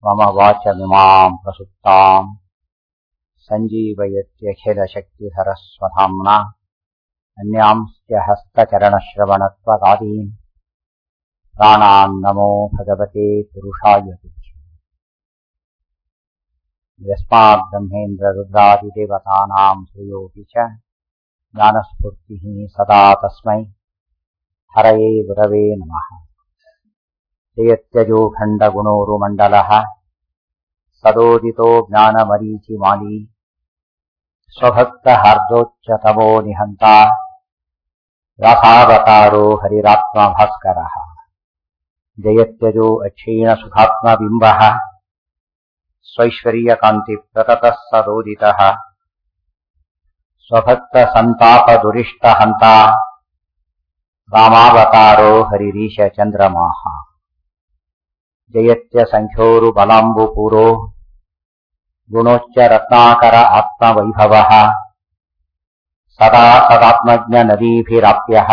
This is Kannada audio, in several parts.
मम वाचमिमाम् प्रसुप्ताम् सञ्जीवयत्यखिलशक्तिधरस्वधाम्ना अन्यांश्च हस्तचरणश्रवणत्वगादीन् प्राणान् नमो भगवते पुरुषाय तुभ्यम् यस्मात् ब्रह्मेन्द्ररुद्रादिदेवतानाम् श्रेयोऽपि च ज्ञानस्फूर्तिः सदा तस्मै हरये गुरवे नमः जयत्यजो खण्डगुणोरुमण्डलः सदोदितो ज्ञानमरीचिमाली स्वभक्तहार्दोच्चतमो निहन्ता रसावतारो हरिरात्मभास्करः जयत्यजो अक्षीणसुखात्मबिम्बः स्वैश्वर्यकान्तिप्रततः सदोदितः स्वभक्तसन्तापदुरिष्टहन्ता रामावतारो हरिरीशचन्द्रमाः जयत्यसङ्ख्योरुबलाम्बुपूरो गुणोच्च रत्नाकर आत्मवैभवः सदा सदात्मज्ञनदीभिराप्यः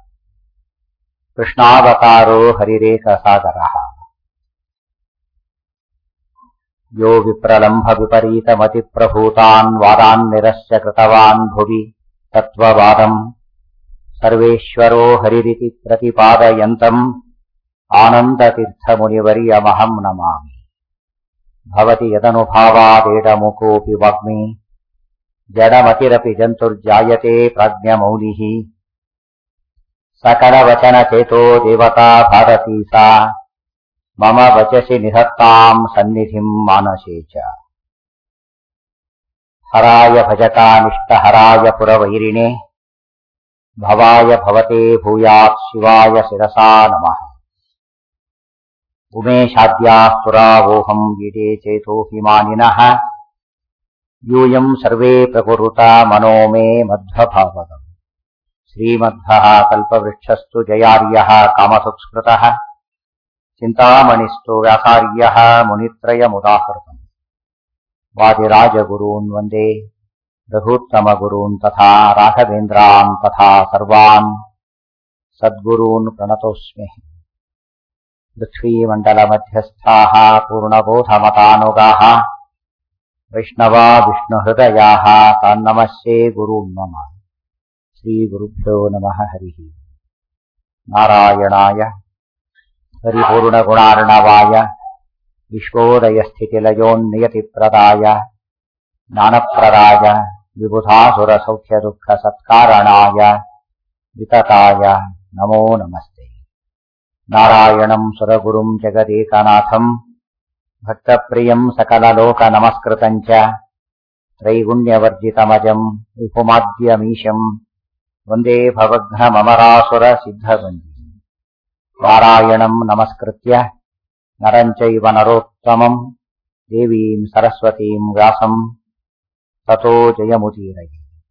कृष्णावतारो हरिरेकसागरः यो विप्रलम्भविपरीतमतिप्रभूतान् वादान् निरस्य कृतवान् भुवि तत्त्ववादम् सर्वेश्वरो हरिरिति प्रतिपादयन्तम् आनन्दतीर्थमुनिवर्यमहम् नमामि भवति यदनुभावादेडमुकोऽपि वाग्मी जडमतिरपि जन्तुर्जायते प्राज्ञमौलिः सकलवचनचेतो देवता भारती सा मम वचसि निधत्ताम् सन्निधिम् मानसे च हराय भजतानिष्टहराय पुरवैरिणे भवाय भवते भूयात् शिवाय शिरसा नमः उमेशाद्याः सुरावोऽहम् वीडे चेतोऽभिमानिनः यूयम् सर्वे प्रकुरुता मनो मे मध्वभावगम् श्रीमध्वः कल्पवृक्षस्तु जयार्यः कामसुत्स्कृतः चिन्तामणिस्तु व्यासार्यः मुनित्रयमुदाहृतम् वादिराजगुरून् वन्दे रघूत्तमगुरून् तथा राघवेन्द्रान् तथा सर्वान् सद्गुरून् प्रणतोऽस्मि पृथ्वीमण्डलमध्यस्थाः पूर्णबोधमतानुगाः वैष्णवा विष्णुहृदयाः तान्नमस्ये गुरून् मम श्रीगुरुभ्यो नमः हरिः नारायणाय परिपूर्णगुणार्णवाय विश्वोदयस्थितिलयोन्नियतिप्रदाय ज्ञानप्रदाय विबुधासुरसौख्यदुःखसत्कारणाय वितताय नमो नमस्ते नारायणम् सुरगुरुम् जगदेकनाथम् भक्तप्रियम् सकललोकनमस्कृतम् च त्रैगुण्यवर्जितमजम् विपुमाद्यमीशम् वन्दे भवघ्नममरासुरसिद्धवन्दी नारायणम् नमस्कृत्य नरम् चैव नरोत्तमम् ದೇವೀಂ ಸರಸ್ವತೀಂ ವ್ಯಾಸಂ ತಥೋ ಜಯಮುದೀರೈ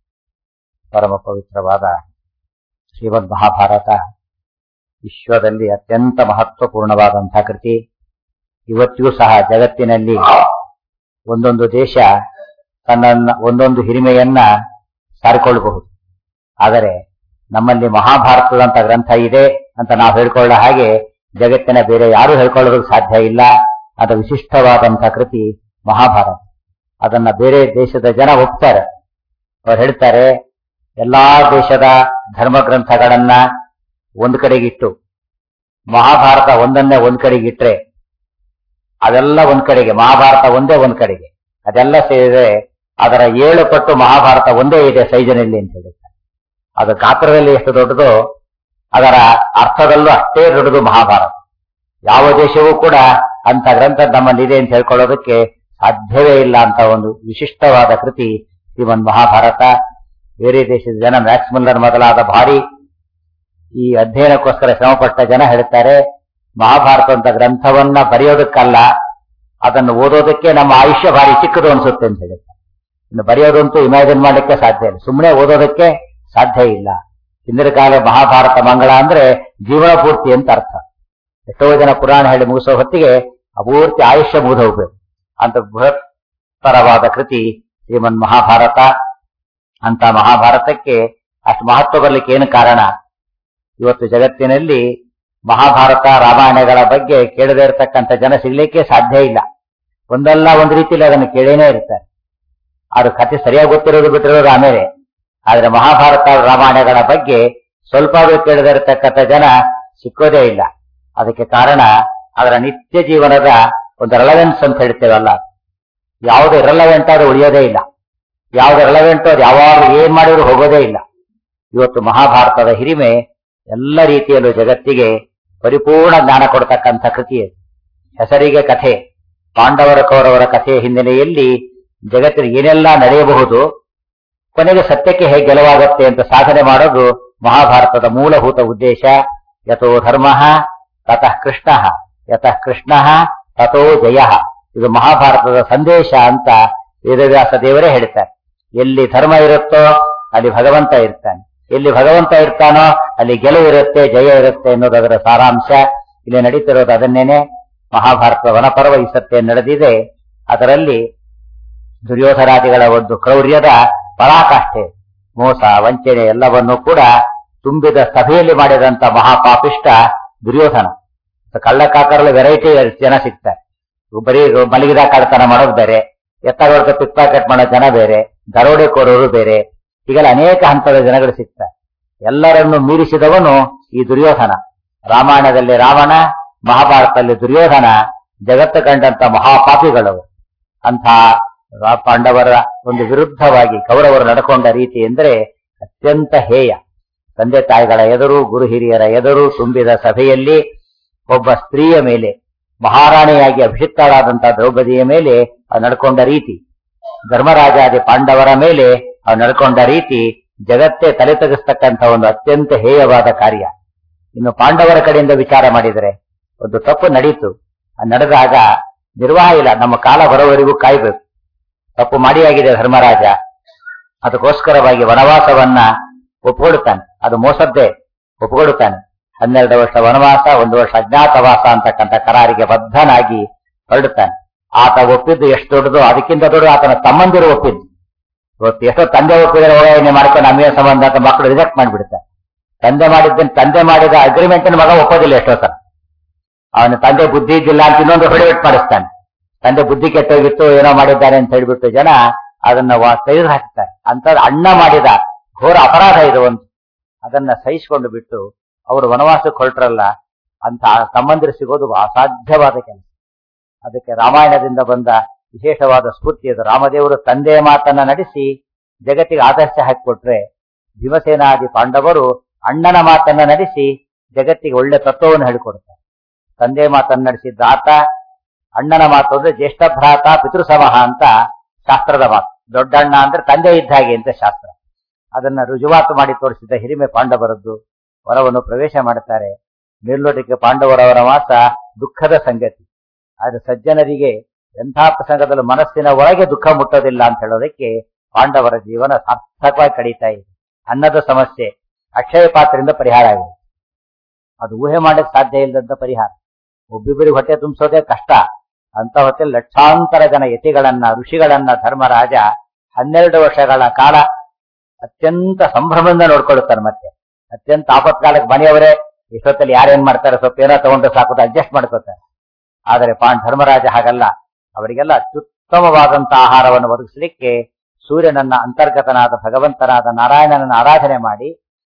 ಪರಮ ಪವಿತ್ರವಾದ ಶ್ರೀಮದ್ ಮಹಾಭಾರತ ವಿಶ್ವದಲ್ಲಿ ಅತ್ಯಂತ ಮಹತ್ವಪೂರ್ಣವಾದಂತಹ ಕೃತಿ ಇವತ್ತಿಗೂ ಸಹ ಜಗತ್ತಿನಲ್ಲಿ ಒಂದೊಂದು ದೇಶ ತನ್ನ ಒಂದೊಂದು ಹಿರಿಮೆಯನ್ನ ಸಾರಿಕೊಳ್ಳಬಹುದು ಆದರೆ ನಮ್ಮಲ್ಲಿ ಮಹಾಭಾರತದಂತ ಗ್ರಂಥ ಇದೆ ಅಂತ ನಾವು ಹೇಳ್ಕೊಳ್ಳೋ ಹಾಗೆ ಜಗತ್ತಿನ ಬೇರೆ ಯಾರು ಹೇಳ್ಕೊಳ್ಳೋದಕ್ಕೆ ಸಾಧ್ಯ ಇಲ್ಲ ಅದು ವಿಶಿಷ್ಟವಾದಂತಹ ಕೃತಿ ಮಹಾಭಾರತ ಅದನ್ನ ಬೇರೆ ದೇಶದ ಜನ ಒಪ್ತಾರೆ ಅವ್ರು ಹೇಳ್ತಾರೆ ಎಲ್ಲಾ ದೇಶದ ಧರ್ಮ ಗ್ರಂಥಗಳನ್ನ ಒಂದ್ ಕಡೆಗಿಟ್ಟು ಮಹಾಭಾರತ ಒಂದನ್ನೇ ಒಂದ್ ಕಡೆಗಿಟ್ರೆ ಅದೆಲ್ಲ ಒಂದ್ ಕಡೆಗೆ ಮಹಾಭಾರತ ಒಂದೇ ಒಂದ್ ಕಡೆಗೆ ಅದೆಲ್ಲ ಸೇರಿದ್ರೆ ಅದರ ಏಳು ಪಟ್ಟು ಮಹಾಭಾರತ ಒಂದೇ ಇದೆ ಸೈಜನಲ್ಲಿ ಅಂತ ಹೇಳುತ್ತಾರೆ ಅದು ಗಾತ್ರದಲ್ಲಿ ಎಷ್ಟು ದೊಡ್ಡದೋ ಅದರ ಅರ್ಥದಲ್ಲೂ ಅಷ್ಟೇ ದೊಡ್ಡದು ಮಹಾಭಾರತ ಯಾವ ದೇಶವೂ ಕೂಡ ಅಂತ ಗ್ರಂಥ ನಮ್ಮಲ್ಲಿದೆ ಅಂತ ಹೇಳ್ಕೊಳ್ಳೋದಕ್ಕೆ ಸಾಧ್ಯವೇ ಇಲ್ಲ ಅಂತ ಒಂದು ವಿಶಿಷ್ಟವಾದ ಕೃತಿ ಶ್ರೀಮನ್ ಮಹಾಭಾರತ ಬೇರೆ ದೇಶದ ಜನ ಮ್ಯಾಕ್ಸ್ ಮುಲ್ಲರ್ ಮೊದಲಾದ ಭಾರಿ ಈ ಅಧ್ಯಯನಕ್ಕೋಸ್ಕರ ಶ್ರಮಪಟ್ಟ ಜನ ಹೇಳ್ತಾರೆ ಮಹಾಭಾರತ ಅಂತ ಗ್ರಂಥವನ್ನ ಬರೆಯೋದಕ್ಕಲ್ಲ ಅದನ್ನು ಓದೋದಕ್ಕೆ ನಮ್ಮ ಆಯುಷ್ಯ ಭಾರಿ ಚಿಕ್ಕದು ಅನ್ಸುತ್ತೆ ಅಂತ ಹೇಳುತ್ತೆ ಇನ್ನು ಬರೆಯೋದಂತೂ ಇಮ್ಯಾಜಿನ್ ಮಾಡಲಿಕ್ಕೆ ಸಾಧ್ಯ ಇಲ್ಲ ಸುಮ್ಮನೆ ಓದೋದಕ್ಕೆ ಸಾಧ್ಯ ಇಲ್ಲ ಹಿಂದಿನ ಕಾಲ ಮಹಾಭಾರತ ಮಂಗಳ ಅಂದ್ರೆ ಜೀವನ ಪೂರ್ತಿ ಅಂತ ಅರ್ಥ ಎಷ್ಟೋ ಜನ ಪುರಾಣ ಹೇಳಿ ಮುಗಿಸೋ ಹೊತ್ತಿಗೆ ಅಪೂರ್ತಿ ಆಯುಷ್ಯ ಮುಗಿದು ಹೋಗ್ಬೇಕು ಅಂತ ಬೃಹತ್ತರವಾದ ಕೃತಿ ಶ್ರೀಮನ್ ಮಹಾಭಾರತ ಅಂತ ಮಹಾಭಾರತಕ್ಕೆ ಅಷ್ಟು ಮಹತ್ವ ಬರ್ಲಿಕ್ಕೆ ಏನು ಕಾರಣ ಇವತ್ತು ಜಗತ್ತಿನಲ್ಲಿ ಮಹಾಭಾರತ ರಾಮಾಯಣಗಳ ಬಗ್ಗೆ ಕೇಳದೇ ಇರತಕ್ಕಂಥ ಜನ ಸಿಗ್ಲಿಕ್ಕೆ ಸಾಧ್ಯ ಇಲ್ಲ ಒಂದಲ್ಲ ಒಂದು ರೀತಿಯಲ್ಲಿ ಅದನ್ನು ಕೇಳೇನೇ ಇರ್ತಾರೆ ಅದು ಕಥೆ ಸರಿಯಾಗಿ ಗೊತ್ತಿರೋದು ಬಿಟ್ಟಿರೋದು ಆಮೇಲೆ ಆದ್ರೆ ಮಹಾಭಾರತ ರಾಮಾಯಣಗಳ ಬಗ್ಗೆ ಸ್ವಲ್ಪ ಕೇಳದಿರತಕ್ಕಂಥ ಜನ ಸಿಕ್ಕೋದೇ ಇಲ್ಲ ಅದಕ್ಕೆ ಕಾರಣ ಅದರ ನಿತ್ಯ ಜೀವನದ ಒಂದು ರೆಲವೆನ್ಸ್ ಅಂತ ಹೇಳ್ತೇವಲ್ಲ ಯಾವುದು ರೆಲವೆಂಟ್ ಅದು ಉಳಿಯೋದೇ ಇಲ್ಲ ಯಾವ್ದು ರೆಲವೆಂಟ್ ಅದು ಯಾವಾಗ ಏನ್ ಮಾಡಿದ್ರು ಹೋಗೋದೇ ಇಲ್ಲ ಇವತ್ತು ಮಹಾಭಾರತದ ಹಿರಿಮೆ ಎಲ್ಲ ರೀತಿಯಲ್ಲೂ ಜಗತ್ತಿಗೆ ಪರಿಪೂರ್ಣ ಜ್ಞಾನ ಕೊಡ್ತಕ್ಕಂಥ ಕೃತಿ ಅದು. ಹೆಸರಿಗೆ ಕಥೆ ಪಾಂಡವರ ಕೌರವರ ಕಥೆಯ ಹಿನ್ನೆಲೆಯಲ್ಲಿ ಜಗತ್ತಿನ ಏನೆಲ್ಲ ನಡೆಯಬಹುದು ಕೊನೆಗೆ ಸತ್ಯಕ್ಕೆ ಹೇಗೆ ಗೆಲುವಾಗುತ್ತೆ ಅಂತ ಸಾಧನೆ ಮಾಡೋದು ಮಹಾಭಾರತದ ಮೂಲಭೂತ ಉದ್ದೇಶ ಯಥೋ ಧರ್ಮ ತತಃ ಕೃಷ್ಣ ಯತಃ ಕೃಷ್ಣ ತಥೋ ಜಯ ಇದು ಮಹಾಭಾರತದ ಸಂದೇಶ ಅಂತ ವೇದವ್ಯಾಸ ದೇವರೇ ಹೇಳ್ತಾರೆ ಎಲ್ಲಿ ಧರ್ಮ ಇರುತ್ತೋ ಅಲ್ಲಿ ಭಗವಂತ ಇರ್ತಾನೆ ಎಲ್ಲಿ ಭಗವಂತ ಇರ್ತಾನೋ ಅಲ್ಲಿ ಗೆಲುವು ಇರುತ್ತೆ ಜಯ ಇರುತ್ತೆ ಅನ್ನೋದು ಅದರ ಸಾರಾಂಶ ಇಲ್ಲಿ ನಡೀತಿರೋದು ಅದನ್ನೇನೆ ಮಹಾಭಾರತದ ವನಪರ್ವ ಈ ಸತ್ಯ ನಡೆದಿದೆ ಅದರಲ್ಲಿ ದುರ್ಯೋಧರಾದಿಗಳ ಒಂದು ಕ್ರೌರ್ಯದ ಪರಾಕಾಷ್ಠೆ ಮೋಸ ವಂಚನೆ ಎಲ್ಲವನ್ನೂ ಕೂಡ ತುಂಬಿದ ಸಭೆಯಲ್ಲಿ ಮಾಡಿದಂತ ಮಹಾಪಾಪಿಷ್ಟ ದುರ್ಯೋಧನ ಕಳ್ಳಕಾಕರಲ್ಲಿ ವೆರೈಟಿ ಜನ ಸಿಗ್ತಾರೆ ಬರೀ ಮಲಗಿದ ಕಳ್ತನ ಮಾಡೋದು ಬೇರೆ ಎತ್ತಗೊಳಕ್ಕೆ ಪಿಕ್ ಪಾಕೆಟ್ ಮಾಡೋ ಜನ ಬೇರೆ ದರೋಡೆಕೋರರು ಬೇರೆ ಹೀಗೆಲ್ಲ ಅನೇಕ ಹಂತದ ಜನಗಳು ಸಿಗ್ತಾರೆ ಎಲ್ಲರನ್ನು ಮೀರಿಸಿದವನು ಈ ದುರ್ಯೋಧನ ರಾಮಾಯಣದಲ್ಲಿ ರಾವಣ ಮಹಾಭಾರತದಲ್ಲಿ ದುರ್ಯೋಧನ ಜಗತ್ತು ಕಂಡಂತ ಮಹಾಪಾಪಿಗಳವು ಅಂಥ ರಾ- ಪಾಂಡವರ ಒಂದು ವಿರುದ್ಧವಾಗಿ ಕೌರವರು ನಡ್ಕೊಂಡ ರೀತಿ ಎಂದರೆ ಅತ್ಯಂತ ಹೇಯ ತಂದೆ ತಾಯಿಗಳ ಎದುರು ಗುರು ಹಿರಿಯರ ಎದುರು ತುಂಬಿದ ಸಭೆಯಲ್ಲಿ ಒಬ್ಬ ಸ್ತ್ರೀಯ ಮೇಲೆ ಮಹಾರಾಣಿಯಾಗಿ ಅಭಿಷಿಕ್ತಳಾದಂತಹ ದ್ರೌಪದಿಯ ಮೇಲೆ ಅವ್ರು ನಡ್ಕೊಂಡ ರೀತಿ ಧರ್ಮರಾಜಾದಿ ಪಾಂಡವರ ಮೇಲೆ ಅವ್ರು ನಡ್ಕೊಂಡ ರೀತಿ ಜಗತ್ತೇ ತಲೆ ತೆಗೆಸ್ತಕ್ಕಂಥ ಒಂದು ಅತ್ಯಂತ ಹೇಯವಾದ ಕಾರ್ಯ ಇನ್ನು ಪಾಂಡವರ ಕಡೆಯಿಂದ ವಿಚಾರ ಮಾಡಿದರೆ ಒಂದು ತಪ್ಪು ನಡೀತು ಆ ನಡೆದಾಗ ನಿರ್ವಾಹ ಇಲ್ಲ ನಮ್ಮ ಕಾಲ ಬರೋವರೆಗೂ ಕಾಯ್ಬೇಕು ತಪ್ಪು ಮಾಡಿಯಾಗಿದೆ ಧರ್ಮರಾಜ ಅದಕ್ಕೋಸ್ಕರವಾಗಿ ವನವಾಸವನ್ನ ಒಪ್ಪಿಕೊಡುತ್ತಾನೆ ಅದು ಮೋಸದ್ದೇ ಒಪ್ಪಿಕೊಡುತ್ತಾನೆ ಹನ್ನೆರಡು ವರ್ಷ ವನವಾಸ ಒಂದು ವರ್ಷ ಅಜ್ಞಾತವಾಸ ಅಂತಕ್ಕಂಥ ಕರಾರಿಗೆ ಬದ್ಧನಾಗಿ ಹೊರಡುತ್ತಾನೆ ಆತ ಒಪ್ಪಿದ್ದು ಎಷ್ಟು ದೊಡ್ಡದು ಅದಕ್ಕಿಂತ ದೊಡ್ಡದು ಆತನ ತಮ್ಮಂದಿರು ಒಪ್ಪಿದ್ದು ಇವತ್ತು ಎಷ್ಟೋ ತಂದೆ ಒಪ್ಪಿದರೆ ಒಳ್ಳೆಯನ್ನೇ ಮಾಡ್ಕೊಂಡು ನಮಗೆ ಸಂಬಂಧ ಅಂತ ಮಕ್ಕಳು ರಿಜೆಕ್ಟ್ ಮಾಡಿಬಿಡ್ತಾರೆ ತಂದೆ ಮಾಡಿದ್ದನ್ನು ತಂದೆ ಮಾಡಿದ ಅಗ್ರಿಮೆಂಟ್ ಮಗ ಒಪ್ಪೋದಿಲ್ಲ ಎಷ್ಟೋ ಸಲ ಅವನ ತಂದೆ ಬುದ್ಧಿ ಇದ್ದಿಲ್ಲ ಅಂತ ಇನ್ನೊಂದು ಹೊಡೆಬಿಟ್ಟು ಮಾಡಿಸ್ತಾನೆ ತಂದೆ ಬುದ್ಧಿ ಕೆಟ್ಟೋಗಿತ್ತು ಏನೋ ಮಾಡಿದ್ದಾನೆ ಅಂತ ಹೇಳ್ಬಿಟ್ಟು ಜನ ಅದನ್ನ ವಾ- ತೆಗೆದು ಹಾಕ್ತಾರೆ ಅಂತದ್ ಅಣ್ಣ ಮಾಡಿದ ಘೋರ ಅಪರಾಧ ಇದು ಒಂದು ಅದನ್ನ ಸಹಿಸಿಕೊಂಡು ಬಿಟ್ಟು ಅವರು ವನವಾಸಕ್ಕೆ ಹೊರಟ್ರಲ್ಲ ಅಂತ ತಮ್ಮಂದಿರು ಸಿಗೋದು ಅಸಾಧ್ಯವಾದ ಕೆಲಸ ಅದಕ್ಕೆ ರಾಮಾಯಣದಿಂದ ಬಂದ ವಿಶೇಷವಾದ ಸ್ಫೂರ್ತಿ ಅದು ರಾಮದೇವರು ತಂದೆಯ ಮಾತನ್ನ ನಡೆಸಿ ಜಗತ್ತಿಗೆ ಆದರ್ಶ ಹಾಕಿಕೊಟ್ರೆ ಭೀಮಸೇನಾದಿ ಪಾಂಡವರು ಅಣ್ಣನ ಮಾತನ್ನ ನಡೆಸಿ ಜಗತ್ತಿಗೆ ಒಳ್ಳೆ ತತ್ವವನ್ನು ಹೇಳಿಕೊಡ್ತಾರೆ ತಂದೆ ಮಾತನ್ನ ನಡೆಸಿದ್ದ ಆತ ಅಣ್ಣನ ಮಾತು ಅಂದ್ರೆ ಜ್ಯೇಷ್ಠ ಭ್ರಾತ ಪಿತೃಸಮಹ ಅಂತ ಶಾಸ್ತ್ರದ ಮಾತು ದೊಡ್ಡಣ್ಣ ಅಂದ್ರೆ ತಂದೆ ಇದ್ದ ಹಾಗೆ ಅಂತ ಶಾಸ್ತ್ರ ಅದನ್ನ ರುಜುವಾತು ಮಾಡಿ ತೋರಿಸಿದ ಹಿರಿಮೆ ಪಾಂಡವರದ್ದು ವರವನ್ನು ಪ್ರವೇಶ ಮಾಡುತ್ತಾರೆ ಮೇಲ್ನೋಟಕ್ಕೆ ಪಾಂಡವರವರ ವಾಸ ದುಃಖದ ಸಂಗತಿ ಆದ್ರೆ ಸಜ್ಜನರಿಗೆ ಎಂಥ ಪ್ರಸಂಗದಲ್ಲೂ ಮನಸ್ಸಿನ ಒಳಗೆ ದುಃಖ ಮುಟ್ಟೋದಿಲ್ಲ ಅಂತ ಹೇಳೋದಕ್ಕೆ ಪಾಂಡವರ ಜೀವನ ಸಾರ್ಥಕವಾಗಿ ಕಳೀತಾ ಇದೆ ಅನ್ನದ ಸಮಸ್ಯೆ ಅಕ್ಷಯ ಪಾತ್ರೆಯಿಂದ ಪರಿಹಾರ ಆಗಿದೆ ಅದು ಊಹೆ ಮಾಡಕ್ ಸಾಧ್ಯ ಇಲ್ಲದಂತ ಪರಿಹಾರ ಒಬ್ಬಿಬ್ಬರಿಗೆ ಹೊಟ್ಟೆ ತುಂಬಿಸೋದೇ ಕಷ್ಟ ಅಂತ ಹೊತ್ತಲ್ಲಿ ಲಕ್ಷಾಂತರ ಜನ ಯತಿಗಳನ್ನ ಋಷಿಗಳನ್ನ ಧರ್ಮರಾಜ ಹನ್ನೆರಡು ವರ್ಷಗಳ ಕಾಲ ಅತ್ಯಂತ ಸಂಭ್ರಮದಿಂದ ನೋಡ್ಕೊಳ್ಳುತ್ತಾರೆ ಮತ್ತೆ ಅತ್ಯಂತ ಆಪತ್ಕಾಲಕ್ಕೆ ಮನೆಯವರೇ ಇಷ್ಟೊತ್ತಲ್ಲಿ ಯಾರೇನ್ ಮಾಡ್ತಾರೆ ಸ್ವಲ್ಪ ಏನೋ ತಗೊಂಡ್ರೆ ಸಾಕು ಅಡ್ಜಸ್ಟ್ ಮಾಡ್ಕೋತಾರೆ ಆದರೆ ಪಾಂಡ್ ಧರ್ಮರಾಜ ಹಾಗಲ್ಲ ಅವರಿಗೆಲ್ಲ ಅತ್ಯುತ್ತಮವಾದಂತಹ ಆಹಾರವನ್ನು ಒದಗಿಸಲಿಕ್ಕೆ ಸೂರ್ಯನನ್ನ ಅಂತರ್ಗತನಾದ ಭಗವಂತನಾದ ನಾರಾಯಣನನ್ನ ಆರಾಧನೆ ಮಾಡಿ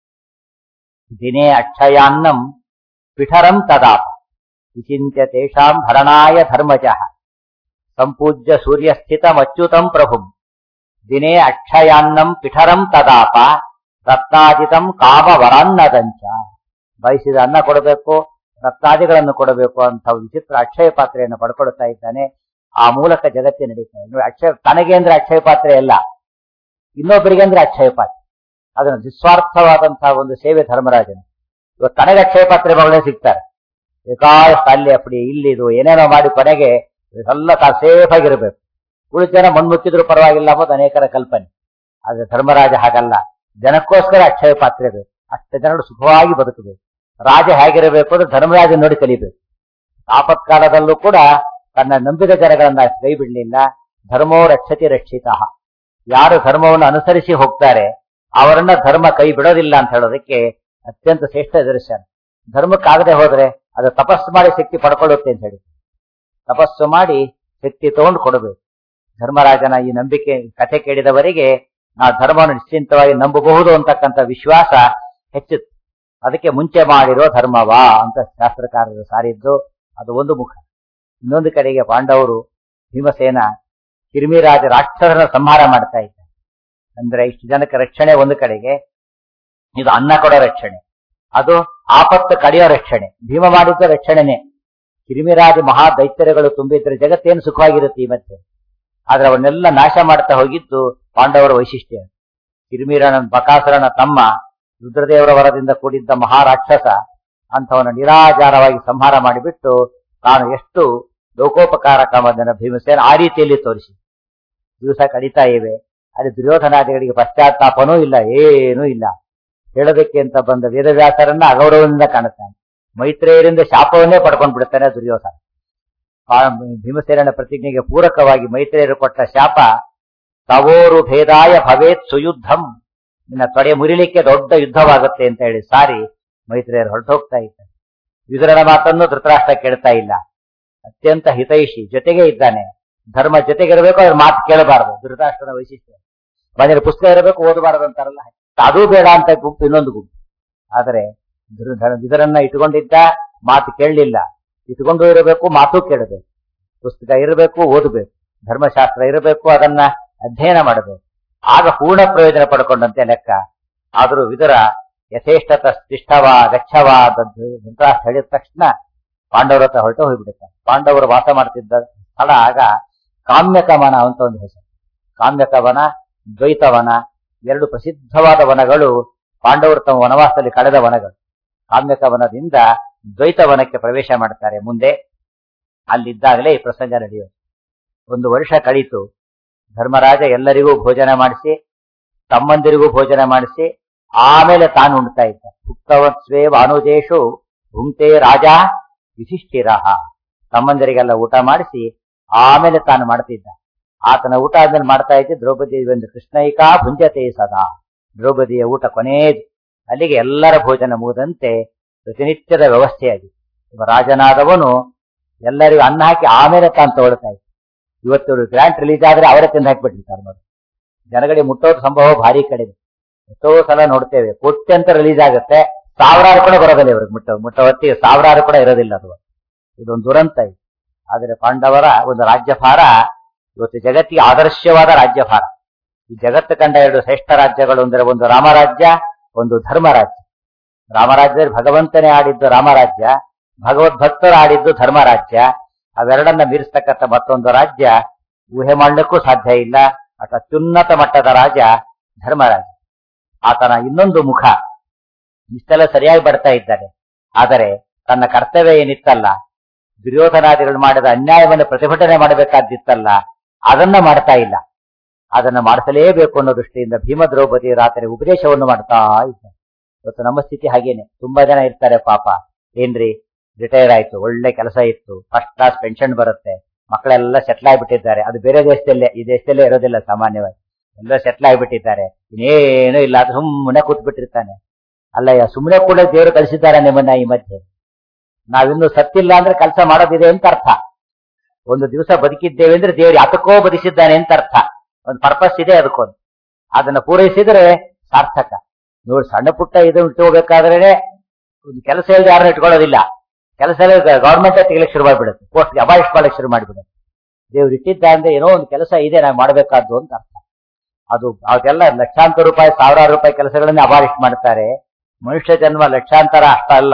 ದಿನೇ ಅಕ್ಷಯಾನ್ನಂ ಪಿಠರಂ ತದಾಪ ವಿಚಿಂತ್ಯ ತೇಷಾಂ ಭರಣಾಯ ಧರ್ಮಜಃ ಸಂಪೂಜ್ಯ ಸೂರ್ಯಸ್ಥಿತಮಚ್ಯುತಂ ಪ್ರಭುಂ ದಿನೇ ಅಕ್ಷಯಾನ್ನಂ ಪಿಠರಂ ತದಾಪ ರತ್ನಾದಿತಂ ಕಾಮವರಾನ್ನದಂಚ ಬಯಸಿದ ಅನ್ನ ಕೊಡಬೇಕು ರತ್ನಾದಿಗಳನ್ನು ಕೊಡಬೇಕು ಅಂತ ವಿಚಿತ್ರ ಅಕ್ಷಯ ಪಾತ್ರೆಯನ್ನು ಪಡ್ಕೊಳ್ತಾ ಇದ್ದಾನೆ ಆ ಮೂಲಕ ಜಗತ್ತೇ ನಡೀತಾ ಇದೆ ಅಕ್ಷಯ ತನಗೆ ಅಂದ್ರೆ ಅಕ್ಷಯ ಪಾತ್ರೆ ಅಲ್ಲ ಇನ್ನೊಬ್ಬರಿಗೆ ಅಂದ್ರೆ ಅಕ್ಷಯ ಪಾತ್ರೆ ಅದನ್ನು ನಿಸ್ವಾರ್ಥವಾದಂತಹ ಒಂದು ಸೇವೆ ಧರ್ಮರಾಜನು ಇವತ್ತು ತನಗೆ ಅಕ್ಷಯ ಪಾತ್ರೆ ಮಗಳೇ ಸಿಗ್ತಾರೆ ಬೇಕಾದಷ್ಟು ಅಲ್ಲಿ ಅಪ್ಪಡಿ ಇಲ್ಲಿದು ಏನೇನೋ ಮಾಡಿ ಕೊನೆಗೆ ಎಲ್ಲ ತಾ ಸೇಫ್ ಆಗಿರ್ಬೇಕು ಉಳಿದ ಜನ ಮಣ್ಮುಚ್ಚಿದ್ರು ಪರವಾಗಿಲ್ಲ ಅನ್ನೋದು ಅನೇಕರ ಕಲ್ಪನೆ ಆದ್ರೆ ಧರ್ಮರಾಜ ಹಾಗಲ್ಲ ಜನಕ್ಕೋಸ್ಕರ ಅಕ್ಷಯ ಪಾತ್ರೆ ಬೇಕು ಅಷ್ಟು ಜನರು ಸುಖವಾಗಿ ಬದುಕಬೇಕು ರಾಜ ಹೇಗಿರಬೇಕು ಅಂದ್ರೆ ಧರ್ಮರಾಜ ನೋಡಿ ಕಲಿಬೇಕು ಆಪತ್ಕಾಲದಲ್ಲೂ ಕೂಡ ತನ್ನ ನಂಬಿದ ಜನಗಳನ್ನ ಕೈ ಬಿಡಲಿಲ್ಲ ಧರ್ಮೋ ರಕ್ಷತಿ ರಕ್ಷಿತ ಯಾರು ಧರ್ಮವನ್ನು ಅನುಸರಿಸಿ ಹೋಗ್ತಾರೆ ಅವರನ್ನ ಧರ್ಮ ಕೈ ಬಿಡೋದಿಲ್ಲ ಅಂತ ಹೇಳೋದಕ್ಕೆ ಅತ್ಯಂತ ಶ್ರೇಷ್ಠ ದರ್ಶನ ಧರ್ಮಕ್ಕಾಗದೆ ಹೋದ್ರೆ ಅದು ತಪಸ್ಸು ಮಾಡಿ ಶಕ್ತಿ ಪಡ್ಕೊಳ್ಳುತ್ತೆ ಅಂತ ಹೇಳಿ ತಪಸ್ಸು ಮಾಡಿ ಶಕ್ತಿ ತಗೊಂಡು ಕೊಡಬೇಕು ಧರ್ಮರಾಜನ ಈ ನಂಬಿಕೆ ಕಥೆ ಕೇಳಿದವರಿಗೆ ನಾವು ಧರ್ಮವನ್ನು ನಿಶ್ಚಿಂತವಾಗಿ ನಂಬಬಹುದು ಅಂತಕ್ಕಂಥ ವಿಶ್ವಾಸ ಹೆಚ್ಚಿತ್ತು ಅದಕ್ಕೆ ಮುಂಚೆ ಮಾಡಿರೋ ಧರ್ಮವಾ ಅಂತ ಶಾಸ್ತ್ರಕಾರರು ಸಾರಿದ್ದು ಅದು ಒಂದು ಮುಖ ಇನ್ನೊಂದು ಕಡೆಗೆ ಪಾಂಡವರು ಭೀಮಸೇನ ಕಿರ್ಮಿರಾಜ ರಾಕ್ಷಸರ ಸಂಹಾರ ಮಾಡ್ತಾ ಇದ್ದ ಅಂದ್ರೆ ಇಷ್ಟು ಜನಕ್ಕೆ ರಕ್ಷಣೆ ಒಂದು ಕಡೆಗೆ ಇದು ಅನ್ನ ಕೊಡೋ ರಕ್ಷಣೆ ಅದು ಆಪತ್ತು ಕಡೆಯೋ ರಕ್ಷಣೆ ಭೀಮ ಮಾಡಿದ್ದ ರಕ್ಷಣೆನೆ ಕಿರಿಮಿರಾಜ ಮಹಾ ದೈತ್ಯರುಗಳು ತುಂಬಿದ್ರೆ ಜಗತ್ತೇನು ಸುಖವಾಗಿರುತ್ತೆ ಈ ಮಧ್ಯೆ ಆದ್ರೆ ಅವನ್ನೆಲ್ಲ ನಾಶ ಮಾಡ್ತಾ ಹೋಗಿದ್ದು ಪಾಂಡವರ ವೈಶಿಷ್ಟ್ಯ ಕಿರಿಮಿರನ ಬಕಾಸುರನ ತಮ್ಮ ರುದ್ರದೇವರ ವರದಿಂದ ಕೂಡಿದ್ದ ಮಹಾರಾಕ್ಷಸ ಅಂಥವನ ನಿರಾಚಾರವಾಗಿ ಸಂಹಾರ ಮಾಡಿಬಿಟ್ಟು ತಾನು ಎಷ್ಟು ಲೋಕೋಪಕಾರಕವಾದನ ಭೀಮಸೇನ ಆ ರೀತಿಯಲ್ಲಿ ತೋರಿಸಿ ದಿವಸ ಕಡಿತಾ ಇವೆ ಅಲ್ಲಿ ದುರ್ಯೋಧನಾದಿಗಳಿಗೆ ಪಶ್ಚಾತ್ತಾಪನೂ ಇಲ್ಲ ಏನೂ ಇಲ್ಲ ಹೇಳೋದಕ್ಕೆ ಅಂತ ಬಂದ ವೇದವ್ಯಾಸರನ್ನ ಅಗೌರವದಿಂದ ಕಾಣುತ್ತಾನೆ ಮೈತ್ರೇಯರಿಂದ ಶಾಪವನ್ನೇ ಪಡ್ಕೊಂಡು ಬಿಡ್ತಾನೆ ದುರ್ಯೋಧನ ಆ ಭೀಮಸೇನನ ಪ್ರತಿಜ್ಞೆಗೆ ಪೂರಕವಾಗಿ ಮೈತ್ರೇಯರು ಕೊಟ್ಟ ಶಾಪ ತವೋರು ಭೇದಾಯ ಭವೇತ್ ಸುಯುದ್ಧಂ ನಿನ್ನ ತೊಡೆ ಮುರಿಲಿಕ್ಕೆ ದೊಡ್ಡ ಯುದ್ಧವಾಗುತ್ತೆ ಅಂತ ಹೇಳಿ ಸಾರಿ ಮೈತ್ರೇಯರು ಹೊರಟೋಗ್ತಾ ಇದ್ದಾರೆ ವಿದುರನ ಮಾತನ್ನು ಧೃತರಾಷ್ಟ್ರ ಕೇಳ್ತಾ ಇಲ್ಲ ಅತ್ಯಂತ ಹಿತೈಷಿ ಜೊತೆಗೆ ಇದ್ದಾನೆ ಧರ್ಮ ಜೊತೆಗಿರಬೇಕು ಅದ್ರ ಮಾತು ಕೇಳಬಾರದು ಧೃತರಾಷ್ಟ್ರನ ವೈಶಿಷ್ಟ್ಯ ಮನೇಲಿ ಪುಸ್ತಕ ಇರಬೇಕು ಓದಬಾರದು ಅಂತಾರಲ್ಲ ಅದು ಬೇಡ ಅಂತ ಗುಂಪು ಇನ್ನೊಂದು ಗುಂಪು ಆದರೆ ಇದರನ್ನ ಇಟ್ಕೊಂಡಿದ್ದ ಮಾತು ಕೇಳಲಿಲ್ಲ ಇಟ್ಕೊಂಡು ಇರಬೇಕು ಮಾತು ಕೇಳಬೇಕು ಪುಸ್ತಕ ಇರಬೇಕು ಓದಬೇಕು ಧರ್ಮಶಾಸ್ತ್ರ ಇರಬೇಕು ಅದನ್ನ ಅಧ್ಯಯನ ಮಾಡಬೇಕು ಆಗ ಪೂರ್ಣ ಪ್ರಯೋಜನ ಪಡ್ಕೊಂಡಂತೆ ಲೆಕ್ಕ ಆದರೂ ವಿದುರ ಯಥೇಷ್ಟತ ತಿಷ್ಠವ ಗಚ್ಚವ ಅಂತ ಹೇಳಿದ ತಕ್ಷಣ ಪಾಂಡವರ ಹತ್ರ ಹೊರಟು ಹೋಗ್ಬಿಡುತ್ತೆ ಪಾಂಡವರು ವಾಸ ಮಾಡ್ತಿದ್ದ ಸ್ಥಳ ಆಗ ಕಾಮ್ಯಕವನ ಅಂತ ಒಂದು ಹೆಸರು ಕಾಮ್ಯಕವನ ದ್ವೈತವನ ಎರಡು ಪ್ರಸಿದ್ಧವಾದ ವನಗಳು ಪಾಂಡವರು ತಮ್ಮ ವನವಾಸದಲ್ಲಿ ಕಳೆದ ವನಗಳು ಕಾಮ್ಯಕವನದಿಂದ ದ್ವೈತವನಕ್ಕೆ ಪ್ರವೇಶ ಮಾಡ್ತಾರೆ ಮುಂದೆ ಅಲ್ಲಿದ್ದಾಗಲೇ ಈ ಪ್ರಸಂಗ ನಡೆಯುತ್ತೆ ಒಂದು ವರ್ಷ ಕಳೀತು ಧರ್ಮರಾಜ ಎಲ್ಲರಿಗೂ ಭೋಜನ ಮಾಡಿಸಿ ತಮ್ಮಂದಿರಿಗೂ ಭೋಜನ ಮಾಡಿಸಿ ಆಮೇಲೆ ತಾನು ಉಣ್ತಾ ಇದ್ದ ಉಕ್ತವತ್ಸ್ವೇ ವಾನುಜೇಶು ಭುಂಕ್ತೆ ರಾಜ ಯುಧಿಷ್ಠಿರ ತಮ್ಮಂದಿರಿಗೆಲ್ಲ ಊಟ ಮಾಡಿಸಿ ಆಮೇಲೆ ತಾನು ಮಾಡ್ತಿದ್ದ ಆತನ ಊಟ ಆದ್ಮೇಲೆ ಮಾಡ್ತಾ ಇದ್ದೆ ದ್ರೌಪದಿ ಒಂದು ಕೃಷ್ಣೈಕಾ ಭುಂಜತೆ ಸದಾ ದ್ರೌಪದಿಯ ಊಟ ಕೊನೆಯದು ಅಲ್ಲಿಗೆ ಎಲ್ಲರ ಭೋಜನ ಮುಗಿದಂತೆ ಪ್ರತಿನಿತ್ಯದ ವ್ಯವಸ್ಥೆಯಾಗಿದೆ ಒಬ್ಬ ರಾಜನಾದವನು ಎಲ್ಲರಿಗೂ ಅನ್ನ ಹಾಕಿ ಆಮೇಲೆ ತಾನು ತಗೊಳ್ತಾ ಇದ್ದ ಇವತ್ತು ಗ್ರ್ಯಾಂಟ್ ರಿಲೀಸ್ ಆದ್ರೆ ಅವರೇ ತಿಂದು ಹಾಕಿಬಿಟ್ಟಿರ್ತಾರೆ ನೋಡಿ ಜನಗಳಿಗೆ ಮುಟ್ಟೋದು ಸಂಭವ ಭಾರಿ ಕಡಿಮೆ ಎಷ್ಟೋ ಸಲ ನೋಡ್ತೇವೆ ಕೋಟ್ಯಂತ ರಿಲೀಸ್ ಆಗುತ್ತೆ ಸಾವಿರಾರು ಕೂಡ ಬರೋದಿಲ್ಲ ಇವ್ರಿಗೆ ಮುಟ್ಟ ಮುಟ್ಟ ಹೊತ್ತಿಗೆ ಸಾವಿರಾರು ಕೂಡ ಇರೋದಿಲ್ಲ ಅದು ಇದೊಂದು ದುರಂತ ಇದು ಆದರೆ ಪಾಂಡವರ ಒಂದು ರಾಜ್ಯಭಾರ ಇವತ್ತು ಜಗತ್ತಿಗೆ ಆದರ್ಶವಾದ ರಾಜ್ಯಭಾರ ಈ ಜಗತ್ತು ಕಂಡ ಎರಡು ಶ್ರೇಷ್ಠ ರಾಜ್ಯಗಳು ಅಂದರೆ ಒಂದು ರಾಮರಾಜ್ಯ ಒಂದು ಧರ್ಮರಾಜ್ಯ ರಾಮರಾಜ್ಯದಲ್ಲಿ ಭಗವಂತನೇ ಆಡಿದ್ದು ರಾಮರಾಜ್ಯ ಭಗವದ್ಭಕ್ತರು ಆಡಿದ್ದು ಧರ್ಮರಾಜ್ಯ ಅವೆರಡನ್ನ ಮೀರಿಸ್ತಕ್ಕಂಥ ಮತ್ತೊಂದು ರಾಜ್ಯ ಊಹೆ ಮಾಡಲಿಕ್ಕೂ ಸಾಧ್ಯ ಇಲ್ಲ ಅಟ್ ಅತ್ಯುನ್ನತ ಮಟ್ಟದ ರಾಜ ಧರ್ಮರಾಜ ಆತನ ಇನ್ನೊಂದು ಮುಖ ಇಷ್ಟೆಲ್ಲ ಸರಿಯಾಗಿ ಬರ್ತಾ ಇದ್ದಾನೆ ಆದರೆ ತನ್ನ ಕರ್ತವ್ಯ ಏನಿತ್ತಲ್ಲ ದುರ್ಯೋಧನಾದಿಗಳು ಮಾಡಿದ ಅನ್ಯಾಯವನ್ನು ಪ್ರತಿಭಟನೆ ಮಾಡಬೇಕಾದಿತ್ತಲ್ಲ ಅದನ್ನ ಮಾಡ್ತಾ ಇಲ್ಲ ಅದನ್ನ ಮಾಡಿಸಲೇಬೇಕು ಅನ್ನೋ ದೃಷ್ಟಿಯಿಂದ ಭೀಮ ದ್ರೌಪದಿ ರಾತ್ರಿ ಉಪದೇಶವನ್ನು ಮಾಡ್ತಾ ಇದ್ದಾರೆ ಇವತ್ತು ನಮ್ಮ ಸ್ಥಿತಿ ಹಾಗೇನೆ ತುಂಬಾ ಜನ ಇರ್ತಾರೆ ಪಾಪ ಏನ್ರಿ ರಿಟೈರ್ ಆಯ್ತು ಒಳ್ಳೆ ಕೆಲಸ ಇತ್ತು ಫಸ್ಟ್ ಕ್ಲಾಸ್ ಪೆನ್ಷನ್ ಬರುತ್ತೆ ಮಕ್ಕಳೆಲ್ಲ ಸೆಟ್ಲ್ ಆಗಿಬಿಟ್ಟಿದ್ದಾರೆ ಅದು ಬೇರೆ ದೇಶದಲ್ಲೇ ಈ ದೇಶದಲ್ಲೇ ಇರೋದಿಲ್ಲ ಸಾಮಾನ್ಯವಾಗಿ ಎಲ್ಲ ಸೆಟ್ಲ್ ಆಗಿಬಿಟ್ಟಿದ್ದಾರೆ ಇನ್ನೇನು ಇಲ್ಲ ಅದು ಸುಮ್ಮನೆ ಕೂತ್ ಬಿಟ್ಟಿರ್ತಾನೆ ಅಲ್ಲಯ್ಯ ಸುಮ್ಮನೆ ಕೂಡ ದೇವರು ಕಳಿಸಿದ್ದಾರೆ ನಿಮ್ಮನ್ನ ಈ ಮಧ್ಯೆ ನಾವಿನ್ನು ಸತ್ತಿಲ್ಲ ಅಂದ್ರೆ ಕೆಲಸ ಮಾಡೋದಿದೆ ಅಂತ ಅರ್ಥ ಒಂದು ದಿವಸ ಬದುಕಿದ್ದೇವೆ ಅಂದ್ರೆ ದೇವರು ಯಾತಕ್ಕೋ ಬದುಕಿಸಿದ್ದಾನೆ ಅಂತ ಅರ್ಥ ಒಂದು ಪರ್ಪಸ್ ಇದೆ ಅದಕ್ಕೊಂದು ಅದನ್ನ ಪೂರೈಸಿದ್ರೆ ಸಾರ್ಥಕ ನೋಡಿ ಸಣ್ಣ ಪುಟ್ಟ ಇದು ಇಟ್ಕೋಬೇಕಾದ್ರೆ ಒಂದು ಕೆಲಸ ಇಲ್ಲದೆ ಯಾರನ್ನ ಇಟ್ಕೊಳ್ಳೋದಿಲ್ಲ ಕೆಲಸ ಗವರ್ಮೆಂಟ್ ತೆಗಿಲಿಕ್ಕೆ ಶುರು ಮಾಡಿಬಿಡುತ್ತೆ ಪೋಸ್ಟ್ ಅಬಾಯಿಷ್ ಮಾಡಕ್ಕೆ ಶುರು ಮಾಡಿಬಿಡುತ್ತೆ ದೇವ್ರು ಇಟ್ಟಿದ್ದ ಅಂದ್ರೆ ಏನೋ ಒಂದು ಕೆಲಸ ಇದೆ ನಾವು ಮಾಡಬೇಕಾದ್ದು ಅಂತ ಅರ್ಥ ಅದು ಅದೆಲ್ಲ ಲಕ್ಷಾಂತರ ರೂಪಾಯಿ ಸಾವಿರಾರು ರೂಪಾಯಿ ಕೆಲಸಗಳನ್ನ ಅಬಾಲಿಷ್ ಮಾಡ್ತಾರೆ ಮನುಷ್ಯ ಜನ್ಮ ಲಕ್ಷಾಂತರ ಅಷ್ಟಲ್ಲ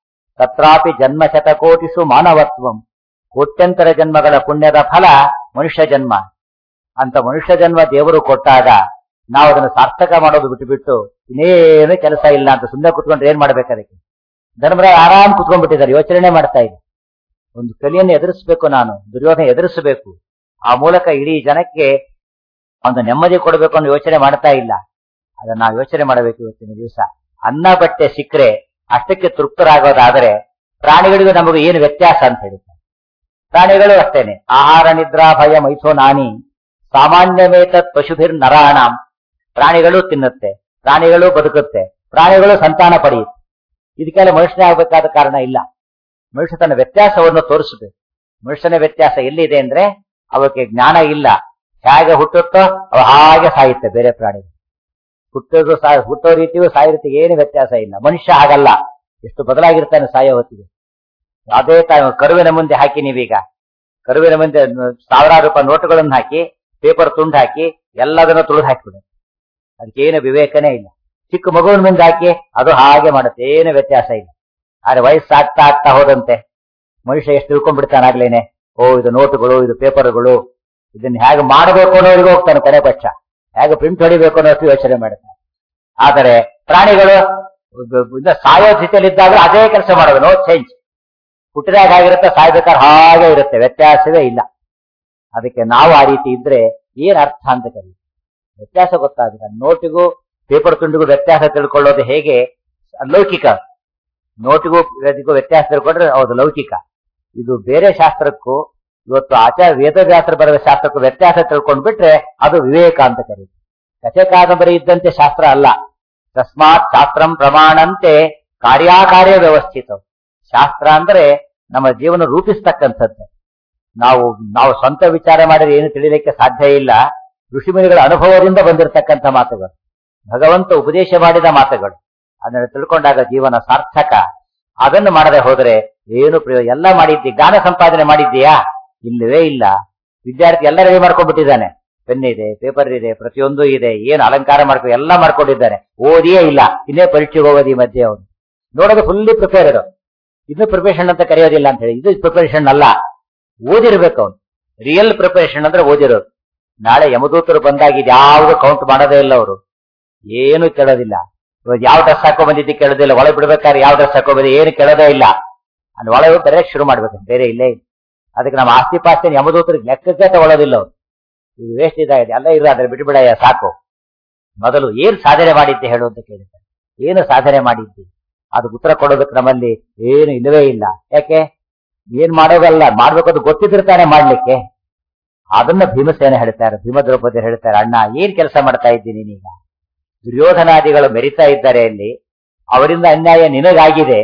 ತತ್ರಾಪಿ ಜನ್ಮ ಶತಕೋಟಿಸು ಮಾನವತ್ವಂ ಕೋಟ್ಯಂತರ ಜನ್ಮಗಳ ಪುಣ್ಯದ ಫಲ ಮನುಷ್ಯ ಜನ್ಮ ಅಂತ ಮನುಷ್ಯ ಜನ್ಮ ದೇವರು ಕೊಟ್ಟಾಗ ನಾವು ಅದನ್ನು ಸಾರ್ಥಕ ಮಾಡೋದು ಬಿಟ್ಟುಬಿಟ್ಟು ಇನ್ನೇನು ಕೆಲಸ ಇಲ್ಲ ಅಂತ ಸುಮ್ಮನೆ ಕುತ್ಕೊಂಡ್ರೆ ಏನ್ ಮಾಡ್ಬೇಕು ಅದಕ್ಕೆ ಧರ್ಮರಾಯ ಆರಾಮ್ ಕುತ್ಕೊಂಡ್ಬಿಟ್ಟಿದ್ದಾರೆ ಯೋಚನೆ ಮಾಡ್ತಾ ಇದೆ ಒಂದು ಕಲಿಯನ್ನು ಎದುರಿಸಬೇಕು ನಾನು ದುರ್ಯೋಧನ ಎದುರಿಸಬೇಕು ಆ ಮೂಲಕ ಇಡೀ ಜನಕ್ಕೆ ಒಂದು ನೆಮ್ಮದಿ ಕೊಡಬೇಕು ಅನ್ನೋ ಯೋಚನೆ ಮಾಡ್ತಾ ಇಲ್ಲ ಅದನ್ನ ನಾವು ಯೋಚನೆ ಮಾಡಬೇಕು ಇವತ್ತಿನ ದಿವಸ ಅನ್ನ ಬಟ್ಟೆ ಸಿಕ್ಕರೆ ಅಷ್ಟಕ್ಕೆ ತೃಪ್ತರಾಗೋದಾದರೆ ಪ್ರಾಣಿಗಳಿಗೂ ನಮಗೂ ಏನು ವ್ಯತ್ಯಾಸ ಅಂತ ಹೇಳ್ತಾರೆ ಪ್ರಾಣಿಗಳು ಅಷ್ಟೇನೆ ಆಹಾರ ನಿದ್ರಾ ಭಯ ಮೈಥೋ ನಾನಿ ಸಾಮಾನ್ಯಮೇತತ್ ಪಶುಭಿರ್ ನರಾಣಾಂ ಪ್ರಾಣಿಗಳು ತಿನ್ನುತ್ತೆ ಪ್ರಾಣಿಗಳು ಬದುಕುತ್ತೆ ಪ್ರಾಣಿಗಳು ಸಂತಾನ ಪಡೆಯುತ್ತೆ ಇದಕ್ಕೆಲ್ಲ ಮನುಷ್ಯನೇ ಆಗಬೇಕಾದ ಕಾರಣ ಇಲ್ಲ ಮನುಷ್ಯ ತನ್ನ ವ್ಯತ್ಯಾಸವನ್ನು ತೋರಿಸಬೇಕು ಮನುಷ್ಯನ ವ್ಯತ್ಯಾಸ ಎಲ್ಲಿದೆ ಅಂದ್ರೆ ಅವಕ್ಕೆ ಜ್ಞಾನ ಇಲ್ಲ ಹೇಗೆ ಹುಟ್ಟುತ್ತೋ ಅವ ಹಾಗೆ ಸಾಯುತ್ತೆ ಬೇರೆ ಪ್ರಾಣಿ ಹುಟ್ಟೋದು ಸಾ ಹುಟ್ಟೋ ರೀತಿಯೂ ಸಾಯೋ ರೀತಿಗೆ ಏನು ವ್ಯತ್ಯಾಸ ಇಲ್ಲ ಮನುಷ್ಯ ಹಾಗಲ್ಲ ಎಷ್ಟು ಬದಲಾಗಿರ್ತಾನೆ ಸಾಯೋ ಹೊತ್ತಿಗೆ ಅದೇ ತಾನು ಕರುವಿನ ಮುಂದೆ ಹಾಕಿ ನೀವೀಗ ಕರುವಿನ ಮುಂದೆ ಸಾವಿರಾರು ರೂಪಾಯಿ ನೋಟುಗಳನ್ನು ಹಾಕಿ ಪೇಪರ್ ತುಂಡು ಹಾಕಿ ಎಲ್ಲದನ್ನ ತುಳಿದು ಹಾಕಿಬಿಡು ಅದಕ್ಕೇನು ವಿವೇಕನೇ ಇಲ್ಲ ಚಿಕ್ಕ ಮಗುವಿನ ಮುಂದೆ ಹಾಕಿ ಅದು ಹಾಗೆ ಮಾಡುತ್ತೆ ಏನು ವ್ಯತ್ಯಾಸ ಇಲ್ಲ ಆದ್ರೆ ವಯಸ್ಸಾಗ್ತಾ ಆಗ್ತಾ ಹೋದಂತೆ ಮನುಷ್ಯ ಎಷ್ಟು ತಿಳ್ಕೊಂಡ್ಬಿಡ್ತಾನಾಗ್ಲೇನೆ ಓ ಇದು ನೋಟುಗಳು ಇದು ಪೇಪರ್ಗಳು ಇದನ್ನ ಹೇಗೆ ಮಾಡಬೇಕು ಅನ್ನೋರಿಗೆ ಹೋಗ್ತಾನೆ ಕಡೆ ಪಕ್ಷ ಹೇಗೆ ಪ್ರಿಂಟ್ ಹೊಡಿಬೇಕು ಅನ್ನೋಷ್ಟು ಯೋಚನೆ ಮಾಡ್ತಾನೆ ಆದರೆ ಪ್ರಾಣಿಗಳು ಇನ್ನ ಸಾಯೋ ಸ್ಥಿತಿಯಲ್ಲಿದ್ದಾಗ ಅದೇ ಕೆಲಸ ಮಾಡೋದು ನೋ ಚೇಂಜ್ ಹುಟ್ಟಿದಾಗ ಆಗಿರುತ್ತೆ ಸಾಯ್ಬೇಕಾದ್ರೆ ಹಾಗೆ ಇರುತ್ತೆ ವ್ಯತ್ಯಾಸವೇ ಇಲ್ಲ ಅದಕ್ಕೆ ನಾವು ಆ ರೀತಿ ಇದ್ರೆ ಏನ್ ಅರ್ಥ ಅಂತ ಕರಿ ವ್ಯತ್ಯಾಸ ಗೊತ್ತಾಗುತ್ತೆ ನೋಟಿಗೂ ಪೇಪರ್ ತುಂಡಿಗೂ ವ್ಯತ್ಯಾಸ ತಿಳ್ಕೊಳ್ಳೋದು ಹೇಗೆ ಲೌಕಿಕ ನೋಟಿಗೂ ಇದಕ್ಕೂ ವ್ಯತ್ಯಾಸ ತಿಳ್ಕೊಂಡ್ರೆ ಹೌದು ಲೌಕಿಕ ಇದು ಬೇರೆ ಶಾಸ್ತ್ರಕ್ಕೂ ಇವತ್ತು ಆಚಾರ ವೇದವ್ಯಾಸರು ಬರೆದ ಶಾಸ್ತ್ರಕ್ಕೂ ವ್ಯತ್ಯಾಸ ತಿಳ್ಕೊಂಡ್ ಬಿಟ್ರೆ ಅದು ವಿವೇಕ ಅಂತ ಕರೀತಾರೆ ಕಥೆ ಕಾದಂಬರಿ ಇದ್ದಂತೆ ಶಾಸ್ತ್ರ ಅಲ್ಲ ತಸ್ಮಾತ್ ಶಾಸ್ತ್ರಂ ಪ್ರಮಾಣಂತೆ ಕಾರ್ಯಾಕಾರ್ಯ ವ್ಯವಸ್ಥಿತ ಶಾಸ್ತ್ರ ಅಂದ್ರೆ ನಮ್ಮ ಜೀವನ ರೂಪಿಸ್ತಕ್ಕಂಥದ್ದು ನಾವು ನಾವು ಸ್ವಂತ ವಿಚಾರ ಮಾಡಿದ್ರೆ ಏನು ತಿಳಿಲಿಕ್ಕೆ ಸಾಧ್ಯ ಇಲ್ಲ ಋಷಿಮುನಿಗಳ ಅನುಭವದಿಂದ ಬಂದಿರತಕ್ಕಂಥ ಮಾತುಗಳು ಭಗವಂತ ಉಪದೇಶ ಮಾಡಿದ ಮಾತುಗಳು ಅದನ್ನು ತಿಳ್ಕೊಂಡಾಗ ಜೀವನ ಸಾರ್ಥಕ ಅದನ್ನು ಮಾಡದೆ ಹೋದ್ರೆ ಏನು ಪ್ರಯೋಜನ ಎಲ್ಲ ಮಾಡಿದ್ದಿ ಜ್ಞಾನ ಸಂಪಾದನೆ ಮಾಡಿದ್ದೀಯಾ ಇಲ್ಲವೇ ಇಲ್ಲ ವಿದ್ಯಾರ್ಥಿ ಎಲ್ಲ ರೆಡಿ ಮಾಡ್ಕೊಂಡ್ಬಿಟ್ಟಿದ್ದಾನೆ ಪೆನ್ ಇದೆ ಪೇಪರ್ ಇದೆ ಪ್ರತಿಯೊಂದು ಇದೆ ಏನು ಅಲಂಕಾರ ಮಾಡ್ಕೊ ಎಲ್ಲ ಮಾಡ್ಕೊಂಡಿದ್ದಾನೆ ಓದಿಯೇ ಇಲ್ಲ ಇನ್ನೇ ಪರೀಕ್ಷೆಗೆ ಹೋಗೋದು ಈ ಮಧ್ಯೆ ಅವನು ನೋಡೋದು ಫುಲ್ಲಿ ಪ್ರಿಪೇರ್ ಇರೋ ಇನ್ನು ಪ್ರಿಪರೇಷನ್ ಅಂತ ಕರೆಯೋದಿಲ್ಲ ಅಂತ ಹೇಳಿ ಇದು ಪ್ರಿಪರೇಷನ್ ಅಲ್ಲ ಓದಿರ್ಬೇಕು ಅವನು ರಿಯಲ್ ಪ್ರಿಪರೇಷನ್ ಅಂದ್ರೆ ಓದಿರೋದು ನಾಳೆ ಯಮದೂತರು ಬಂದಾಗ ಇದು ಯಾವುದು ಕೌಂಟ್ ಮಾಡೋದೇ ಇಲ್ಲ ಅವರು ಏನು ಕೇಳೋದಿಲ್ಲ ಇವಾಗ ಯಾವ ಡ್ರೆಸ್ ಹಾಕೋ ಬಂದಿದ್ದು ಕೇಳೋದಿಲ್ಲ ಒಳಗೆ ಬಿಡ್ಬೇಕಾದ್ರೆ ಯಾವ ಡ್ರೆಸ್ ಹಾಕೋ ಬಂದಿದ್ದು ಏನು ಕೇಳೋದೇ ಇಲ್ಲ ಅಲ್ಲಿ ಒಳಗೆ ಬೇರೆ ಶುರು ಮಾಡ್ಬೇಕು ಬೇರೆ ಇಲ್ಲೇ ಇಲ್ಲ ಅದಕ್ಕೆ ನಮ್ಮ ಆಸ್ತಿ ಪಾಸ್ತಿನ ಯಮದೂತರಿಗೆ ಲೆಕ್ಕಕ್ಕೆ ತಗೊಳ್ಳೋದಿಲ್ಲ ಅವ್ರು ಇದು ವೇಸ್ಟ್ ಇದಾಗಿದೆ ಎಲ್ಲ ಇರೋ ಅದ್ರ ಬಿಟ್ಟು ಬಿಡಯ್ಯ ಸಾಕು ಮೊದಲು ಏನ್ ಸಾಧನೆ ಮಾಡಿದ್ದೆ ಹೇಳು ಅಂತ ಕೇಳಿದ್ದಾರೆ ಏನು ಸಾಧನೆ ಮಾಡಿದ್ದಿ ಅದು ಉತ್ತರ ಕೊಡೋದಕ್ಕೆ ನಮ್ಮಲ್ಲಿ ಏನು ಇಲ್ಲವೇ ಇಲ್ಲ ಯಾಕೆ ಏನ್ ಮಾಡೋದಲ್ಲ ಮಾಡ್ಬೇಕದು ಗೊತ್ತಿದ್ದಿರ್ತಾನೆ ಮಾಡ್ಲಿಕ್ಕೆ ಅದನ್ನ ಭೀಮಸೇನ ಹೇಳ್ತಾರೆ ಭೀಮ ದ್ರೌಪದಿ ಹೇಳ್ತಾರೆ ಅಣ್ಣ ಏನ್ ಕೆಲಸ ಮಾಡ್ತಾ ಇದ್ದೀನಿ ನೀನೀಗ ದುರ್ಯೋಧನಾದಿಗಳು ಮೆರಿತಾ ಇದ್ದಾರೆ ಅಲ್ಲಿ ಅವರಿಂದ ಅನ್ಯಾಯ ನಿನಗಾಗಿದೆ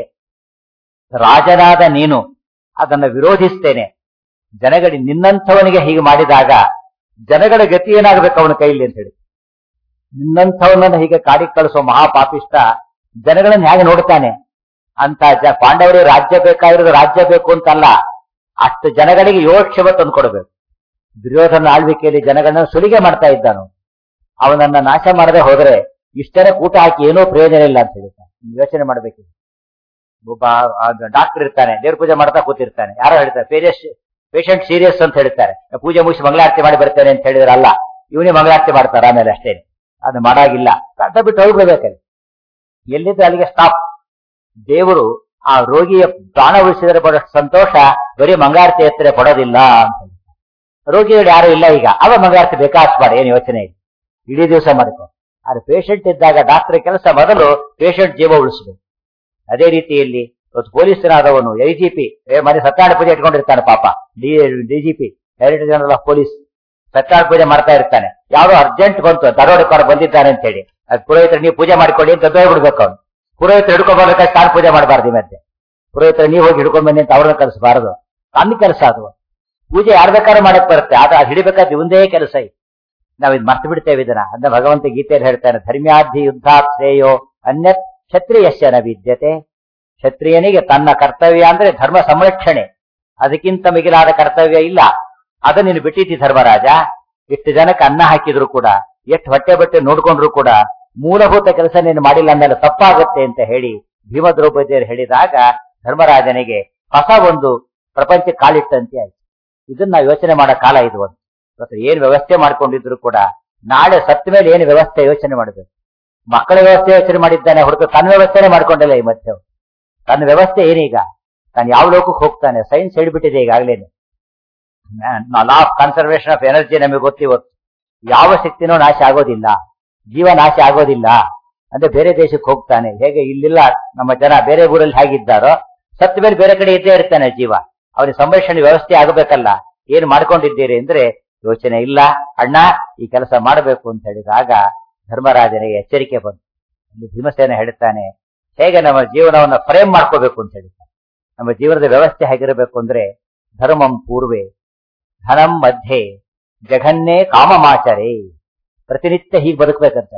ರಾಜನಾದ ನೀನು ಅದನ್ನ ವಿರೋಧಿಸ್ತೇನೆ ಜನಗಳಿ ನಿನ್ನಂಥವನಿಗೆ ಹೀಗೆ ಮಾಡಿದಾಗ ಜನಗಳ ಗತಿ ಏನಾಗಬೇಕು ಅವನ ಕೈಲಿ ಅಂತ ಹೇಳಿ ನಿನ್ನಂಥವನನ್ನ ಹೀಗೆ ಕಾಡಿಗೆ ಕಳಿಸೋ ಮಹಾಪಾಪಿಷ್ಟ ಜನಗಳನ್ನ ಹೇಗೆ ನೋಡ್ತಾನೆ ಅಂತ ಜ ಪಾಂಡವರಿಗೆ ರಾಜ್ಯ ಬೇಕಾಗಿರೋದು ರಾಜ್ಯ ಬೇಕು ಅಂತಲ್ಲ ಅಷ್ಟು ಜನಗಳಿಗೆ ಯೋಕ್ಷಮ ತಂದು ಕೊಡಬೇಕು ದುರ್ಯೋಧನ ಆಳ್ವಿಕೆಯಲ್ಲಿ ಜನಗಳನ್ನ ಸುಲಿಗೆ ಮಾಡ್ತಾ ಇದ್ದಾನು ಅವನನ್ನ ನಾಶ ಮಾಡದೆ ಹೋದ್ರೆ ಇಷ್ಟನೇ ಕೂಟ ಹಾಕಿ ಏನೋ ಪ್ರಯೋಜನ ಇಲ್ಲ ಅಂತ ಹೇಳ್ತಾನೆ ಯೋಚನೆ ಮಾಡ್ಬೇಕು ಒಬ್ಬ ಡಾಕ್ಟರ್ ಇರ್ತಾನೆ ದೇವ್ರ ಪೂಜೆ ಮಾಡ್ತಾ ಕೂತಿರ್ತಾನೆ ಯಾರೋ ಹೇಳ್ತಾರೆ ಪೇಷಂಟ್ ಪೇಷಂಟ್ ಸೀರಿಯಸ್ ಅಂತ ಹೇಳ್ತಾರೆ ಪೂಜೆ ಮುಗಿಸಿ ಮಂಗಳಾರತಿ ಮಾಡಿ ಬರ್ತೇನೆ ಅಂತ ಹೇಳಿದ್ರೆ ಅಲ್ಲ ಇವನೇ ಮಂಗಳಾರತಿ ಮಾಡ್ತಾರೆ ಆಮೇಲೆ ಅಷ್ಟೇ ಅದು ಮಾಡಾಗಿಲ್ಲ ಅಂತ ಬಿಟ್ಟು ಹೋಗ್ಬಿಡ್ಬೇಕಲ್ಲಿ ಎಲ್ಲಿದ್ರೆ ಅಲ್ಲಿಗೆ ಸ್ಟಾಪ್ ದೇವರು ಆ ರೋಗಿಯ ಪ್ರಾಣ ಉಳಿಸಿದರೆ ಪಡೋ ಸಂತೋಷ ಬರೀ ಮಂಗಳಾರತಿ ಎತ್ತರೆ ಪಡೋದಿಲ್ಲ ಅಂತ ರೋಗಿಗಳು ಯಾರು ಇಲ್ಲ ಈಗ ಅವ ಮಂಗಳಾರತಿ ಬೇಕಾಸ್ ಮಾಡಿ ಏನು ಯೋಚನೆ ಇಲ್ಲ ಇಡೀ ದಿವಸ ಮಾಡ್ಕೊ ಆದ್ರೆ ಪೇಷಂಟ್ ಇದ್ದಾಗ ಡಾಕ್ಟರ್ ಕೆಲಸ ಮೊದಲು ಪೇಷಂಟ್ ಜೀವ ಉಳಿಸಬೇಕು ಅದೇ ರೀತಿಯಲ್ಲಿ ಇವತ್ತು ಪೊಲೀಸರಾದವನು ಐ ಜಿ ಪಿ ಮನೆ ಸತ್ಯನಾರಾಯಣ ಪೂಜೆ ಇಟ್ಕೊಂಡಿರ್ತಾನೆ ಪಾಪ D DGP director general of police Satyanarayana ಪೂಜೆ ಮಾಡ್ತಾ ಇರ್ತಾನೆ ಯಾವ್ದೋ ಅರ್ಜೆಂಟ್ ಬಂತು ದರೋಡೆಕೋರ ಬಂದಿದ್ದಾನೆ ಅಂತ ಹೇಳಿ ಅದು ಪುರೋಹಿತರು ನೀವು ಪೂಜೆ ಮಾಡ್ಕೊಳ್ಳಿ ಅಂತ ಬಿಡ್ಬೇಕು ಅವ್ನು ಪುರೋಹಿತರು ಹಿಡ್ಕೊಂಡ್ ಬರ್ಬೇಕಾದ್ರೆ ತಾನು ಪೂಜೆ ಮಾಡಬಾರ್ದು ಮತ್ತೆ ಪುರೋಹಿತರು ನೀವು ಹೋಗಿ ಹಿಡ್ಕೊಂಡ್ ಬನ್ನಿ ಅಂತ ಅವ್ರನ್ನ ಕಲಿಸಬಾರದು ತನ್ನ ಕೆಲಸ ಅದು ಪೂಜೆ ಯಾರ್ ಬೇಕಾದ್ರೂ ಮಾಡಕ್ ಬರುತ್ತೆ ಆದ್ರೆ ಅದು ಹಿಡಿಬೇಕಾದ್ರೆ ಇವಂದೇ ಕೆಲಸ ಇದೆ ನಾವ್ ಇದು ಮರ್ತು ಬಿಡ್ತೇವೆ ಇದನ್ನ ಅಂತ ಭಗವಂತ ಗೀತೆಯಲ್ಲಿ ಹೇಳ್ತಾನೆ ಧರ್ಮ್ಯಾಧಿ ಯುದ್ಧಾತ್ ಶ್ರೇಯೋ ಅನ್ಯತ್ ಕ್ಷತ್ರಿಯಶ್ಚ ನ ವಿದ್ಯತೆ ಕ್ಷತ್ರಿಯನಿಗೆ ತನ್ನ ಕರ್ತವ್ಯ ಅಂದ್ರೆ ಧರ್ಮ ಸಂರಕ್ಷಣೆ ಅದಕ್ಕಿಂತ ಮಿಗಿಲಾದ ಕರ್ತವ್ಯ ಇಲ್ಲ ಅದು ನೀನು ಬಿಟ್ಟಿದ್ದಿ ಧರ್ಮರಾಜ ಎಷ್ಟು ಜನಕ್ಕೆ ಅನ್ನ ಹಾಕಿದ್ರು ಕೂಡ ಎಷ್ಟು ಹೊಟ್ಟೆ ಬಟ್ಟೆ ನೋಡ್ಕೊಂಡ್ರು ಕೂಡ ಮೂಲಭೂತ ಕೆಲಸ ನೀನು ಮಾಡಿಲ್ಲ ಅಂದಲ್ಲ ತಪ್ಪಾಗುತ್ತೆ ಅಂತ ಹೇಳಿ ಭೀಮ ದ್ರೌಪದಿಯರು ಹೇಳಿದಾಗ ಧರ್ಮರಾಜನಿಗೆ ಹೊಸ ಒಂದು ಪ್ರಪಂಚ ಕಾಲಿಟ್ಟಂತೆ ಆಯ್ತು ಇದನ್ನ ನಾವು ಯೋಚನೆ ಮಾಡೋ ಕಾಲ ಇದು ಒಂದು ಇವತ್ತು ಏನ್ ವ್ಯವಸ್ಥೆ ಮಾಡ್ಕೊಂಡಿದ್ರು ಕೂಡ ನಾಳೆ ಸತ್ತ ಮೇಲೆ ಏನು ವ್ಯವಸ್ಥೆ ಯೋಚನೆ ಮಾಡಬೇಕು ಮಕ್ಕಳ ವ್ಯವಸ್ಥೆ ಯೋಚನೆ ಮಾಡಿದ್ದಾನೆ ಹೊರತು ತನ್ನ ವ್ಯವಸ್ಥೆನೆ ಮಾಡ್ಕೊಂಡಿಲ್ಲ ಈ ಮಧ್ಯೆ ತನ್ನ ವ್ಯವಸ್ಥೆ ಏನೀಗ ತಾನು ಯಾವ ಲೋಕಕ್ಕೆ ಹೋಗ್ತಾನೆ ಸೈನ್ಸ್ ಹೇಳ್ಬಿಟ್ಟಿದೆ ಈಗಾಗಲೇನೆ law of conservation of energy ನಮಗೆ ಗೊತ್ತಿವತ್ತು ಯಾವ ಶಕ್ತಿನೂ ನಾಶ ಆಗೋದಿಲ್ಲ ಜೀವ ನಾಶ ಆಗೋದಿಲ್ಲ ಅಂದ್ರೆ ಬೇರೆ ದೇಶಕ್ಕೆ ಹೋಗ್ತಾನೆ ಹೇಗೆ ಇಲ್ಲಿಲ್ಲ ನಮ್ಮ ಜನ ಬೇರೆ ಊರಲ್ಲಿ ಹೇಗಿದ್ದಾರೋ ಸತ್ತ ಮೇಲೆ ಬೇರೆ ಕಡೆ ಇದ್ದೇ ಇರ್ತಾನೆ ಜೀವ ಅವನಿಗೆ ಸಂರಕ್ಷಣೆ ವ್ಯವಸ್ಥೆ ಆಗಬೇಕಲ್ಲ ಏನ್ ಮಾಡ್ಕೊಂಡಿದ್ದೀರಿ ಅಂದ್ರೆ ಯೋಚನೆ ಇಲ್ಲ ಅಣ್ಣ ಈ ಕೆಲಸ ಮಾಡಬೇಕು ಅಂತ ಹೇಳಿದಾಗ ಧರ್ಮರಾಜನಿಗೆ ಎಚ್ಚರಿಕೆ ಬಂತು ಇಲ್ಲಿ ಭೀಮಸೇನ ಹೇಳ್ತಾನೆ ಹೇಗೆ ನಮ್ಮ ಜೀವನವನ್ನ ಫ್ರೇಮ್ ಮಾಡ್ಕೋಬೇಕು ಅಂತ ಹೇಳ್ತಾನೆ ನಮ್ಮ ಜೀವನದ ವ್ಯವಸ್ಥೆ ಹೇಗಿರಬೇಕು ಅಂದ್ರೆ ಧರ್ಮಂ ಪೂರ್ವೆ ಧನಂ ಮಧ್ಯೆ ಜಘನ್ನೇ ಕಾಮಮಾಚರೆ ಪ್ರತಿನಿತ್ಯ ಹೀಗೆ ಬದುಕಬೇಕಂತ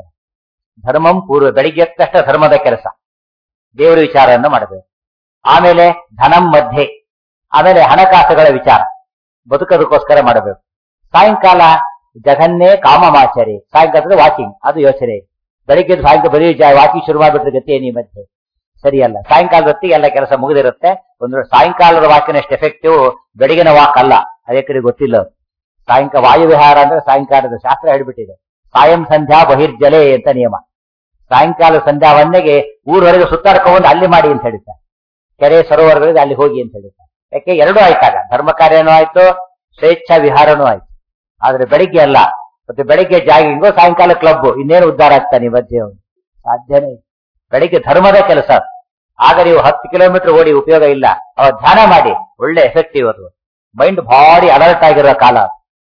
ಧರ್ಮಂ ಪೂರ್ವ ಬೆಳಿಗ್ಗೆ ಎದ್ದ ತಕ್ಷಣ ಧರ್ಮದ ಕೆಲಸ ದೇವರ ವಿಚಾರವನ್ನು ಮಾಡಬೇಕು ಆಮೇಲೆ ಧನಂ ಮಧ್ಯೆ ಆಮೇಲೆ ಹಣಕಾಸುಗಳ ವಿಚಾರ ಬದುಕೋದಕ್ಕೋಸ್ಕರ ಮಾಡಬೇಕು ಸಾಯಂಕಾಲ ಜಘನ್ನೇ ಕಾಮಮಾಚರಿ ಸಾಯಂಕಾಲದ ವಾಕಿಂಗ್ ಅದು ಯೋಚನೆ ಬೆಳಿಗ್ಗೆ ಎದ್ದು ಸಾಯಂಕಾಲ ಬರೀ ವಾಕಿಂಗ್ ಶುರು ಮಾಡಿಬಿಟ್ರೆ ಗತಿ ಏನಿ ಮಧ್ಯೆ ಸರಿಯಲ್ಲ ಸಾಯಂಕಾಲದ ಹೊತ್ತಿಗೆ ಎಲ್ಲ ಕೆಲಸ ಮುಗಿದಿರುತ್ತೆ ಒಂದು ಸಾಯಂಕಾಲದ ವಾಕಿನ ಎಷ್ಟು ಎಫೆಕ್ಟಿವ್ ಬೆಳಗಿನ ವಾಕ್ ಅಲ್ಲ ಅದಕ್ಕೆ ಗೊತ್ತಿಲ್ಲ ಅದು. ಸಾಯಂಕಾಲ ವಾಯು ವಿಹಾರ ಅಂದ್ರೆ ಸಾಯಂಕಾಲದ ಶಾಸ್ತ್ರ ಹೇಳ್ಬಿಟ್ಟಿದೆ ಸಾಯಂ ಸಂಧ್ಯಾ ಬಹಿರ್ಜಲೆ ಅಂತ ನಿಯಮ ಸಾಯಂಕಾಲ ಸಂಧ್ಯಾ ವಂದೆಗೆ ಊರವರೆಗೆ ಸುತ್ತಾಡ್ಕೊಂಡು ಅಲ್ಲಿ ಮಾಡಿ ಅಂತ ಹೇಳ್ತಾರೆ ಕೆರೆ ಸರೋವರಗಳಿಗೆ ಅಲ್ಲಿ ಹೋಗಿ ಅಂತ ಹೇಳ್ತಾರೆ ಯಾಕೆ ಎರಡೂ ಆಯ್ತಾಗ ಧರ್ಮ ಕಾರ್ಯನೂ ಆಯ್ತು ಸ್ವೇಚ್ಛಾ ವಿಹಾರನೂ ಆಯ್ತು ಆದ್ರೆ ಬೆಳಿಗ್ಗೆ ಅಲ್ಲ ಮತ್ತೆ ಬೆಳಿಗ್ಗೆ ಜಾಗಿಂಗು ಸಾಯಂಕಾಲ ಕ್ಲಬ್ ಇನ್ನೇನು ಉದ್ಧಾರ ಆಗ್ತಾನೆ ಈ ಮಧ್ಯೆ ಅವ್ನು. ಸಾಧ್ಯನೇ ಇಲ್ಲ. ಬೆಳಿಗ್ಗೆ ಧರ್ಮದ ಕೆಲಸ ಆಗ ನೀವು ಹತ್ತು ಕಿಲೋಮೀಟರ್ ಓಡಿ ಉಪಯೋಗ ಇಲ್ಲ ಅವ ಧ್ಯಾನ ಮಾಡಿ ಒಳ್ಳೆ ಎಫೆಕ್ಟಿವ್ ಅದು ಮೈಂಡ್ ಭಾರಿ ಅಲರ್ಟ್ ಆಗಿರೋ ಕಾಲ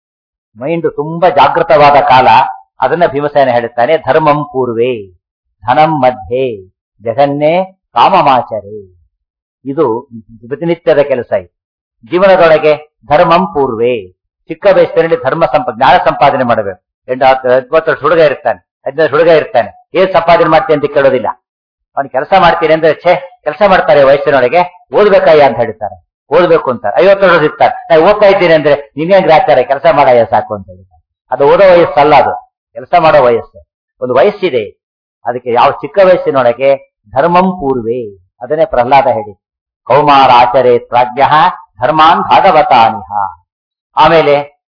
ಮೈಂಡ್ ತುಂಬಾ ಜಾಗೃತವಾದ ಕಾಲ ಅದನ್ನ ಭೀಮಸೇನ ಹೇಳುತ್ತಾನೆ ಧರ್ಮಂ ಪೂರ್ವೇ ಧನಂ ಮಧ್ಯೆ ಜಗನ್ನೇ ಕಾಮಮಾಚರೆ ಇದು ಪ್ರತಿನಿತ್ಯದ ಕೆಲಸ ಇದು ಜೀವನದೊಳಗೆ ಧರ್ಮಂ ಪೂರ್ವೇ ಚಿಕ್ಕ ವಯಸ್ಸಿನಲ್ಲಿ ಧರ್ಮ ಸಂಪ ಜ್ಞಾನ ಸಂಪಾದನೆ ಮಾಡಬೇಕು ಎಂಟು ಹತ್ತು ಇಪ್ಪತ್ತು ವರ್ಷ ಹುಡುಗ ಇರ್ತಾನೆ ಹದಿನೈದು ಹುಡುಗ ಇರ್ತಾನೆ ಏನ್ ಸಂಪಾದನೆ ಮಾಡ್ತೀನಿ ಅಂತ ಕೇಳೋದಿಲ್ಲ ಅವ್ನು ಕೆಲಸ ಮಾಡ್ತೀನಿ ಅಂದ್ರೆ ಛೇ ಕೆಲಸ ಮಾಡ್ತಾರೆ ವಯಸ್ಸಿನೊಳಗೆ ಓದ್ಬೇಕಾಯ್ಯ ಅಂತ ಹೇಳ್ತಾರೆ ಓದ್ಬೇಕು ಅಂತಾರೆ ಐವತ್ತು ವರ್ಷ ಇರ್ತಾರೆ ನಾನು ಓದ್ತಾ ಇದ್ದೀನಿ ಅಂದ್ರೆ ನಿನ್ನೇಂಗ್ರೆ ಆಗ್ತಾರೆ ಕೆಲಸ ಮಾಡಯ್ಯ ಸಾಕು ಅಂತ ಹೇಳ್ತಾರೆ ಅದು ಓದೋ ವಯಸ್ಸಲ್ಲ ಅದು ಕೆಲಸ ಮಾಡೋ ವಯಸ್ಸು ಒಂದು ವಯಸ್ಸಿದೆ ಅದಕ್ಕೆ ಯಾವ ಚಿಕ್ಕ ವಯಸ್ಸಿನೊಳಗೆ ಧರ್ಮಂ ಪೂರ್ವೇ ಅದನ್ನೇ ಪ್ರಹ್ಲಾದ ಹೇಳಿ ಕೌಮಾರ ಆಚರೆ ಪ್ರಾಜ್ಞ ಧರ್ಮಾನ್ ಭಾಗವತಾನಿಹ ಆಮೇಲೆ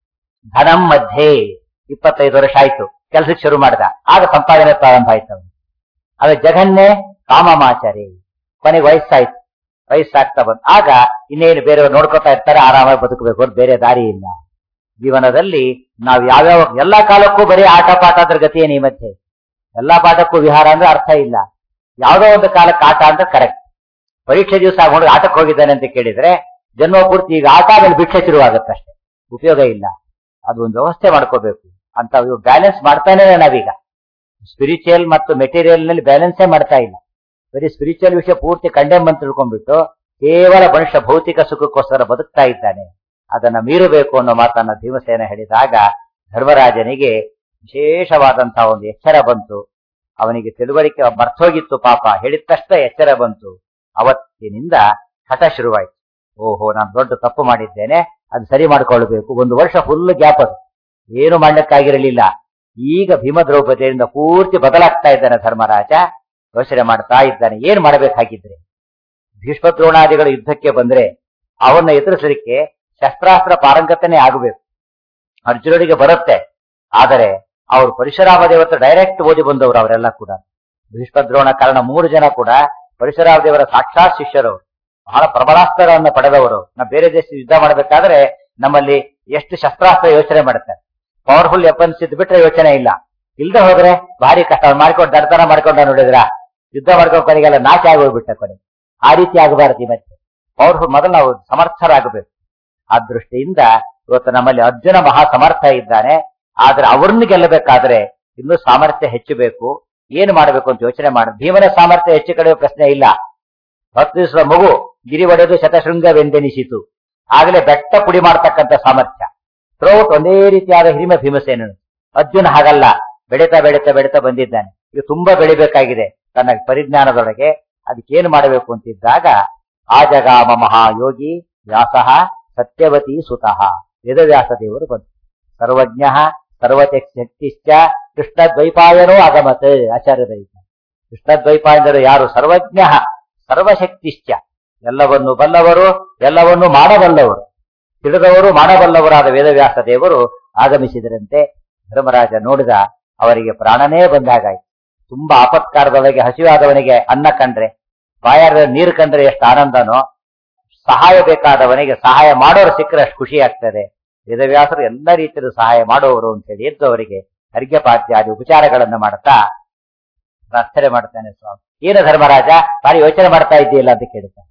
ಧನಂ ಮಧ್ಯೆ ಇಪ್ಪತ್ತೈದು ವರ್ಷ ಆಯ್ತು ಕೆಲಸಕ್ಕೆ ಶುರು ಮಾಡಿದ ಆಗ ಸಂಪಾದನೆ ಪ್ರಾರಂಭ ಆಯ್ತು ಅವನು ಆಮೇಲೆ ಜಗನ್ನೇ ಕಾಮಮಾಚರಿ ಕೊನೆಗೆ ವಯಸ್ಸಾಯ್ತು ವಯಸ್ಸಾಗ್ತಾ ಬಂತು ಆಗ ಇನ್ನೇನು ಬೇರೆಯವ್ರು ನೋಡ್ಕೊತಾ ಇರ್ತಾರೆ ಆರಾಮಾಗಿ ಬದುಕಬೇಕು ಅಂತ ಬೇರೆ ದಾರಿ ಇಲ್ಲ ಜೀವನದಲ್ಲಿ ನಾವು ಯಾವ್ಯಾವ ಎಲ್ಲಾ ಕಾಲಕ್ಕೂ ಬರೀ ಆಟ ಪಾಠ ಅದ್ರ ಗತಿ ಏನು ಈ ಮಧ್ಯೆ ಎಲ್ಲಾ ಪಾಠಕ್ಕೂ ವಿಹಾರ ಅಂದ್ರೆ ಅರ್ಥ ಇಲ್ಲ ಯಾವ್ದೋ ಒಂದು ಕಾಲಕ್ಕೆ ಆಟ ಅಂದ್ರೆ ಕರೆಕ್ಟ್ ಪರೀಕ್ಷೆ ದಿವಸ ನೋಡಿ ಆಟಕ್ಕೆ ಹೋಗಿದ್ದಾನೆ ಅಂತ ಕೇಳಿದ್ರೆ ಜನ್ಮ ಪೂರ್ತಿ ಈಗ ಆಟ ಆಮೇಲೆ ಭಿಕ್ಷೆ ಶುರುವಾಗುತ್ತೆ ಅಷ್ಟೇ ಉಪಯೋಗ ಇಲ್ಲ ಅದು ಒಂದು ವ್ಯವಸ್ಥೆ ಮಾಡ್ಕೋಬೇಕು ಅಂತ ಬ್ಯಾಲೆನ್ಸ್ ಮಾಡ್ತಾನೆ ನಾವೀಗ ಸ್ಪಿರಿಚುವಲ್ ಮತ್ತು ಮೆಟೀರಿಯಲ್ ನಲ್ಲಿ ಬ್ಯಾಲೆನ್ಸೇ ಮಾಡ್ತಾ ಇಲ್ಲ ಬರೀ ಸ್ಪಿರಿಚುವಲ್ ವಿಷಯ ಪೂರ್ತಿ ಕಂಡೆಮ್ ಅಂತ ತಿಳ್ಕೊಂಡ್ಬಿಟ್ಟು ಕೇವಲ ಮನುಷ್ಯ ಭೌತಿಕ ಸುಖಕ್ಕೋಸ್ಕರ ಬದುಕ್ತಾ ಇದ್ದಾನೆ ಅದನ್ನ ಮೀರಬೇಕು ಅನ್ನೋ ಮಾತನ್ನ ಭೀಮಸೇನ ಹೇಳಿದಾಗ ಧರ್ಮರಾಜನಿಗೆ ವಿಶೇಷವಾದಂತಹ ಒಂದು ಎಚ್ಚರ ಬಂತು ಅವನಿಗೆ ತಿಳುವಳಿಕೆ ಮರ್ತೋಗಿತ್ತು ಪಾಪ ಹೇಳಿದ ತಕ್ಷಣ ಎಚ್ಚರ ಬಂತು ಅವತ್ತಿನಿಂದ ಹಠ ಶುರುವಾಯ್ತು ಓಹೋ ನಾನು ದೊಡ್ಡ ತಪ್ಪು ಮಾಡಿದ್ದೇನೆ ಅದು ಸರಿ ಮಾಡ್ಕೊಳ್ಬೇಕು ಒಂದು ವರ್ಷ ಫುಲ್ ಗ್ಯಾಪ್ ಅದು ಏನು ಮಾಡಕ್ಕಾಗಿರಲಿಲ್ಲ ಈಗ ಭೀಮ ದ್ರೌಪದಿಯಿಂದ ಪೂರ್ತಿ ಬದಲಾಗ್ತಾ ಇದ್ದಾನೆ ಧರ್ಮರಾಜ ಯೋಚನೆ ಮಾಡ್ತಾ ಇದ್ದಾನೆ ಏನ್ ಮಾಡಬೇಕಾಗಿದ್ರೆ ಭೀಷ್ಮ ದ್ರೋಣಾದಿಗಳು ಯುದ್ಧಕ್ಕೆ ಬಂದ್ರೆ ಅವನ್ನ ಎದುರಿಸಲಿಕ್ಕೆ ಶಸ್ತ್ರಾಸ್ತ್ರ ಪಾರಂಗತನೇ ಆಗಬೇಕು ಅರ್ಜುನನಿಗೆ ಬರುತ್ತೆ ಆದರೆ ಅವರು ಪರಶುರಾಮ ದೇವರ ಡೈರೆಕ್ಟ್ ಓದಿ ಬಂದವರು ಅವರೆಲ್ಲ ಕೂಡ ಭೀಷ್ಮ ದ್ರೋಣ ಕಾರಣ ಮೂರು ಜನ ಕೂಡ ಪರಶುರಾಮ ದೇವರ ಸಾಕ್ಷಾತ್ ಶಿಷ್ಯರು ಬಹಳ ಪ್ರಬಲಾಸ್ತ್ರಗಳನ್ನ ಪಡೆದವರು ನಾವು ಬೇರೆ ದೇಶ ಯುದ್ಧ ಮಾಡಬೇಕಾದ್ರೆ ನಮ್ಮಲ್ಲಿ ಎಷ್ಟು ಶಸ್ತ್ರಾಸ್ತ್ರ ಯೋಚನೆ ಮಾಡುತ್ತಾರೆ ಪವರ್ಫುಲ್ ವೆಪನ್ಸ್ ಇದ್ ಬಿಟ್ರೆ ಯೋಚನೆ ಇಲ್ಲ ಇಲ್ದೆ ಹೋದ್ರೆ ಭಾರಿ ಕಷ್ಟ ಅವ್ನು ಮಾಡ್ಕೊಂಡು ದಡ್ತನ ಮಾಡ್ಕೊಂಡ ನೋಡಿದ್ರ ಯುದ್ಧ ಮಾಡ್ಕೊಂಡು ಕೊನೆಗೆಲ್ಲ ನಾಶ ಆಗೋಗ್ಬಿಟ್ಟ ಕೊನೆ ಆ ರೀತಿ ಆಗಬಾರದು ಈ ಮತ್ತೆ ಪವರ್ಫುಲ್ ಮೊದಲು ನಾವು ಸಮರ್ಥರಾಗಬೇಕು ಆ ದೃಷ್ಟಿಯಿಂದ ಇವತ್ತು ನಮ್ಮಲ್ಲಿ ಅರ್ಜುನ ಮಹಾ ಸಮರ್ಥ ಇದ್ದಾನೆ ಆದ್ರೆ ಅವ್ರನ್ನ ಗೆಲ್ಲಬೇಕಾದ್ರೆ ಇನ್ನೂ ಸಾಮರ್ಥ್ಯ ಹೆಚ್ಚಬೇಕು ಏನು ಮಾಡಬೇಕು ಅಂತ ಯೋಚನೆ ಮಾಡ ಭೀಮನ ಸಾಮರ್ಥ್ಯ ಹೆಚ್ಚು ಕಡೆ ಪ್ರಶ್ನೆ ಇಲ್ಲ ಹತ್ತು ದಿವಸದ ಮಗು ಗಿರಿ ಒಡೆದು ಶತಶೃಂಗವೆಂದೆನಿಸಿತು ಆಗಲೇ ಬೆಟ್ಟ ಪುಡಿ ಮಾಡ್ತಕ್ಕಂಥ ಸಾಮರ್ಥ್ಯ ಥ್ರೋಟ್ ಒಂದೇ ರೀತಿಯಾದ ಹಿರಿಮೆ ಭೀಮಸೇನನು ಅರ್ಜುನ ಹಾಗಲ್ಲ ಬೆಳೀತಾ ಬೆಳೀತಾ ಬೆಳೀತಾ ಬಂದಿದ್ದಾನೆ ಈಗ ತುಂಬಾ ಬೆಳಿಬೇಕಾಗಿದೆ ತನ್ನ ಪರಿಜ್ಞಾನದೊಳಗೆ ಅದಕ್ಕೇನು ಮಾಡಬೇಕು ಅಂತಿದ್ದಾಗ ಆ ಜಗಾಮ ಮಹಾಯೋಗಿ ವ್ಯಾಸಃ ಸತ್ಯವತಿ ಸುತಃ ವೇದವ್ಯಾಸ ದೇವರು ಬಂತು ಸರ್ವಜ್ಞ ಸರ್ವಶಕ್ತಿಶ್ಚ ಕೃಷ್ಣ ದ್ವೈಪಾಯನೋ ಅಗಮತ್ ಆಚಾರ್ಯರ ಕೃಷ್ಣ ದ್ವೈಪಾಯನರು ಯಾರು ಸರ್ವಜ್ಞ ಸರ್ವಶಕ್ತಿಶ್ಚ ಎಲ್ಲವನ್ನು ಬಲ್ಲವರು ಎಲ್ಲವನ್ನು ಮಾಡಬಲ್ಲವರು ತಿಳಿದವರು ಮಾಡಬಲ್ಲವರಾದ ವೇದವ್ಯಾಸ ದೇವರು ಆಗಮಿಸಿದರಂತೆ ಧರ್ಮರಾಜ ನೋಡಿದ ಅವರಿಗೆ ಪ್ರಾಣನೇ ಬಂದಾಗಾಯ್ತು ತುಂಬಾ ಆಪತ್ಕಾರದೊಳಗೆ ಹಸಿವಾದವನಿಗೆ ಅನ್ನ ಕಂಡ್ರೆ ಬಾಯಾರ ನೀರು ಕಂಡ್ರೆ ಎಷ್ಟು ಆನಂದನೋ ಸಹಾಯ ಬೇಕಾದವನಿಗೆ ಸಹಾಯ ಮಾಡೋರು ಸಿಕ್ಕರೆ ಅಷ್ಟು ಖುಷಿ ಆಗ್ತದೆ ವೇದವ್ಯಾಸರು ಎಲ್ಲ ರೀತಿಯಲ್ಲೂ ಸಹಾಯ ಮಾಡುವವರು ಅಂತ ಹೇಳಿ ಎದ್ದು ಅವರಿಗೆ ಅರ್ಘ್ಯಪಾದ್ಯಾದಿ ಉಪಚಾರಗಳನ್ನು ಮಾಡ್ತಾ ಪ್ರಾರ್ಥನೆ ಮಾಡ್ತಾನೆ ಸ್ವಾಮಿ ಏನು ಧರ್ಮರಾಜ ಬಾರಿ ಯೋಚನೆ ಮಾಡ್ತಾ ಇದ್ದೀಯಲ್ಲ ಅಂತ ಕೇಳ್ತಾನೆ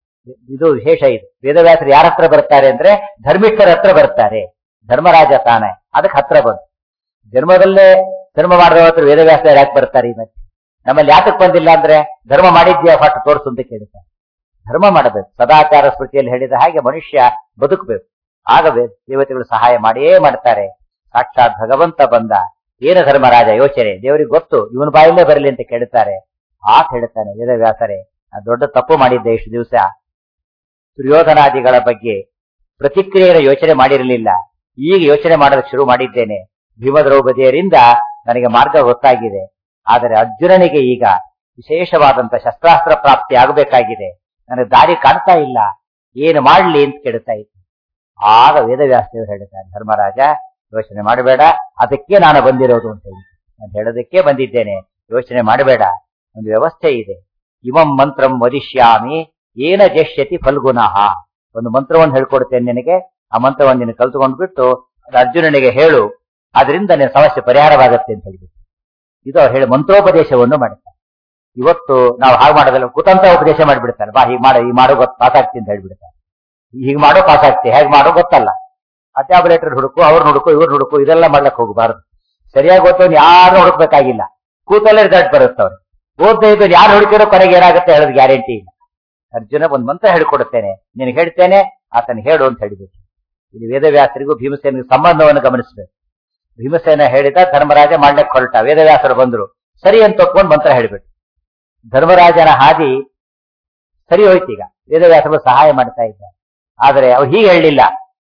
ಇದು ವಿಶೇಷ ಇದು ವೇದವ್ಯಾಸರು ಯಾರ ಹತ್ರ ಬರ್ತಾರೆ ಅಂದ್ರೆ ಧರ್ಮಿಷ್ಠರ ಹತ್ರ ಬರ್ತಾರೆ ಧರ್ಮರಾಜ ತಾನೆ ಅದಕ್ಕೆ ಹತ್ರ ಬಂತು ಜನ್ಮದಲ್ಲೇ ಧರ್ಮ ಮಾಡಿದವ ಹತ್ರ ವೇದವ್ಯಾಸ ಯಾಕೆ ಬರ್ತಾರೆ ಈ ಮತ್ತೆ ನಮ್ಮಲ್ಲಿ ಯಾತಕ್ ಬಂದಿಲ್ಲ ಅಂದ್ರೆ ಧರ್ಮ ಮಾಡಿದ್ಯಾ ಫಟ್ ತೋರಿಸು ಅಂತ ಕೇಳ್ತಾರೆ ಧರ್ಮ ಮಾಡಬೇಕು ಸದಾಚಾರ ಸ್ಮೃತಿಯಲ್ಲಿ ಹೇಳಿದ ಹಾಗೆ ಮನುಷ್ಯ ಬದುಕಬೇಕು ಆಗ ವೆ- ದೇವತೆಗಳು ಸಹಾಯ ಮಾಡಿಯೇ ಮಾಡ್ತಾರೆ ಸಾಕ್ಷಾತ್ ಭಗವಂತ ಬಂದ ಏನು ಧರ್ಮರಾಜ ಯೋಚನೆ ದೇವರಿಗೆ ಗೊತ್ತು ಇವನ ಬಾಯಲ್ಲೇ ಬರಲಿ ಅಂತ ಕೇಳುತ್ತಾರೆ ಆತ ಹೇಳ್ತಾನೆ ವೇದವ್ಯಾಸರೇ ನಾನು ದೊಡ್ಡ ತಪ್ಪು ಮಾಡಿದ್ದೆ ಇಷ್ಟು ದಿವಸ ದುರ್ಯೋಧನಾದಿಗಳ ಬಗ್ಗೆ ಪ್ರತಿಕ್ರಿಯೆಯ ಯೋಚನೆ ಮಾಡಿರಲಿಲ್ಲ ಈಗ ಯೋಚನೆ ಮಾಡೋದಕ್ಕೆ ಶುರು ಮಾಡಿದ್ದೇನೆ ಭೀಮ ದ್ರೌಪದಿಯರಿಂದ ನನಗೆ ಮಾರ್ಗ ಗೊತ್ತಾಗಿದೆ ಆದರೆ ಅರ್ಜುನನಿಗೆ ಈಗ ವಿಶೇಷವಾದಂತ ಶಸ್ತ್ರಾಸ್ತ್ರ ಪ್ರಾಪ್ತಿ ಆಗಬೇಕಾಗಿದೆ ನನಗೆ ದಾರಿ ಕಾಣ್ತಾ ಇಲ್ಲ ಏನು ಮಾಡ್ಲಿ ಅಂತ ಕೇಳ್ತಾ ಇತ್ತು ಆಗ ವೇದವ್ಯಾಸದೇವರು ಹೇಳ್ತಾರೆ ಧರ್ಮರಾಜ ಯೋಚನೆ ಮಾಡಬೇಡ ಅದಕ್ಕೆ ನಾನು ಬಂದಿರೋದು ಅಂತ ಹೇಳಿ ನಾನು ಹೇಳೋದಕ್ಕೆ ಬಂದಿದ್ದೇನೆ ಯೋಚನೆ ಮಾಡಬೇಡ ಒಂದು ವ್ಯವಸ್ಥೆ ಇದೆ ಇಮಂ ಮಂತ್ರಂ ವದಿಷ್ಯಾಮಿ ಏನ ಜಷ್ಯತಿ ಫಲ್ಗುಣಃ ಒಂದು ಮಂತ್ರವನ್ನು ಹೇಳ್ಕೊಡ್ತೇನೆ ನಿನಗೆ ಆ ಮಂತ್ರವನ್ನು ನೀನು ಕಲ್ತುಕೊಂಡ್ಬಿಟ್ಟು ಅದು ಅರ್ಜುನನಿಗೆ ಹೇಳು ಅದರಿಂದ ನಿನ್ನ ಸಮಸ್ಯೆ ಪರಿಹಾರವಾಗುತ್ತೆ ಅಂತ ಹೇಳಿಬಿಟ್ಟು ಇದು ಅವ್ರು ಹೇಳಿ ಮಂತ್ರೋಪದೇಶವನ್ನು ಮಾಡ್ತಾರೆ ಇವತ್ತು ನಾವು ಹಾಗೆ ಮಾಡೋದಲ್ಲ ಕುತಂತ್ರ ಉಪದೇಶ ಮಾಡಿಬಿಡ್ತಾರೆ ಬಾ ಹೀಗೆ ಮಾಡೋ ಈ ಮಾಡೋ ಗೊತ್ತು ಪಾಸ್ ಆಗ್ತಿ ಅಂತ ಹೇಳ್ಬಿಡ್ತಾರೆ ಹೀಗೆ ಮಾಡೋ ಪಾಸ್ ಆಗ್ತಿ ಹೇಗೆ ಮಾಡೋ ಗೊತ್ತಲ್ಲ ಆ ಟ್ಯಾಬ್ಲೆಟರ್ ಹುಡುಕು ಅವ್ರು ಹುಡುಕು ಇವ್ರು ಹುಡುಕು ಇದೆಲ್ಲ ಮಾಡ್ಲಕ್ ಹೋಗಬಾರ್ದು ಸರಿಯಾಗಿ ಓದ್ತವ್ನು ಯಾರು ಹುಡುಕ್ಬೇಕಾಗಿಲ್ಲ ಕೂತಲ್ಲೇ ರಿಸಲ್ಟ್ ಬರುತ್ತೆ ಅವ್ರು ಓದ್ತಾ ಇದ್ದು ಯಾರು ಹುಡುಕಿರೋ ಕೊನೆಗೆ ಏನಾಗುತ್ತೆ ಹೇಳೋದು ಗ್ಯಾರಂಟಿ ಇಲ್ಲ ಅರ್ಜುನ ಒಂದು ಮಂತ್ರ ಹೇಳ್ಕೊಡುತ್ತೇನೆ ನಿನಗೆ ಹೇಳ್ತೇನೆ ಆತನ ಹೇಳು ಅಂತ ಹೇಳಿಬಿಟ್ಟು ಇಲ್ಲಿ ವೇದವ್ಯಾಸರಿಗೂ ಭೀಮಸೇನಿಗೂ ಸಂಬಂಧವನ್ನು ಗಮನಿಸಬೇಕು ಭೀಮಸೇನ ಹೇಳಿದ ಧರ್ಮರಾಜ ಮಾಡ್ಲಿಕ್ಕೆ ಹೊರಟ ವೇದವ್ಯಾಸರು ಬಂದ್ರು ಸರಿ ಅಂತ ಒಪ್ಕೊಂಡು ಮಂತ್ರ ಹೇಳಿಬಿಟ್ಟು ಧರ್ಮರಾಜನ ಹಾದಿ ಸರಿ ಹೋಯ್ತು ಈಗ ವೇದವ್ಯಾಸರು ಸಹಾಯ ಮಾಡ್ತಾ ಇದ್ದ ಆದರೆ ಅವ್ರು ಹೀಗೆ ಹೇಳಲಿಲ್ಲ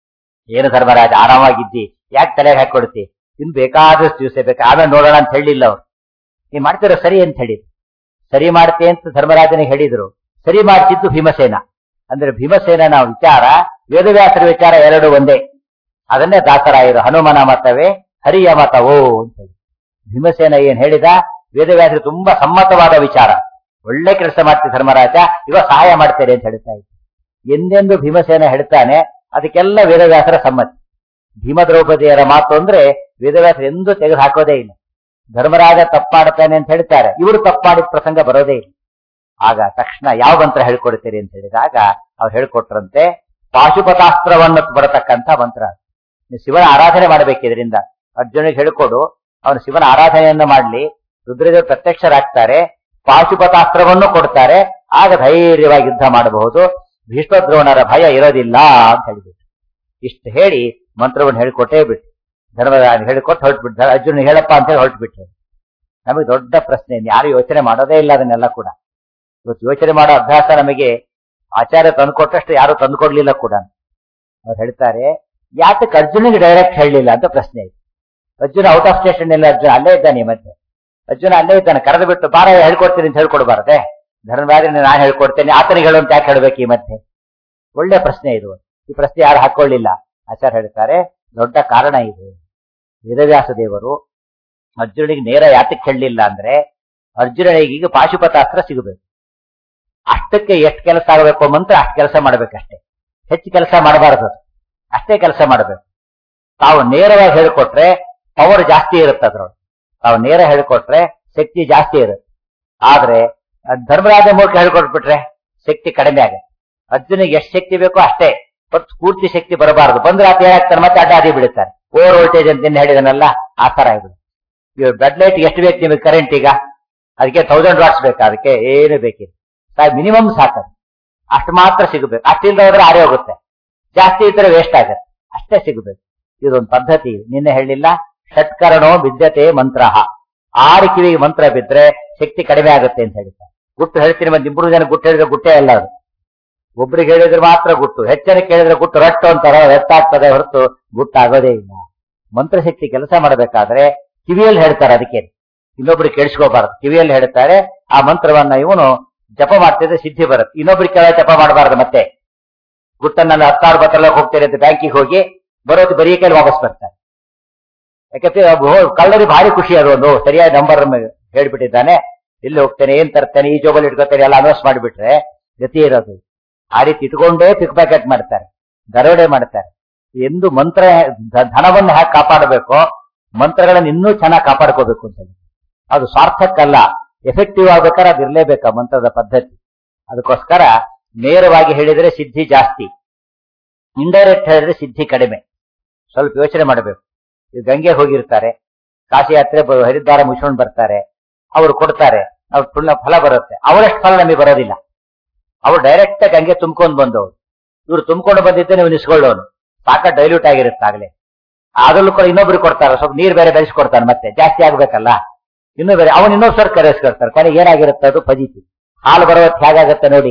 ಏನು ಧರ್ಮರಾಜ ಆರಾಮಾಗಿದ್ದಿ ಯಾಕೆ ತಲೆಗೆ ಹಾಕೊಡ್ತಿ ಇನ್ ಬೇಕಾದಷ್ಟು ದಿವಸ ಬೇಕು ಆಮೇಲೆ ನೋಡೋಣ ಅಂತ ಹೇಳಿಲ್ಲ ಅವ್ರು ನೀನ್ ಮಾಡ್ತಿರೋ ಸರಿ ಅಂತ ಹೇಳಿ ಸರಿ ಮಾಡ್ತೆ ಅಂತ ಧರ್ಮರಾಜನಿಗೆ ಹೇಳಿದ್ರು ಸರಿ ಮಾಡ್ತಿದ್ದು ಭೀಮಸೇನ ಅಂದ್ರೆ ಭೀಮಸೇನನ ವಿಚಾರ ವೇದವ್ಯಾಸರ ವಿಚಾರ ಎರಡು ಒಂದೇ ಅದನ್ನೇ ದಾಸರಾಯರು ಹನುಮನ ಮತವೇ ಹರಿಯ ಮತವೋ ಅಂತ ಹೇಳಿ ಭೀಮಸೇನ ಏನ್ ಹೇಳಿದ ವೇದವ್ಯಾಸರು ತುಂಬಾ ಸಮ್ಮತವಾದ ವಿಚಾರ ಒಳ್ಳೆ ಕೆಲಸ ಮಾಡ್ತಿ ಧರ್ಮರಾಜ ಇವಾಗ ಸಹಾಯ ಮಾಡ್ತೇನೆ ಅಂತ ಹೇಳ್ತಾ ಇದ್ದ ಎಂದೆಂದು ಭೀಮಸೇನ ಹೇಳ್ತಾನೆ ಅದಕ್ಕೆಲ್ಲ ವೇದವ್ಯಾಸರ ಸಮ್ಮತಿ ಭೀಮ ದ್ರೌಪದಿಯರ ಮಾತು ಅಂದ್ರೆ ವೇದವ್ಯಾಸರು ಎಂದೂ ತೆಗೆದು ಹಾಕೋದೇ ಇಲ್ಲ ಧರ್ಮರಾಜ ತಪ್ಪಾಡ್ತಾನೆ ಅಂತ ಹೇಳ್ತಾರೆ ಇವರು ತಪ್ಪಾಡಿದ ಪ್ರಸಂಗ ಬರೋದೇ ಇಲ್ಲ ಆಗ ತಕ್ಷಣ ಯಾವ ಮಂತ್ರ ಹೇಳ್ಕೊಡ್ತೀರಿ ಅಂತ ಹೇಳಿದಾಗ ಅವ್ರು ಹೇಳ್ಕೊಟ್ರಂತೆ ಪಾಶುಪತಾಸ್ತ್ರವನ್ನು ಬರತಕ್ಕಂತ ಮಂತ್ರ ನೀವು ಶಿವನ ಆರಾಧನೆ ಮಾಡಬೇಕು ಇದರಿಂದ ಅರ್ಜುನಿಗೆ ಹೇಳ್ಕೊಡು ಅವನು ಶಿವನ ಆರಾಧನೆಯನ್ನು ಮಾಡ್ಲಿ ರುದ್ರದೇವ್ ಪ್ರತ್ಯಕ್ಷರಾಗ್ತಾರೆ ಪಾಶುಪತಾಸ್ತ್ರವನ್ನು ಕೊಡ್ತಾರೆ ಆಗ ಧೈರ್ಯವಾಗಿ ಯುದ್ಧ ಮಾಡಬಹುದು ಭೀಷ್ಮದ್ರೋಣರ ಭಯ ಇರೋದಿಲ್ಲ ಅಂತ ಹೇಳಿಬಿಟ್ಟು ಇಷ್ಟು ಹೇಳಿ ಮಂತ್ರವನ್ನು ಹೇಳಿಕೊಟ್ಟೇ ಬಿಟ್ಟು ಧರ್ಮರಾಜ ಹೇಳಿಕೊಟ್ಟು ಹೊರಟ್ಬಿಟ್ಟು ಅರ್ಜುನ ಹೇಳಪ್ಪ ಅಂತ ಹೇಳಿ ಹೊರಟ್ಬಿಟ್ರು ನಮಗೆ ದೊಡ್ಡ ಪ್ರಶ್ನೆ ಯಾರು ಯೋಚನೆ ಮಾಡೋದೇ ಇಲ್ಲ ಅದನ್ನೆಲ್ಲ ಕೂಡ ಇವತ್ತು ಯೋಚನೆ ಮಾಡೋ ಅಭ್ಯಾಸ ನಮಗೆ ಆಚಾರ್ಯ ತಂದುಕೊಟ್ಟಷ್ಟು ಯಾರು ತಂದುಕೊಡ್ಲಿಲ್ಲ ಕೂಡ ಅವ್ರು ಹೇಳ್ತಾರೆ ಯಾತಕ್ಕೆ ಅರ್ಜುನಿಗೆ ಡೈರೆಕ್ಟ್ ಹೇಳಲಿಲ್ಲ ಅಂತ ಪ್ರಶ್ನೆ ಇದೆ ಅರ್ಜುನ ಔಟ್ ಆಫ್ ಸ್ಟೇಷನ್ ಎಲ್ಲ ಅರ್ಜುನ ಅಲ್ಲೇ ಇದ್ದಾನೆ ಈ ಮಧ್ಯೆ ಅರ್ಜುನ ಅಲ್ಲೇ ಇದ್ದಾನೆ ಕರೆದು ಬಿಟ್ಟು ಬಾರ ಹೇಳ್ಕೊಡ್ತೀನಿ ಅಂತ ಹೇಳ್ಕೊಡ್ಬಾರ್ದೆ ಧರ್ಮರಾಜನ ನಾನು ಹೇಳ್ಕೊಡ್ತೇನೆ ಆತನಿಗೆ ಹೇಳು ಅಂತ ಯಾಕೆ ಹೇಳ್ಬೇಕು ಈ ಮಧ್ಯೆ ಒಳ್ಳೆ ಪ್ರಶ್ನೆ ಇದು ಈ ಪ್ರಶ್ನೆ ಯಾರು ಹಾಕೊಳ್ಳಿಲ್ಲ ಆಚಾರ್ಯ ಹೇಳ್ತಾರೆ ದೊಡ್ಡ ಕಾರಣ ಇದೆ ವೇದವ್ಯಾಸ ದೇವರು ಅರ್ಜುನನಿಗೆ ನೇರ ಯಾತಕ್ಕೆ ಹೇಳಲಿಲ್ಲ ಅಂದ್ರೆ ಅರ್ಜುನನಿಗೆ ಈಗ ಪಾಶುಪತಾಸ್ತ್ರ ಸಿಗಬೇಕು ಅಷ್ಟಕ್ಕೆ ಎಷ್ಟು ಕೆಲಸ ಆಗಬೇಕು ಮಂತ್ರ ಅಷ್ಟು ಕೆಲಸ ಮಾಡ್ಬೇಕಷ್ಟೇ ಹೆಚ್ಚು ಕೆಲಸ ಮಾಡಬಾರದು ಅದು. ಅಷ್ಟೇ ಕೆಲಸ ಮಾಡಬೇಕು ತಾವು ನೇರವಾಗಿ ಹೇಳಿಕೊಟ್ರೆ ಪವರ್ ಜಾಸ್ತಿ ಇರುತ್ತೆ ಅದ್ರೊಳಗೆ ತಾವು ನೇರ ಹೇಳಿಕೊಟ್ರೆ ಶಕ್ತಿ ಜಾಸ್ತಿ ಇರುತ್ತೆ ಆದ್ರೆ ಅದ್ ಧರ್ಮರಾಜ ಮೂಲಕ ಹೇಳ್ಕೊಟ್ಬಿಟ್ರೆ ಶಕ್ತಿ ಕಡಿಮೆ ಆಗುತ್ತೆ ಅರ್ಜುನಿಗೆ ಎಷ್ಟು ಶಕ್ತಿ ಬೇಕೋ ಅಷ್ಟೇ ಹೊತ್ತು ಪೂರ್ತಿ ಶಕ್ತಿ ಬರಬಾರದು ಬಂದ್ರೆ ಆತ ಏನಾಗ್ತಾರೆ ಮತ್ತೆ ಅಡ್ಡಾದಿ ಬಿಡುತ್ತಾರೆ ಓವರ್ ವೋಲ್ಟೇಜ್ ಅಂತ ಏನ್ ಹೇಳಿದನಲ್ಲ ಆ ತರ ಆಗ್ಬಿಡುತ್ತೆ ಇವಾಗ ಬ್ಲಡ್ ಲೈಟ್ ಎಷ್ಟು ಬೇಕು ನಿಮಗೆ ಕರೆಂಟ್ ಈಗ ಅದಕ್ಕೆ ತೌಸಂಡ್ ವಾಟ್ಸ್ ಬೇಕಾ ಅದಕ್ಕೆ ಏನು ಬೇಕಿಲ್ಲ ಮಿನಿಮಮ್ ಸಾಕದು ಅಷ್ಟು ಮಾತ್ರ ಸಿಗಬೇಕು ಅಷ್ಟಿಲ್ಲದೆ ಹೋದ್ರೆ ಆರೇ ಹೋಗುತ್ತೆ ಜಾಸ್ತಿ ಇದ್ರೆ ವೇಸ್ಟ್ ಆಗುತ್ತೆ ಅಷ್ಟೇ ಸಿಗಬೇಕು ಇದೊಂದು ಪದ್ಧತಿ ನಿನ್ನೆ ಹೇಳಿಲ್ಲ ಷಟ್ಕರಣೋ ಬಿದ್ಯತೆ ಮಂತ್ರ ಆರು ಕಿವಿಗೆ ಮಂತ್ರ ಬಿದ್ರೆ ಶಕ್ತಿ ಕಡಿಮೆ ಆಗುತ್ತೆ ಅಂತ ಹೇಳ್ತಾರೆ ಗುಟ್ಟು ಹೇಳ್ತೀನಿ ಮತ್ತೆ ಇಬ್ಬರು ಜನ ಗುಟ್ಟು ಹೇಳಿದ್ರೆ ಗುಟ್ಟೇ ಅಲ್ಲ ಅದು ಒಬ್ರಿಗೆ ಹೇಳಿದ್ರೆ ಮಾತ್ರ ಗುಟ್ಟು ಹೆಚ್ಚನ ಕೇಳಿದ್ರೆ ಗುಟ್ಟು ರಟ್ಟು ಅಂತಾರ ರಟ್ಟಾಗ್ತದೆ ಹೊರತು ಗುಟ್ಟಾಗೋದೇ ಇಲ್ಲ ಮಂತ್ರಶಕ್ತಿ ಕೆಲಸ ಮಾಡಬೇಕಾದ್ರೆ ಕಿವಿಯಲ್ಲಿ ಹೇಳ್ತಾರೆ ಅದಕ್ಕೆ ಇನ್ನೊಬ್ರು ಕೇಳಿಸ್ಕೋಬಾರದು ಕಿವಿಯಲ್ಲಿ ಹೇಳ್ತಾರೆ ಆ ಮಂತ್ರವನ್ನ ಇವನು ಜಪ ಮಾಡ್ತಿದ್ರೆ ಸಿದ್ಧಿ ಬರುತ್ತೆ ಇನ್ನೊಬ್ರಿಗೆ ಕೆಳ ಜಪ ಮಾಡಬಾರದು ಮತ್ತೆ ಗುಟ್ಟನ್ನ ಹತ್ತಾರು ಬತ್ತಲ್ಲ ಹೋಗ್ತಾರೆ ಅಂತ ಬ್ಯಾಂಕಿಗೆ ಹೋಗಿ ಬರೋದು ಬರೀ ಕೈಲಿ ವಾಪಸ್ ಬರ್ತಾರೆ ಯಾಕಂದ್ರೆ ಕಳ್ಳರಿಗೆ ಭಾರಿ ಖುಷಿ ಅದು ಒಂದು ಸರಿಯಾದ ನಂಬರ್ ಹೇಳ್ಬಿಟ್ಟಿದ್ದಾನೆ ಇಲ್ಲಿ ಹೋಗ್ತೇನೆ ಏನ್ ತರ್ತೇನೆ ಈ ಜೋಬಲ್ಲಿ ಇಟ್ಕೋತೇನೆ ಎಲ್ಲ ಅನೌನ್ಸ್ ಮಾಡಿಬಿಟ್ರೆ ಗತಿ ಇರೋದು ಆ ರೀತಿ ಇಟ್ಕೊಂಡೇ ಪಿಕ್ ಪ್ಯಾಕೆಟ್ ಮಾಡ್ತಾರೆ ದರೋಡೆ ಮಾಡ್ತಾರೆ ಎಂದು ಮಂತ್ರ ಧ- ಧನವನ್ನು ಹೇಗೆ ಕಾಪಾಡಬೇಕು ಮಂತ್ರಗಳನ್ನು ಇನ್ನೂ ಚೆನ್ನಾಗಿ ಕಾಪಾಡ್ಕೋಬೇಕು ಅಂತ ಹೇಳಿ ಅದು ಸ್ವಾರ್ಥಕ್ಕಲ್ಲ ಎಫೆಕ್ಟಿವ್ ಆಗ್ಬೇಕಾದ್ರೆ ಅದು ಇರಲೇಬೇಕು ಆ ಮಂತ್ರದ ಪದ್ಧತಿ ಅದಕ್ಕೋಸ್ಕರ ನೇರವಾಗಿ ಹೇಳಿದ್ರೆ ಸಿದ್ಧಿ ಜಾಸ್ತಿ ಇಂಡೈರೆಕ್ಟ್ ಹೇಳಿದ್ರೆ ಸಿದ್ಧಿ ಕಡಿಮೆ ಸ್ವಲ್ಪ ಯೋಚನೆ ಮಾಡಬೇಕು ಈಗ ಗಂಗೆ ಹೋಗಿರ್ತಾರೆ ಕಾಶಿ ಯಾತ್ರೆ ಬ- ಹರಿದ್ವಾರ ಮುಗಿಸ್ಕೊಂಡು ಬರ್ತಾರೆ ಅವರು ಕೊಡ್ತಾರೆ ಅವ್ರ ಫುಲ್ ಫಲ ಬರುತ್ತೆ ಅವರಷ್ಟು ಫಲ ನಮಗೆ ಬರೋದಿಲ್ಲ ಅವ್ರು ಡೈರೆಕ್ಟ್ ಗಂಗೆ ತುಂಬ್ಕೊಂಡು ಬಂದವರು ಇವ್ರು ತುಂಬ್ಕೊಂಡು ಬಂದಿದ್ದೆ ನೀವು ನಿಸ್ಕೊಳ್ಳೋನು ಸಾಕ ಡೈಲ್ಯೂಟ್ ಆಗಿರುತ್ತೆ ಆಗ್ಲೇ ಅದ್ರಲ್ಲೂ ಕೂಡ ಇನ್ನೊಬ್ರಿಗೆ ಕೊಡ್ತಾರೆ ಸ್ವಲ್ಪ ನೀರ್ ಬೇರೆ ಬೆಳೆಸ್ಕೊಡ್ತಾನೆ ಮತ್ತೆ ಜಾಸ್ತಿ ಆಗ್ಬೇಕಲ್ಲ ಇನ್ನೂ ಬೇರೆ ಅವನು ಇನ್ನೊಂದು ಸರ್ ಕರೆಸ್ಕೊಡ್ತಾರೆ ಕೊನೆಗೆ ಏನಾಗಿರುತ್ತೆ ಅದು ಫಜೀತಿ ಹಾಲು ಬರೋ ಹೊತ್ತು ಹೇಗಾಗತ್ತೆ ನೋಡಿ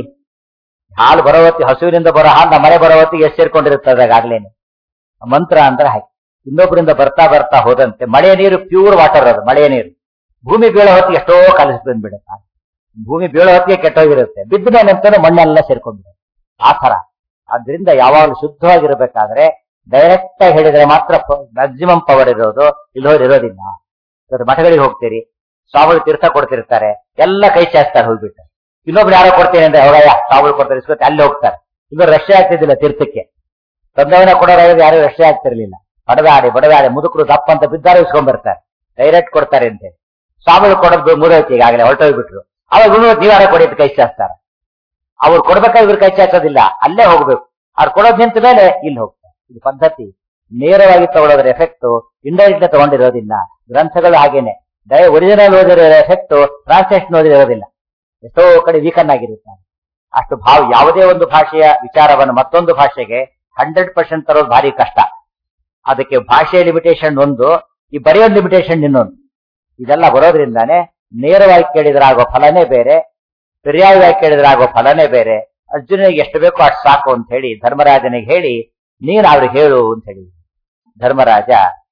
ಹಾಲು ಬರೋ ಹೊತ್ತಿ ಹಸುವಿನಿಂದ ಬರೋ ಹಾಲು ನಮ್ಮ ಮನೆ ಬರೋ ಹೊತ್ತಿಗೆ ಎಷ್ಟು ಸೇರ್ಕೊಂಡಿರುತ್ತೆ ಅದಾಗ್ಲೇನೆ ಮಂತ್ರ ಅಂದ್ರೆ ಹಾಗೆ ಇನ್ನೊಬ್ಬರಿಂದ ಬರ್ತಾ ಬರ್ತಾ ಹೋದಂತೆ ಮಳೆಯ ನೀರು ಪ್ಯೂರ್ ವಾಟರ್ ಅದು ಮಳೆಯ ನೀರು ಭೂಮಿ ಬೀಳೋ ಹೊತ್ತಿಗೆ ಎಷ್ಟೋ ಕಲಸಿ ಬಂದ್ಬಿಡುತ್ತೆ ಭೂಮಿ ಬೀಳೋ ಹೊತ್ತಿಗೆ ಕೆಟ್ಟೋಗಿರುತ್ತೆ ಬಿದ್ದ ಮೇಲೆ ಅಂತಾನೆ ಮಣ್ಣೆಲ್ಲ ಸೇರ್ಕೊಂಡ್ಬಿಡುತ್ತೆ ಆ ತರ ಆದ್ರಿಂದ ಯಾವಾಗಲೂ ಶುದ್ಧವಾಗಿರ್ಬೇಕಾದ್ರೆ ಡೈರೆಕ್ಟ್ ಆಗಿ ಹೇಳಿದ್ರೆ ಮಾತ್ರ ಮ್ಯಾಕ್ಸಿಮಮ್ ಪವರ್ ಇರೋದು ಇಲ್ಲೋರು ಇರೋದಿಲ್ಲ ಇವತ್ತು ಮಠಗಳಿಗೆ ಹೋಗ್ತೀರಿ ಸ್ವಾಮಿಗಳು ತೀರ್ಥ ಕೊಡ್ತಿರ್ತಾರೆ ಎಲ್ಲ ಕೈ ಚಾಚ್ತಾರೆ ಹೋಗ್ಬಿಟ್ಟು ಇನ್ನೊಬ್ರು ಯಾರೋ ಕೊಡ್ತೀನಿ ಅಂದ್ರೆ ಹೋಗಯ್ಯ ಸ್ವಾಮಿಗಳು ಕೊಡ್ತಾರೆ ಇಸ್ಕೊತ್ತೆ ಅಲ್ಲಿ ಹೋಗ್ತಾರೆ ಇವರು ರಶ್ಯ ಆಗ್ತಿದ್ದಿಲ್ಲ ತೀರ್ಥಕ್ಕೆ ತಂದವನ ಕೊಡೋರಾಗ ಯಾರು ರಶ್ಯ ಆಗ್ತಿರ್ಲಿಲ್ಲ ಬಡದಾಡಿ ಬಡದಾಡಿ ಮುದುಕರು ದಪ್ಪ ಅಂತ ಬಿದ್ದಾರು ಇಸ್ಕೊಂಡ್ ಬರ್ತಾರೆ ಡೈರೆಕ್ಟ್ ಕೊಡ್ತಾರೆ ಅಂತ ಸ್ವಾಮಿಗಳು ಕೊಡೋದು ಮುದೈತಿ ಈಗಾಗಲೇ ಹೊರಟೋಗ್ಬಿಟ್ರು ಅವಾಗ ಇವ್ರು ನೀವಾರ ಕೊಡಿ ಅಂತ ಕೈ ಚಾಚ್ತಾರೆ ಅವ್ರು ಕೊಡ್ಬೇಕಾದ್ರೆ ಇವ್ರು ಕೈ ಚಾಚೋದಿಲ್ಲ ಅಲ್ಲೇ ಹೋಗ್ಬೇಕು ಅವ್ರು ಕೊಡೋದ್ ನಿಂತ ಮೇಲೆ ಇಲ್ಲಿ ಹೋಗ್ತಾರೆ ಇದು ಪದ್ಧತಿ ನೇರವಾಗಿ ತಗೊಳ್ಳೋದ್ರ ಎಫೆಕ್ಟ್ ಇಂಡೈರೆಕ್ಟ್ ತಗೊಂಡಿರೋದಿಲ್ಲ ಗ್ರಂಥಗಳು ಹಾಗೇನೆ ದಯ ಒರಿಜಿನಲ್ ಓದಿರೋ ಎಫೆಕ್ಟ್ ಟ್ರಾನ್ಸ್ಲೇಷನ್ ಓದಿರೋದಿಲ್ಲ ಎಷ್ಟೋ ಕಡೆ ವೀಕನ್ ಆಗಿರುತ್ತಾರೆ ಅಷ್ಟು ಭಾವ ಯಾವುದೇ ಒಂದು ಭಾಷೆಯ ವಿಚಾರವನ್ನು ಮತ್ತೊಂದು ಭಾಷೆಗೆ ಹಂಡ್ರೆಡ್ ಪರ್ಸೆಂಟ್ ತರೋದು ಭಾರಿ ಕಷ್ಟ ಅದಕ್ಕೆ ಭಾಷೆಯ ಲಿಮಿಟೇಷನ್ ಒಂದು ಈ ಬರೆಯೋ ಲಿಮಿಟೇಷನ್ ಇನ್ನೊಂದು ಇದೆಲ್ಲ ಬರೋದ್ರಿಂದಾನೆ ನೇರವಾಗಿ ಕೇಳಿದ್ರಾಗೋ ಫಲನೇ ಬೇರೆ ಪರ್ಯಾಯವಾಗಿ ಕೇಳಿದ್ರಾಗೋ ಫಲನೇ ಬೇರೆ ಅರ್ಜುನಿಗೆ ಎಷ್ಟು ಬೇಕೋ ಅಷ್ಟು ಸಾಕು ಅಂತ ಹೇಳಿ ಧರ್ಮರಾಜನಿಗೆ ಹೇಳಿ ನೀನು ಅವ್ರಿಗೆ ಹೇಳು ಅಂತ ಹೇಳಿ ಧರ್ಮರಾಜ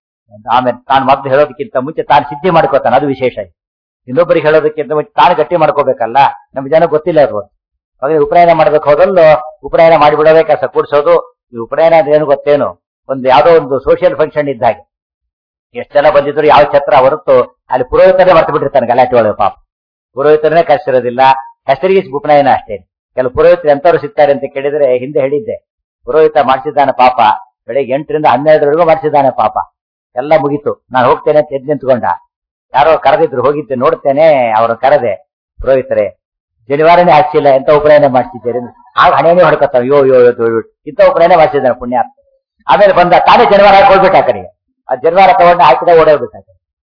ಆಮೇಲೆ ತಾನು ಮೊದಲು ಹೇಳೋದಕ್ಕಿಂತ ಮುಂಚೆ ತಾನು ಸಿದ್ಧಿ ಮಾಡ್ಕೋತಾನೆ ಅದು ವಿಶೇಷ ಇನ್ನೊಬ್ಬರಿಗೆ ಹೇಳೋದಕ್ಕಿಂತ ಮುಂಚೆ ತಾನು ಗಟ್ಟಿ ಮಾಡ್ಕೋಬೇಕಲ್ಲ ನಮ್ ಜನ ಗೊತ್ತಿಲ್ಲ ಅದು ಅದೇ ಉಪನಯನ ಮಾಡ್ಬೇಕು ಹೋದಲ್ಲೂ ಉಪನಯನ ಮಾಡಿಬಿಡೋದೇ ಕೆಲಸ ಕೂಡ್ಸೋದು ಈ ಉಪನಯನ ಏನು ಗೊತ್ತೇನು ಒಂದು ಯಾವ್ದೋ ಒಂದು ಸೋಷಿಯಲ್ ಫಂಕ್ಷನ್ ಇದ್ದ ಹಾಗೆ ಎಷ್ಟು ಜನ ಬಂದಿದ್ರು ಯಾವ ಛತ್ರ ಹೊರತು ಅಲ್ಲಿ ಪುರೋಹಿತರೇ ಮರ್ತು ಬಿಟ್ಟಿರ್ತಾನೆ ಗಲಾಟೆ ಒಳಗೆ ಪಾಪ ಪುರೋಹಿತರನ್ನೇ ಕರ್ಸಿರೋದಿಲ್ಲ ಹೆಸರಿಗೆ ಉಪನಯನ ಅಷ್ಟೇ ಕೆಲವು ಪುರೋಹಿತರು ಎಂತವ್ರು ಸಿಗ್ತಾರೆ ಅಂತ ಕೇಳಿದ್ರೆ ಹಿಂದೆ ಹೇಳಿದ್ದೆ ಪುರೋಹಿತ ಮಾಡಿಸಿದ್ದಾನೆ ಪಾಪ ಬೆಳಿಗ್ಗೆ ಎಂಟರಿಂದ ಹನ್ನೆರಡರವರೆಗೂ ಮಾಡಿಸಿದ್ದಾನೆ ಪಾಪ ಎಲ್ಲ ಮುಗೀತು ನಾನು ಹೋಗ್ತೇನೆ ಅಂತ ಎದ್ದು ನಿಂತ್ಕೊಂಡ ಯಾರೋ ಕರೆದಿದ್ರು ಹೋಗಿದ್ದೆ ನೋಡ್ತೇನೆ ಅವ್ರ ಕರೆದೆ ಪುರೋಹಿತರೆ ಜನಿವಾರನೇ ಹಾಕ್ಸಿಲ್ಲ ಎಂತ ಉಪನಯನ ಮಾಡಿಸಿದ್ದೀರಿ ಆಗ ಹಣೆನೇ ಹೊಡ್ಕೊತಾವ ಯೋ ಯೋ ಯೋ ದೊಡ್ಡ ಇಂಥ ಉಪನಯನ ಮಾಡಿಸಿದ್ದಾನೆ ಪುಣ್ಯಾರ್ಥ ಆಮೇಲೆ ಬಂದ ತಾನೇ ಜನಿವಾರ ಹಾಕೊಳ್ಬಿಟ್ಟ ಆ ಕಡೆಗೆ ಆ ಜನಿವಾರ ತಗೊಂಡು ಹಾಕಿದ ಓಡೋಗ್ಬಿಟ್ಟ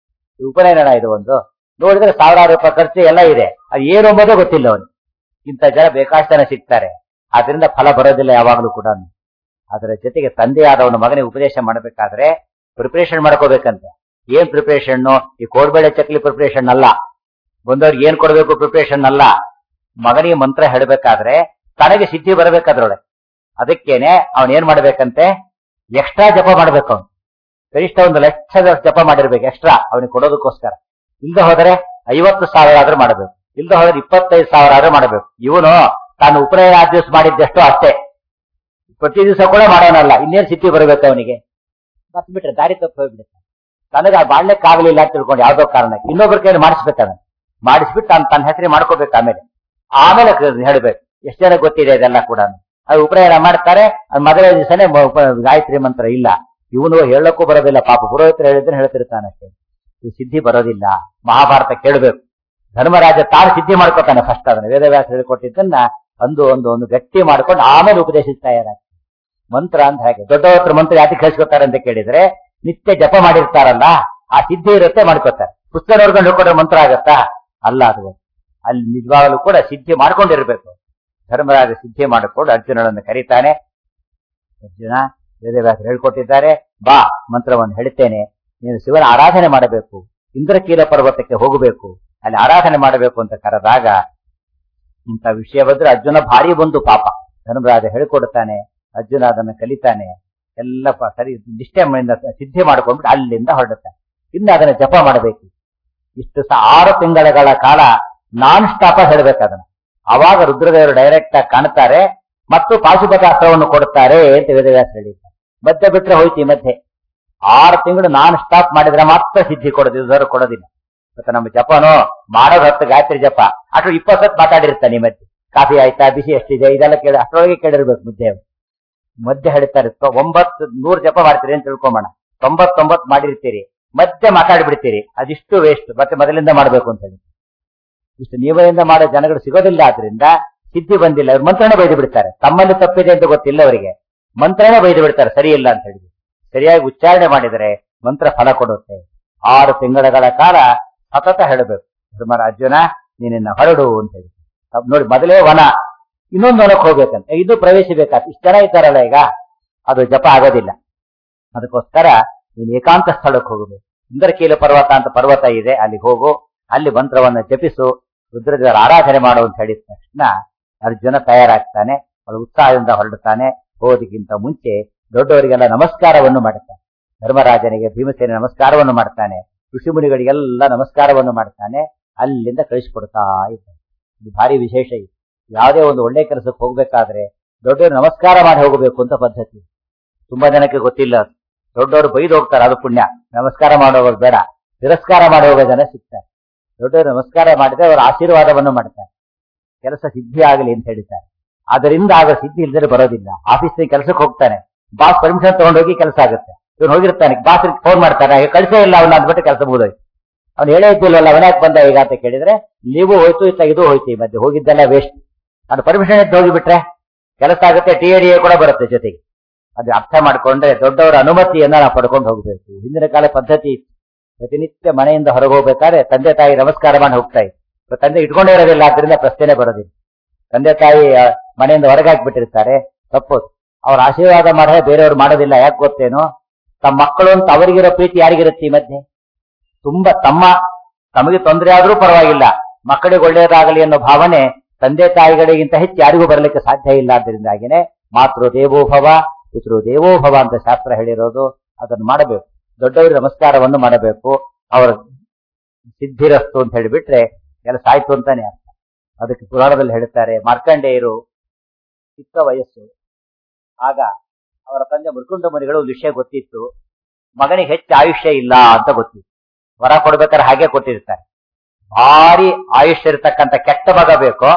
ಉಪನಯನ ಇದು ಒಂದು ನೋಡಿದ್ರೆ ಸಾವಿರಾರು ರೂಪಾಯಿ ಖರ್ಚು ಎಲ್ಲ ಇದೆ ಅದು ಏನು ಎಂಬುದೇ ಗೊತ್ತಿಲ್ಲ ಅವನು ಇಂಥ ಜನ ಬೇಕಾಷ್ಟು ಜನ ಸಿಗ್ತಾರೆ ಆದ್ರಿಂದ ಫಲ ಬರೋದಿಲ್ಲ ಯಾವಾಗಲೂ ಕೂಡ ಅದರ ಜೊತೆಗೆ ತಂದೆಯಾದವನ ಮಗನಿಗೆ ಉಪದೇಶ ಮಾಡಬೇಕಾದ್ರೆ ಪ್ರಿಪರೇಷನ್ ಮಾಡ್ಕೋಬೇಕಂತೆ ಏನ್ ಪ್ರಿಪರೇಷನ್ ಈ ಕೋಡ್ಬೇಳೆ ಚಕ್ಲಿ ಪ್ರಿಪರೇಷನ್ ಅಲ್ಲ ಬಂದವ್ರಿಗೆ ಏನ್ ಕೊಡಬೇಕು ಪ್ರಿಪರೇಷನ್ ಅಲ್ಲ ಮಗನಿಗೆ ಮಂತ್ರ ಹೇಳಬೇಕಾದ್ರೆ ತನಗೆ ಸಿದ್ಧಿ ಬರಬೇಕಾದ್ರೊಳಗೆ ಅದಕ್ಕೇನೆ ಅವನ್ ಏನ್ ಮಾಡ್ಬೇಕಂತೆ ಎಕ್ಸ್ಟ್ರಾ ಜಪ ಮಾಡ್ಬೇಕು ಅವನು ಕನಿಷ್ಠ ಒಂದು ಲಕ್ಷ ಜಪ ಮಾಡಿರ್ಬೇಕು ಎಕ್ಸ್ಟ್ರಾ ಅವನಿಗೆ ಕೊಡೋದಕ್ಕೋಸ್ಕರ ಇಲ್ದ ಹೋದರೆ ಐವತ್ತು ಸಾವಿರ ಆದ್ರೂ ಮಾಡಬೇಕು ಇಲ್ದ ಹೋದ್ರೆ ಇಪ್ಪತ್ತೈದು ಸಾವಿರ ಆದ್ರೂ ಮಾಡಬೇಕು ಇವನು ತಾನು ಉಪನಯನ ಆ ದಿವಸ ಮಾಡಿದ್ದೆಷ್ಟೋ ಅಷ್ಟೇ ಪ್ರತಿ ದಿವಸ ಕೂಡ ಮಾಡೋನಲ್ಲ ಇನ್ನೇನು ಸಿದ್ಧಿ ಬರಬೇಕು ಅವನಿಗೆ ಮತ್ ಬಿಟ್ರೆ ದಾರಿ ತಪ್ಪು ಹೋಗ್ಬಿಡುತ್ತೆ ತನಗೆ ಮಾಡ್ಲಿಕ್ಕೆ ಆಗ್ಲಿಲ್ಲ ಅಂತ ತಿಳ್ಕೊಂಡು ಯಾವ್ದೋ ಕಾರಣಕ್ಕೆ ಇನ್ನೊಬ್ಬರ ಕೈಲಿ ಮಾಡಿಸ್ಬೇಕಾದ ಮಾಡಿಸ್ಬಿಟ್ಟು ತಾನು ತನ್ನ ಹೆಸರಿ ಮಾಡ್ಕೋಬೇಕು ಆಮೇಲೆ ಆಮೇಲೆ ಹೇಳ್ಬೇಕು ಎಷ್ಟು ಜನ ಗೊತ್ತಿದೆ ಇದೆಲ್ಲ ಕೂಡ ಅದು ಉಪನಯನ ಮಾಡ್ತಾರೆ ಅದು ಮೊದಲನೇ ದಿವಸನೇ ಗಾಯತ್ರಿ ಮಂತ್ರ ಇಲ್ಲ ಇವನು ಹೇಳಕ್ಕೂ ಬರೋದಿಲ್ಲ ಪಾಪ ಪುರೋಹಿತರು ಹೇಳಿದ್ರೆ ಹೇಳ್ತಿರ್ತಾನಷ್ಟೇ ಇದು ಸಿದ್ಧಿ ಬರೋದಿಲ್ಲ ಮಹಾಭಾರತ ಕೇಳಬೇಕು ಧರ್ಮರಾಜ ತಾನು ಸಿದ್ಧಿ ಮಾಡ್ಕೊತಾನೆ ಫಸ್ಟ್ ಅದನ್ನ ವೇದವ್ಯಾಸ ಹೇಳಿಕೊಟ್ಟಿದ್ದನ್ನ ಒಂದು ಒಂದು ಒಂದು ಗಟ್ಟಿ ಮಾಡ್ಕೊಂಡು ಆಮೇಲೆ ಉಪದೇಶಿಸ್ತಾ ಇದ್ದಾರೆ ಮಂತ್ರ ಅಂತ ಹಾಗೆ ದೊಡ್ಡವತ್ರ ಮಂತ್ರ ಯಾಕೆ ಕಳಿಸ್ಕೊತಾರೆ ಅಂತ ಕೇಳಿದ್ರೆ ನಿತ್ಯ ಜಪ ಮಾಡಿರ್ತಾರಲ್ಲ ಆ ಸಿದ್ಧಿ ಇರುತ್ತೆ ಮಾಡ್ಕೋತಾರೆ ಪುಸ್ತಕ ನೋಡ್ಕೊಂಡು ಹೋಗ್ಕೊಂಡ್ರೆ ಮಂತ್ರ ಆಗತ್ತಾ ಅಲ್ಲ ಅದು ಅಲ್ಲಿ ನಿಜವಾಗಲೂ ಕೂಡ ಸಿದ್ಧಿ ಮಾಡ್ಕೊಂಡಿರ್ಬೇಕು ಧರ್ಮರಾಜ ಸಿದ್ಧಿ ಮಾಡಿಕೊಂಡು ಅರ್ಜುನನನ್ನು ಕರೀತಾನೆ ಅರ್ಜುನ ವೇದವ್ಯಾಸ ಹೇಳ್ಕೊಟ್ಟಿದ್ದಾರೆ ಬಾ ಮಂತ್ರವನ್ನು ಹೇಳ್ತೇನೆ ನೀನು ಶಿವನ ಆರಾಧನೆ ಮಾಡಬೇಕು ಇಂದ್ರಕೀಲ ಪರ್ವತಕ್ಕೆ ಹೋಗಬೇಕು ಅಲ್ಲಿ ಆರಾಧನೆ ಮಾಡಬೇಕು ಅಂತ ಕರೆದಾಗ ಇಂಥ ವಿಷಯ ಬಂದ್ರೆ ಅರ್ಜುನ ಭಾರಿ ಬಂದು ಪಾಪ ಧರ್ಮರಾಜ ಹೇಳ್ಕೊಡ್ತಾನೆ ಅರ್ಜುನ ಅದನ್ನು ಕಲಿತಾನೆ ಎಲ್ಲ ಪ- ಸರಿ ನಿಷ್ಠೆಯಿಂದ ಸಿದ್ಧಿ ಮಾಡ್ಕೊಂಡ್ಬಿಟ್ಟು ಅಲ್ಲಿಂದ ಹೊರಡುತ್ತಾನೆ ಇನ್ನು ಅದನ್ನ ಜಪ ಮಾಡಬೇಕು ಇಷ್ಟು ಸಹ ಆರು ತಿಂಗಳ ಕಾಲ ನಾನ್ ಸ್ಟಾಪ್ ಹೇಳ್ಬೇಕು ಅದನ್ನ ಅವಾಗ ರುದ್ರದೇವರು ಡೈರೆಕ್ಟ್ ಆಗಿ ಕಾಣ್ತಾರೆ ಮತ್ತು ಪಾಶುಪತಾಸ್ತ್ರವನ್ನು ಕೊಡ್ತಾರೆ ಅಂತ ವೇದವ್ಯಾಸ ಹೇಳಿದ್ದಾರೆ ಮಧ್ಯೆ ಬಿಟ್ರೆ ಹೋಯ್ತು ಈ ಮಧ್ಯೆ ಆರು ತಿಂಗಳು ನಾನ್ ಸ್ಟಾಪ್ ಮಾಡಿದ್ರೆ ಮಾತ್ರ ಸಿದ್ಧಿ ಕೊಡೋದು ಇಲ್ದವ್ರು ಕೊಡೋದಿಲ್ಲ ಮತ್ತೆ ನಮ್ಮ ಜಪನೋ ಮಾಡೋದು ಹತ್ತು ಗಾಯತ್ರಿ ಜಪ ಅಷ್ಟು ಇಪ್ಪತ್ತು ಹೊತ್ತು ಮಾತಾಡಿರ್ತಾನೆ ಈ ಮಧ್ಯೆ ಕಾಫಿ ಆಯ್ತಾ ಬಿಸಿ ಎಷ್ಟಿದೆ ಇದೆಲ್ಲ ಕೇಳಿ ಅಷ್ಟರೊಳಗೆ ಕೇಳಿರ್ಬೇಕು ಮುದ್ದೆ ಮಧ್ಯೆ ಹೇಳ್ತಾರೆ ತೊ- ಒಂಬತ್ತು ನೂರು ಜಪ ಮಾಡ್ತೀರಿ ಅಂತ ತಿಳ್ಕೊಂಬೋಣ ತೊಂಬತ್ತೊಂಬತ್ತು ಮಾಡಿರ್ತೀರಿ ಮಧ್ಯೆ ಮಾತಾಡ್ಬಿಡ್ತೀರಿ ಅದಿಷ್ಟು ವೇಸ್ಟ್ ಮತ್ತೆ ಮೊದಲಿಂದ ಮಾಡ್ಬೇಕು ಅಂತ ಹೇಳಿ ಇಷ್ಟು ನಿಯಮದಿಂದ ಮಾಡೋ ಜನಗಳು ಸಿಗೋದಿಲ್ಲ ಆದ್ರಿಂದ ಸಿದ್ಧಿ ಬಂದಿಲ್ಲ ಅವ್ರು ಮಂತ್ರನೇ ಬೈದು ಬಿಡ್ತಾರೆ ತಮ್ಮಲ್ಲಿ ತಪ್ಪಿದೆ ಅಂತ ಗೊತ್ತಿಲ್ಲ ಅವರಿಗೆ ಮಂತ್ರನೇ ಬೈದು ಬಿಡ್ತಾರೆ ಸರಿ ಇಲ್ಲ ಅಂತ ಹೇಳಿ ಸರಿಯಾಗಿ ಉಚ್ಚಾರಣೆ ಮಾಡಿದರೆ ಮಂತ್ರ ಫಲ ಕೊಡುತ್ತೆ ಆರು ತಿಂಗಳ ಕಾಲ ಸತತ ಹೇಳಬೇಕು ಧರ್ಮರಾಜನ ನೀನಿನ್ನ ಹೊರಡು ಅಂತ ಹೇಳಿ ಅದ್ ನೋಡಿ ಮೊದಲೇ ವನ ಇನ್ನೊಂದು ವನಕ್ಕೆ ಹೋಗ್ಬೇಕಂತ ಇದು ಪ್ರವೇಶಿಬೇಕಾಗ್ತದೆ ಇಷ್ಟು ಜನ ಇದ್ದಾರಲ್ಲ ಈಗ ಅದು ಜಪ ಆಗೋದಿಲ್ಲ ಅದಕ್ಕೋಸ್ಕರ ನೀನು ಏಕಾಂತ ಸ್ಥಳಕ್ಕೆ ಹೋಗಬೇಕು ಇಂದ್ರಕೀಲ ಪರ್ವತ ಅಂತ ಪರ್ವತ ಇದೆ ಅಲ್ಲಿಗೆ ಹೋಗು ಅಲ್ಲಿ ಮಂತ್ರವನ್ನು ಜಪಿಸು ರುದ್ರದೇವರ ಆರಾಧನೆ ಮಾಡು ಅಂತ ಹೇಳಿದ ತಕ್ಷಣ ಅರ್ಜುನ ತಯಾರಾಗ್ತಾನೆ ಅವಳು ಉತ್ಸಾಹದಿಂದ ಹೊರಡುತ್ತಾನೆ ಹೋಗೋದಕ್ಕಿಂತ ಮುಂಚೆ ದೊಡ್ಡವರಿಗೆಲ್ಲ ನಮಸ್ಕಾರವನ್ನು ಮಾಡುತ್ತಾನೆ ಧರ್ಮರಾಜನಿಗೆ ಭೀಮಸೇನ ನಮಸ್ಕಾರವನ್ನು ಮಾಡ್ತಾನೆ ಋಷಿಮುನಿಗಳಿಗೆಲ್ಲ ನಮಸ್ಕಾರವನ್ನು ಮಾಡ್ತಾನೆ ಅಲ್ಲಿಂದ ಕಳಿಸಿಕೊಡ್ತಾ ಇದ್ದಾನೆ ಇದು ಭಾರಿ ವಿಶೇಷ ಇದು ಯಾವುದೇ ಒಂದು ಒಳ್ಳೆ ಕೆಲಸಕ್ಕೆ ಹೋಗ್ಬೇಕಾದ್ರೆ ದೊಡ್ಡವರು ನಮಸ್ಕಾರ ಮಾಡಿ ಹೋಗಬೇಕು ಅಂತ ಪದ್ಧತಿ ತುಂಬಾ ಜನಕ್ಕೆ ಗೊತ್ತಿಲ್ಲ ಅದು. ದೊಡ್ಡವರು ಬೈದು ಹೋಗ್ತಾರೆ ಅದು ಪುಣ್ಯ ನಮಸ್ಕಾರ ಮಾಡೋದು ಬೇಡ ತಿರಸ್ಕಾರ ಮಾಡಿ ಹೋಗೋ ಜನ ಸಿಗ್ತಾರೆ ದೊಡ್ಡವರು ನಮಸ್ಕಾರ ಮಾಡಿದ್ರೆ ಅವರ ಆಶೀರ್ವಾದವನ್ನು ಮಾಡ್ತಾರೆ ಕೆಲಸ ಸಿದ್ಧಿ ಆಗಲಿ ಅಂತ ಹೇಳ್ತಾರೆ ಅದರಿಂದ ಆಗ ಸಿದ್ಧಿ ಇಲ್ದರೆ ಬರೋದಿಲ್ಲ ಆಫೀಸ್ಗೆ ಕೆಲಸಕ್ಕೆ ಹೋಗ್ತಾನೆ ಬಾಸ್ ಪರ್ಮಿಷನ್ ತಗೊಂಡೋಗಿ ಕೆಲಸ ಆಗುತ್ತೆ ಇವನು ಹೋಗಿರ್ತಾನೆ ಬಾಸ್ ಫೋನ್ ಮಾಡ್ತಾನೆ ಈಗ ಕಳಿಸೇ ಇಲ್ಲ ಅವನ ಅಂದ್ಬಿಟ್ಟು ಕೆಲಸ ಮುಗಿದೋಯ್ತು ಅವ್ನು ಹೇಳೇ ಇದ್ದಿಲ್ಲಲ್ಲ ಅವನ್ಯಾಕೆ ಬಂದ ಈಗ ಅಂತ ಕೇಳಿದ್ರೆ ನೀವು ಹೋಯ್ತು ಇತ್ತ ಇದು ಹೋಯ್ತು ಈ ಮಧ್ಯೆ ಹೋಗಿದ್ದೆಲ್ಲ ವೇಸ್ಟ್ ಅದು ಪರ್ಮಿಷನ್ ಇದ್ದು ಹೋಗಿಬಿಟ್ರೆ ಕೆಲಸ ಆಗುತ್ತೆ ಟಿ ಎ ಡಿ ಎ ಕೂಡ ಬರುತ್ತೆ ಜೊತೆಗೆ ಅದು ಅರ್ಥ ಮಾಡ್ಕೊಂಡ್ರೆ ದೊಡ್ಡವರ ಅನುಮತಿಯನ್ನ ನಾವು ಪಡ್ಕೊಂಡು ಹೋಗ್ಬೇಕು ಹಿಂದಿನ ಕಾಲ ಪದ್ಧತಿ ಇತ್ತು. ಪ್ರತಿನಿತ್ಯ ಮನೆಯಿಂದ ಹೊರಗೆ ಹೋಗ್ಬೇಕಾದ್ರೆ ತಂದೆ ತಾಯಿ ನಮಸ್ಕಾರ ಮಾಡಿ ಹೋಗ್ತಾ ಇತ್ತು ಇವತ್ತು ತಂದೆ ಇಟ್ಕೊಂಡೇ ಇರೋದಿಲ್ಲ ಆದ್ರಿಂದ ಪ್ರಶ್ನೆ ಬರೋದಿಲ್ಲ ತಂದೆ ತಾಯಿ ಆ, ಮನೆಯಿಂದ ಹೊರಗೆ ಹಾಕ್ಬಿಟ್ಟಿರ್ತಾರೆ ತಪ್ಪು ಅವ್ರ ಆಶೀರ್ವಾದ ಮಾಡಿದ್ರೆ ಬೇರೆಯವ್ರು ಮಾಡೋದಿಲ್ಲ ಯಾಕೆ ಗೊತ್ತೇನೋ ತಮ್ಮ ಮಕ್ಕಳು ಅಂತ ಅವರಿಗಿರೋ ಪ್ರೀತಿ ಯಾರಿಗಿರುತ್ತೆ ಈ ಮಧ್ಯೆ ತುಂಬಾ ತಮ್ಮ ತಮಗೆ ತೊಂದರೆ ಆದ್ರೂ ಪರವಾಗಿಲ್ಲ ಮಕ್ಕಳಿಗೆ ಒಳ್ಳೆಯದಾಗಲಿ ಅನ್ನೋ ಭಾವನೆ ತಂದೆ ತಾಯಿಗಳಿಗಿಂತ ಹೆಚ್ಚು ಯಾರಿಗೂ ಬರಲಿಕ್ಕೆ ಸಾಧ್ಯ ಇಲ್ಲ ಆದ್ದರಿಂದಾಗಿನೇ ಮಾತೃ ದೇವೋಭವ ಪಿತೃ ದೇವೋಭವ ಅಂತ ಶಾಸ್ತ್ರ ಹೇಳಿರೋದು ಅದನ್ನು ಮಾಡಬೇಕು ದೊಡ್ಡವರಿಗೆ ನಮಸ್ಕಾರವನ್ನು ಮಾಡಬೇಕು ಅವರ ಸಿದ್ಧಿರಸ್ತು ಅಂತ ಹೇಳಿಬಿಟ್ರೆ ಕೆಲಸ ಆಯ್ತು ಅಂತಾನೆ ಅರ್ಥ ಅದಕ್ಕೆ ಪುರಾಣದಲ್ಲಿ ಹೇಳ್ತಾರೆ ಮಾರ್ಕಂಡೇಯರು ಚಿಕ್ಕ ವಯಸ್ಸು ಆಗ ಅವರ ತಂದೆ ಮುರ್ಕುಂಡ ಮುನಿಗಳು ಒಂದು ವಿಷಯ ಗೊತ್ತಿತ್ತು ಮಗನಿಗೆ ಹೆಚ್ಚು ಆಯುಷ್ಯ ಇಲ್ಲ ಅಂತ ಗೊತ್ತಿತ್ತು ವರ ಕೊಡ್ಬೇಕಾದ್ರೆ ಹಾಗೆ ಕೊಟ್ಟಿರ್ತಾರೆ ಭಾರಿ ಆಯುಷ್ಯ ಇರತಕ್ಕಂತ ಕೆಟ್ಟ ಮಗ ಬೇಕೋ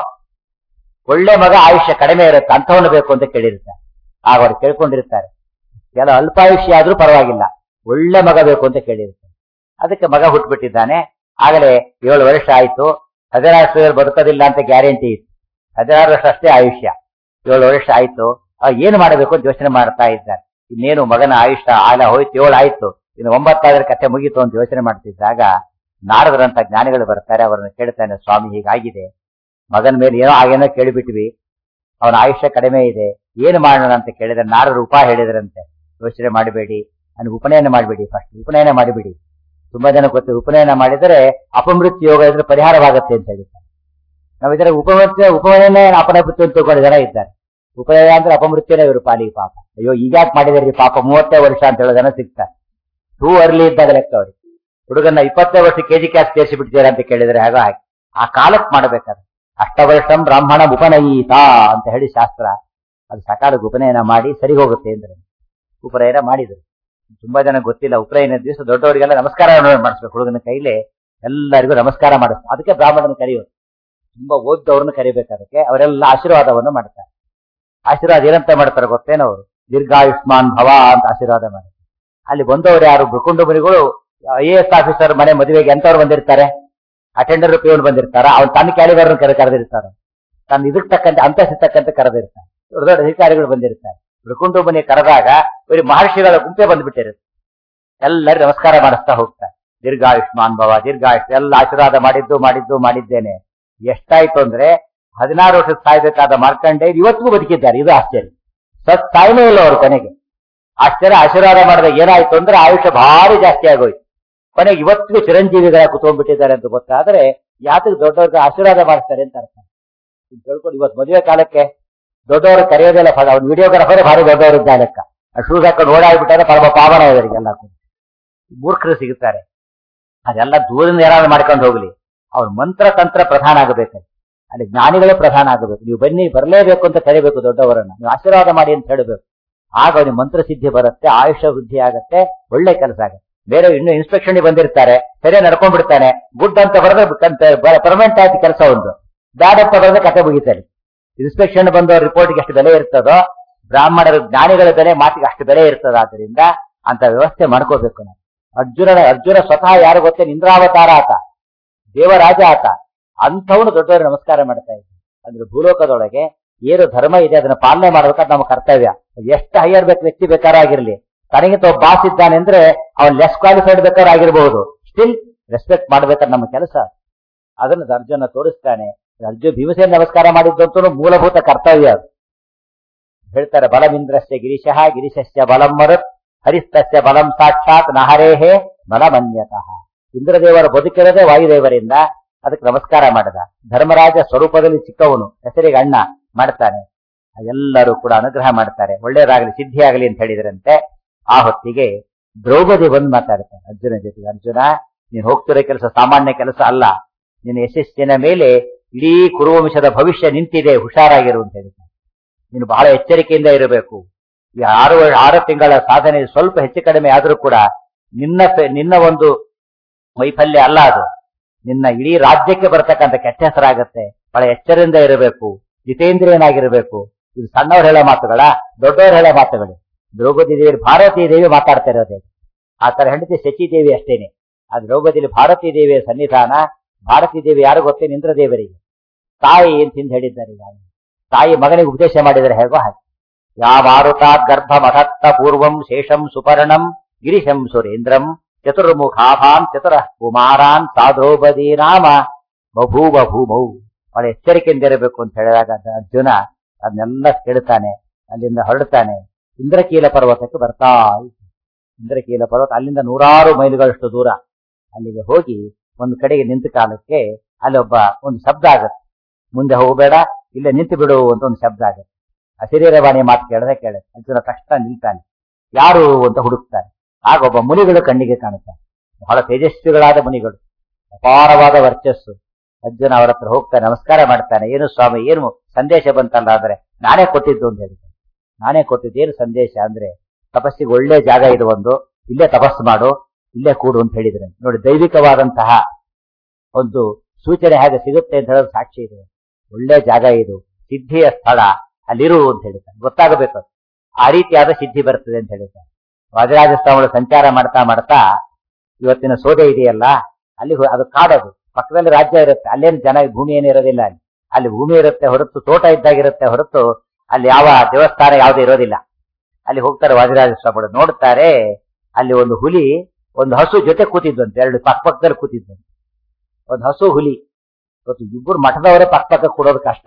ಒಳ್ಳೆ ಮಗ ಆಯುಷ್ಯ ಕಡಿಮೆ ಇರುತ್ತೆ ಅಂಥವನು ಬೇಕು ಅಂತ ಕೇಳಿರ್ತಾರೆ ಆಗ ಅವ್ರು ಕೇಳ್ಕೊಂಡಿರ್ತಾರೆ ಕೆಲ ಅಲ್ಪಾಯುಷ್ಯ ಆದ್ರೂ ಪರವಾಗಿಲ್ಲ ಒಳ್ಳೆ ಮಗ ಬೇಕು ಅಂತ ಕೇಳಿರ್ತಾರೆ ಅದಕ್ಕೆ ಮಗ ಹುಟ್ಬಿಟ್ಟಿದ್ದಾನೆ ಆಗಲೇ ಏಳು ವರ್ಷ ಆಯ್ತು ಹದಿನಾರು ವರ್ಷದಲ್ಲಿ ಬದುಕೋದಿಲ್ಲ ಅಂತ ಗ್ಯಾರಂಟಿ ಇತ್ತು ಹದಿನಾರು ವರ್ಷ ಅಷ್ಟೇ ಆಯುಷ್ಯ ಏಳು ವರ್ಷ ಆಯ್ತು ಆ ಏನ್ ಮಾಡಬೇಕು ಅಂತ ಯೋಚನೆ ಮಾಡ್ತಾ ಇದ್ದಾರೆ ಇನ್ನೇನು ಮಗನ ಆಯುಷ್ಯ ಆಲ ಹೋಯ್ತು ಏಳು ಆಯ್ತು ಇನ್ನು ಒಂಬತ್ತಾದ್ರೆ ಕಥೆ ಮುಗೀತು ಅಂತ ಯೋಚನೆ ಮಾಡ್ತಿದ್ದಾಗ ನಾರದರಂತ ಜ್ಞಾನಿಗಳು ಬರ್ತಾರೆ ಅವರನ್ನು ಕೇಳ್ತಾನೆ ಸ್ವಾಮಿ ಹೀಗಾಗಿದೆ ಮಗನ ಮೇಲೆ ಏನೋ ಆಗೇನೋ ಕೇಳಿಬಿಟ್ವಿ ಅವನ ಆಯುಷ್ಯ ಕಡಿಮೆ ಇದೆ ಏನು ಮಾಡೋಣ ಅಂತ ಕೇಳಿದ್ರೆ ನಾರದರು ಉಪಾಯ ಹೇಳಿದ್ರಂತೆ ಯೋಚನೆ ಮಾಡಬೇಡಿ ನನಗೆ ಉಪನಯನ ಮಾಡಬೇಡಿ ಫಸ್ಟ್ ಉಪನಯನ ಮಾಡಿಬಿಡಿ ತುಂಬಾ ಜನ ಗೊತ್ತು ಉಪನಯನ ಮಾಡಿದರೆ ಅಪಮೃತ್ಯು ಯೋಗ ಇದ್ರೆ ಪರಿಹಾರವಾಗುತ್ತೆ ಅಂತ ಹೇಳ್ತಾರೆ ನಾವು ಇದರ ಉಪಮೃತ್ಯು ಉಪನಯನ ಅಪಮೃತ್ಯು ಅಂತ ತಿಳ್ಕೊಂಡು ಜನ ಇದ್ದಾರೆ ಉಪನಯನ ಅಂದ್ರೆ ಅಪಮೃತ್ಯುನೇ ಇವರು ಪಾಲಿಗೆ ಪಾಪ ಅಯ್ಯೋ ಈಗ್ಯಾಕ್ ಮಾಡಿದಾರೆ ಪಾಪ ಮೂವತ್ತೇ ವರ್ಷ ಅಂತ ಹೇಳೋ ಜನ ಸಿಗ್ತಾರೆ ಟೂ ಅರ್ಲಿ ಇದ್ದಾಗ ಲೆಕ್ಕ ಅವ್ರಿಗೆ ಹುಡುಗನ ಇಪ್ಪತ್ತೇ ವರ್ಷ ಕೆಜಿ ಕ್ಯಾಸ್ ಸೇರಿಸಿ ಬಿಡ್ತೀರಾ ಅಂತ ಕೇಳಿದ್ರೆ ಹಾಗ ಹಾಗೆ ಆ ಕಾಲಕ್ಕೆ ಮಾಡ್ಬೇಕಾದ್ರೆ ಅಷ್ಟವರ್ಷಂ ಬ್ರಾಹ್ಮಣ ಉಪನಯೀತ ಅಂತ ಹೇಳಿ ಶಾಸ್ತ್ರ ಅದು ಸಕಾಲಕ್ಕೆ ಉಪನಯನ ಮಾಡಿ ಸರಿ ಹೋಗುತ್ತೆ ಅಂದ್ರೆ ಉಪನಯನ ಮಾಡಿದ್ರು ತುಂಬಾ ಜನ ಗೊತ್ತಿಲ್ಲ ಉಪನಯನ ದಿವಸ ದೊಡ್ಡವರಿಗೆಲ್ಲ ನಮಸ್ಕಾರ ಮಾಡಿಸ್ಬೇಕು ಹುಡುಗನ ಕೈಲಿ ಎಲ್ಲರಿಗೂ ನಮಸ್ಕಾರ ಮಾಡಿಸ್ಬೇಕು ಅದಕ್ಕೆ ಬ್ರಾಹ್ಮಣನ ಕರೆಯೋದು ತುಂಬಾ ಓದ್ದವ್ರನ್ನ ಕರಿಬೇಕು ಅದಕ್ಕೆ ಅವರೆಲ್ಲ ಆಶೀರ್ವಾದವನ್ನು ಮಾಡ್ತಾರೆ ಆಶೀರ್ವಾದ ಏನಂತ ಮಾಡ್ತಾರೆ ಗೊತ್ತೇನೋ ಅವರು ದೀರ್ಘಾಯುಷ್ಮಾನ್ ಭವ ಅಂತ ಆಶೀರ್ವಾದ ಮಾಡ್ತಾರೆ ಅಲ್ಲಿ ಬಂದವರು ಯಾರು ಬೃಕುಂಡ ಮುನಿಗಳು ಐ ಎ ಎಸ್ ಆಫೀಸರ್ ಮನೆ ಮದುವೆಗೆ ಎಂತವ್ರು ಬಂದಿರ್ತಾರೆ ಅಟೆಂಡರ್ ಪಿಯೋನ್ ಬಂದಿರ್ತಾರ ಅವ್ನು ತನ್ನ ಕ್ಯಾಲಿಬರ್ ಕರೆ ಕರೆದಿರ್ತಾರೆ ತನ್ನ ಇದಕ್ಕೆ ತಕ್ಕಂತೆ ಅಂತಸ್ತಿ ತಕ್ಕಂತೆ ಕರೆದಿರ್ತಾರೆ ದೊಡ್ಡ ದೊಡ್ಡ ಅಧಿಕಾರಿಗಳು ಬಂದಿರ್ತಾರೆ ಬೃಕುಂಡ ಮುನಿ ಕರೆದಾಗ ಬರೀ ಮಹರ್ಷಿಗಳ ಗುಂಪೆ ಬಂದ್ಬಿಟ್ಟಿರುತ್ತೆ ಎಲ್ಲರೂ ನಮಸ್ಕಾರ ಮಾಡಿಸ್ತಾ ಹೋಗ್ತಾರೆ ದೀರ್ಘಾಯುಷ್ಮಾನ್ ಭವ ದೀರ್ಘಾಯುಷ್ ಎಲ್ಲ ಆಶೀರ್ವಾದ ಮಾಡಿದ್ದು ಮಾಡಿದ್ದು ಮಾಡಿದ್ದೇನೆ ಎಷ್ಟಾಯ್ತು ಅಂದ್ರೆ ಹದಿನಾರು ವರ್ಷ ಸಾಯ್ಬೇಕಾದ ಮಾರ್ಕಂಡೆ ಇವತ್ತಿಗೂ ಬದುಕಿದ್ದಾರೆ ಇದು ಆಶ್ಚರ್ಯ ಸತ್ ಸಾಯನೇ ಇಲ್ಲ ಅವರು ಕೊನೆಗೆ ಆಶ್ಚರ್ಯ ಆಶೀರ್ವಾದ ಮಾಡಿದಾಗ ಏನಾಯ್ತು ಅಂದ್ರೆ ಆಯುಷ್ಯ ಭಾರಿ ಜಾಸ್ತಿ ಆಗೋಯ್ತು ಕೊನೆಗೆ ಇವತ್ತಿಗೂ ಚಿರಂಜೀವಿಗಳ ಕುತ್ಕೊಂಡ್ಬಿಟ್ಟಿದ್ದಾರೆ ಅಂತ ಗೊತ್ತಾದ್ರೆ ಯಾತಕ್ಕೆ ದೊಡ್ಡವ್ರಿಗೆ ಆಶೀರ್ವಾದ ಮಾಡ್ತಾರೆ ಅಂತ ಅರ್ಥ ಇದ್ ತಿಳ್ಕೊಂಡು ಇವತ್ತು ಮದುವೆ ಕಾಲಕ್ಕೆ ದೊಡ್ಡವರು ಕರೆಯೋದಿಲ್ಲ ಫಲ ಅವ್ನು ವಿಡಿಯೋಗ್ರಾಫರ್ ಭಾರಿ ದೊಡ್ಡವರು ಇದ್ದ ಲೆಕ್ಕ ಶೂಸ್ ಹಾಕೊಂಡು ಓಡಾಡ್ಬಿಟ್ಟಾರೆ ಪರಮ ಪಾವನ ಇವರಿಗೆಲ್ಲ ಮೂರ್ಖರು ಸಿಗುತ್ತಾರೆ ಅದೆಲ್ಲ ದೂರದಿಂದ ಏನಾದ್ರು ಮಾಡ್ಕೊಂಡು ಹೋಗ್ಲಿ ಅವ್ರ ಮಂತ್ರ ತಂತ್ರ ಪ್ರಧಾನ ಆಗಬೇಕು ಅಲ್ಲಿ ಜ್ಞಾನಿಗಳೇ ಪ್ರಧಾನ ಆಗಬೇಕು ನೀವು ಬನ್ನಿ ಬರಲೇಬೇಕು ಅಂತ ಕರಿಬೇಕು ದೊಡ್ಡವರನ್ನ ನೀವು ಆಶೀರ್ವಾದ ಮಾಡಿ ಅಂತ ಹೇಳಬೇಕು ಆಗ ಅವನಿಗೆ ಮಂತ್ರ ಸಿದ್ಧಿ ಬರುತ್ತೆ ಆಯುಷ್ಯ ವೃದ್ಧಿ ಆಗತ್ತೆ ಒಳ್ಳೆ ಕೆಲಸ ಆಗುತ್ತೆ ಬೇರೆ ಇನ್ನು ಇನ್ಸ್ಪೆಕ್ಷನ್ ಬಂದಿರ್ತಾರೆ ಸರಿ ನಡ್ಕೊಂಡ್ಬಿಡ್ತಾನೆ ಗುಡ್ ಅಂತ ಬರೆದ್ರೆ ಪರ್ಮನೆಂಟ್ ಆಯ್ತು ಕೆಲಸ ಒಂದು ಬ್ಯಾಡ್ ಅಂತ ಬರೆದ್ರೆ ಕತೆ ಮುಗಿತಾರೆ ಇನ್ಸ್ಪೆಕ್ಷನ್ ಬಂದ ರಿಪೋರ್ಟ್ಗೆ ಎಷ್ಟು ಬೆಲೆ ಇರ್ತದೋ ಬ್ರಾಹ್ಮಣರ ಜ್ಞಾನಿಗಳ ಬೆಲೆ ಮಾತಿಗೆ ಅಷ್ಟು ಬೆಲೆ ಇರ್ತದ ಆದ್ರಿಂದ ಅಂತ ವ್ಯವಸ್ಥೆ ಮಾಡ್ಕೋಬೇಕು ನಾವು ಅರ್ಜುನನ ಅರ್ಜುನ ಸ್ವತಃ ಯಾರು ಗೊತ್ತೇ ಇಂದ್ರಾವತಾರ ಆತ ದೇವರಾಜ ಆತ ಅಂಥವನು ದೊಡ್ಡವರು ನಮಸ್ಕಾರ ಮಾಡ್ತಾ ಇದ್ದ ಅಂದ್ರೆ ಭೂಲೋಕದೊಳಗೆ ಏನು ಧರ್ಮ ಇದೆ ಅದನ್ನ ಪಾಲನೆ ಮಾಡ್ಬೇಕಾದ್ ನಮ್ಮ ಕರ್ತವ್ಯ ಎಷ್ಟು ಹೈಯರ್ ಬೇಕು ವ್ಯಕ್ತಿ ಬೇಕಾರಾಗಿರ್ಲಿ ತನಗಿಂತ ಒಬ್ಬ ಬಾಸ್ ಇದ್ದಾನೆ ಅಂದ್ರೆ ಅವ್ನು ಲೆಸ್ ಕ್ವಾಲಿಫೈಡ್ ಬೇಕಾದ್ರೂ ಆಗಿರಬಹುದು ಸ್ಟಿಲ್ ರೆಸ್ಪೆಕ್ಟ್ ಮಾಡ್ಬೇಕಾದ್ರೆ ನಮ್ಮ ಕೆಲಸ ಅದನ್ನ ಅರ್ಜುನ ತೋರಿಸ್ತಾನೆ ಅರ್ಜುನ್ ಭೀಮಸೇನ ನಮಸ್ಕಾರ ಮಾಡಿದ್ದಂತೂ ಮೂಲಭೂತ ಕರ್ತವ್ಯ ಅದು ಹೇಳ್ತಾರೆ ಬಲಮಿಂದ್ರಸ್ಯ ಗಿರಿಶಃ ಗಿರಿಶಸ್ಯ ಬಲಂ ಮರುತ್ ಹರಿಸ್ತಸ್ಯ ಬಲಂ ಸಾಕ್ಷಾತ್ ನಹರೇಹೇ ಬಲಮನ್ಯತಃ ಇಂದ್ರದೇವರ ಬದುಕಿರೋದೇ ವಾಯುದೇವರಿಂದ ಅದಕ್ಕೆ ನಮಸ್ಕಾರ ಮಾಡಿದ ಧರ್ಮರಾಜ ಸ್ವರೂಪದಲ್ಲಿ ಚಿಕ್ಕವನು ಹೆಸರಿಗೆ ಅಣ್ಣ ಮಾಡ್ತಾನೆ ಎಲ್ಲರೂ ಕೂಡ ಅನುಗ್ರಹ ಮಾಡ್ತಾರೆ ಒಳ್ಳೇದಾಗಲಿ ಸಿದ್ಧಿ ಆಗಲಿ ಅಂತ ಹೇಳಿದ್ರಂತೆ ಆ ಹೊತ್ತಿಗೆ ದ್ರೌಪದಿ ಬಂದು ಮಾತಾಡ್ತಾರೆ ಅರ್ಜುನ ಜೊತೆಗೆ ಅರ್ಜುನ ನೀನು ಹೋಗ್ತಿರೋ ಕೆಲಸ ಸಾಮಾನ್ಯ ಕೆಲಸ ಅಲ್ಲ ನಿನ್ನ ಯಶಸ್ಸಿನ ಮೇಲೆ ಇಡೀ ಕುರುವಂಶದ ಭವಿಷ್ಯ ನಿಂತಿದೆ ಹುಷಾರಾಗಿರು ಅಂತ ಹೇಳ್ತಾರೆ ನೀನು ಬಹಳ ಎಚ್ಚರಿಕೆಯಿಂದ ಇರಬೇಕು ಈ ಆರು ಆರು ತಿಂಗಳ ಸಾಧನೆ ಸ್ವಲ್ಪ ಹೆಚ್ಚು ಕಡಿಮೆ ಆದರೂ ಕೂಡ ನಿನ್ನ ನಿನ್ನ ಒಂದು ವೈಫಲ್ಯ ಅಲ್ಲ ಅದು ನಿನ್ನ ಇಡೀ ರಾಜ್ಯಕ್ಕೆ ಬರ್ತಕ್ಕಂಥ ಕೆಟ್ಟ ಹೆಸರಾಗತ್ತೆ ಬಹಳ ಎಚ್ಚರದಿಂದ ಇರಬೇಕು ಜಿತೇಂದ್ರಿಯನಾಗಿರಬೇಕು ಇದು ಸಣ್ಣವ್ರು ಹೇಳೋ ಮಾತುಗಳ ದೊಡ್ಡವ್ರು ಹೇಳೋ ಮಾತುಗಳು ದ್ರೌಪದಿ ದೇವಿ ಭಾರತೀ ದೇವಿ ಮಾತಾಡ್ತಾ ಇರೋದೇ ಆ ತರ ಹೆಂಡತಿ ಶಚಿ ದೇವಿ ಅಷ್ಟೇನೆ ಆ ದ್ರೌಪದಿಯಲ್ಲಿ ಭಾರತೀ ದೇವಿಯ ಸನ್ನಿಧಾನ ಭಾರತೀ ದೇವಿ ಯಾರು ಗೊತ್ತೇನು ಇಂದ್ರದೇವರಿಗೆ ತಾಯಿ ಅಂತ ಹಿಂದೆ ಹೇಳಿದ್ದಾರೆ ಈಗ ತಾಯಿ ಮಗನಿಗೆ ಉಪದೇಶ ಮಾಡಿದರೆ ಹೇಗೋ ಹಾಗೆ ಯಾವಾರುತಾತ್ ಗರ್ಭ ಮಠತ್ತ ಪೂರ್ವಂ ಶೇಷಂ ಸುಪರ್ಣಂ ಗಿರಿಶಂ ಸುರೇಂದ್ರಂ ಚತುರ್ಮುಖಾಭಾನ್ ಚತುರ ಕುಮಾರಾನ್ ಸಾಧೋಬದಿ ನಾಮ ಬಭೂವ ಭೂಮೌ ಬಹಳ ಎಚ್ಚರಿಕೆಯಿಂದ ಇರಬೇಕು ಅಂತ ಹೇಳಿದಾಗ ಅರ್ಜುನ ಅದನ್ನೆಲ್ಲ ಕೇಳ್ತಾನೆ ಅಲ್ಲಿಂದ ಹೊರಡ್ತಾನೆ ಇಂದ್ರಕೀಲ ಪರ್ವತಕ್ಕೆ ಬರ್ತಾ ಇದ್ದ. ಇಂದ್ರಕೀಲ ಪರ್ವತ ಅಲ್ಲಿಂದ ನೂರಾರು ಮೈಲುಗಳಷ್ಟು ದೂರ ಅಲ್ಲಿಗೆ ಹೋಗಿ ಒಂದು ಕಡೆಗೆ ನಿಂತ ಕಾಲಕ್ಕೆ ಅಲ್ಲಿ ಒಬ್ಬ ಒಂದು ಶಬ್ದ ಆಗತ್ತೆ ಮುಂದೆ ಹೋಗಬೇಡ ಇಲ್ಲೇ ನಿಂತು ಬಿಡು ಅಂತ ಒಂದು ಶಬ್ದ ಆಗತ್ತೆ ಅಶರೀರವಾಣಿ ಮಾತು ಕೇಳದೆ ಕೇಳುತ್ತೆ ಅರ್ಜುನ ತಕ್ಷಣ ನಿಲ್ತಾನೆ ಯಾರು ಅಂತ ಹುಡುಕ್ತಾನೆ ಆಗ ಒಬ್ಬ ಮುನಿಗಳು ಕಣ್ಣಿಗೆ ಕಾಣುತ್ತಾನೆ ಬಹಳ ತೇಜಸ್ವಿಗಳಾದ ಮುನಿಗಳು ಅಪಾರವಾದ ವರ್ಚಸ್ಸು ಅರ್ಜುನ ಅವರ ಹತ್ರ ಹೋಗ್ತಾನೆ ನಮಸ್ಕಾರ ಮಾಡ್ತಾನೆ ಏನು ಸ್ವಾಮಿ ಏನು ಸಂದೇಶ ಬಂತಲ್ಲ ಅಂದ್ರೆ ನಾನೇ ಕೊಟ್ಟಿದ್ದು ಅಂತ ಹೇಳಿದೆ ನಾನೇ ಕೊಟ್ಟಿದ್ದು ಏನು ಸಂದೇಶ ಅಂದ್ರೆ ತಪಸ್ಸಿಗೆ ಒಳ್ಳೆ ಜಾಗ ಇದು ಒಂದು ಇಲ್ಲೇ ತಪಸ್ಸು ಮಾಡು ಇಲ್ಲೇ ಕೂಡು ಅಂತ ಹೇಳಿದ್ರೆ ನೋಡಿ ದೈವಿಕವಾದಂತಹ ಒಂದು ಸೂಚನೆ ಹೇಗೆ ಸಿಗುತ್ತೆ ಅಂತ ಹೇಳೋದು ಸಾಕ್ಷಿ ಇದೆ ಒಳ್ಳೆ ಜಾಗ ಇದು ಸಿದ್ಧಿಯ ಸ್ಥಳ ಅಲ್ಲಿರು ಅಂತ ಹೇಳ್ತಾನೆ ಗೊತ್ತಾಗಬೇಕು ಅದು. ಆ ರೀತಿಯಾದ ಸಿದ್ಧಿ ಬರ್ತದೆ ಅಂತ ಹೇಳ್ತಾನೆ ವಾಜರಾಜ ಸ್ವಾಮಿಗಳು ಸಂಚಾರ ಮಾಡ್ತಾ ಮಾಡ್ತಾ ಇವತ್ತಿನ ಸೋದೆ ಇದೆಯಲ್ಲ ಅಲ್ಲಿ ಹೋ- ಅದು ಕಾಡದು ಪಕ್ಕದಲ್ಲಿ ರಾಜ್ಯ ಇರುತ್ತೆ ಅಲ್ಲೇನು ಜನ ಭೂಮಿ ಏನು ಇರೋದಿಲ್ಲ ಅಲ್ಲಿ ಅಲ್ಲಿ ಭೂಮಿ ಇರುತ್ತೆ ಹೊರತು ತೋಟ ಇದ್ದಾಗಿರುತ್ತೆ ಹೊರತು ಅಲ್ಲಿ ಯಾವ ದೇವಸ್ಥಾನ ಯಾವ್ದು ಇರೋದಿಲ್ಲ ಅಲ್ಲಿ ಹೋಗ್ತಾರೆ ವಾಜರಾಜ ಸ್ವಾಮಿಗಳು ನೋಡ್ತಾರೆ ಅಲ್ಲಿ ಒಂದು ಹುಲಿ ಒಂದು ಹಸು ಜೊತೆ ಕೂತಿದ್ವಂತೆ ಎರಡು ಪಕ್ಕ ಪಕ್ಕದಲ್ಲಿ ಕೂತಿದ್ವಂತೆ ಒಂದು ಹಸು ಹುಲಿ ಇವತ್ತು ಇಬ್ಬರು ಮಠದವರೇ ಪಕ್ಕ ಪಕ್ಕ ಕೊಡೋದು ಕಷ್ಟ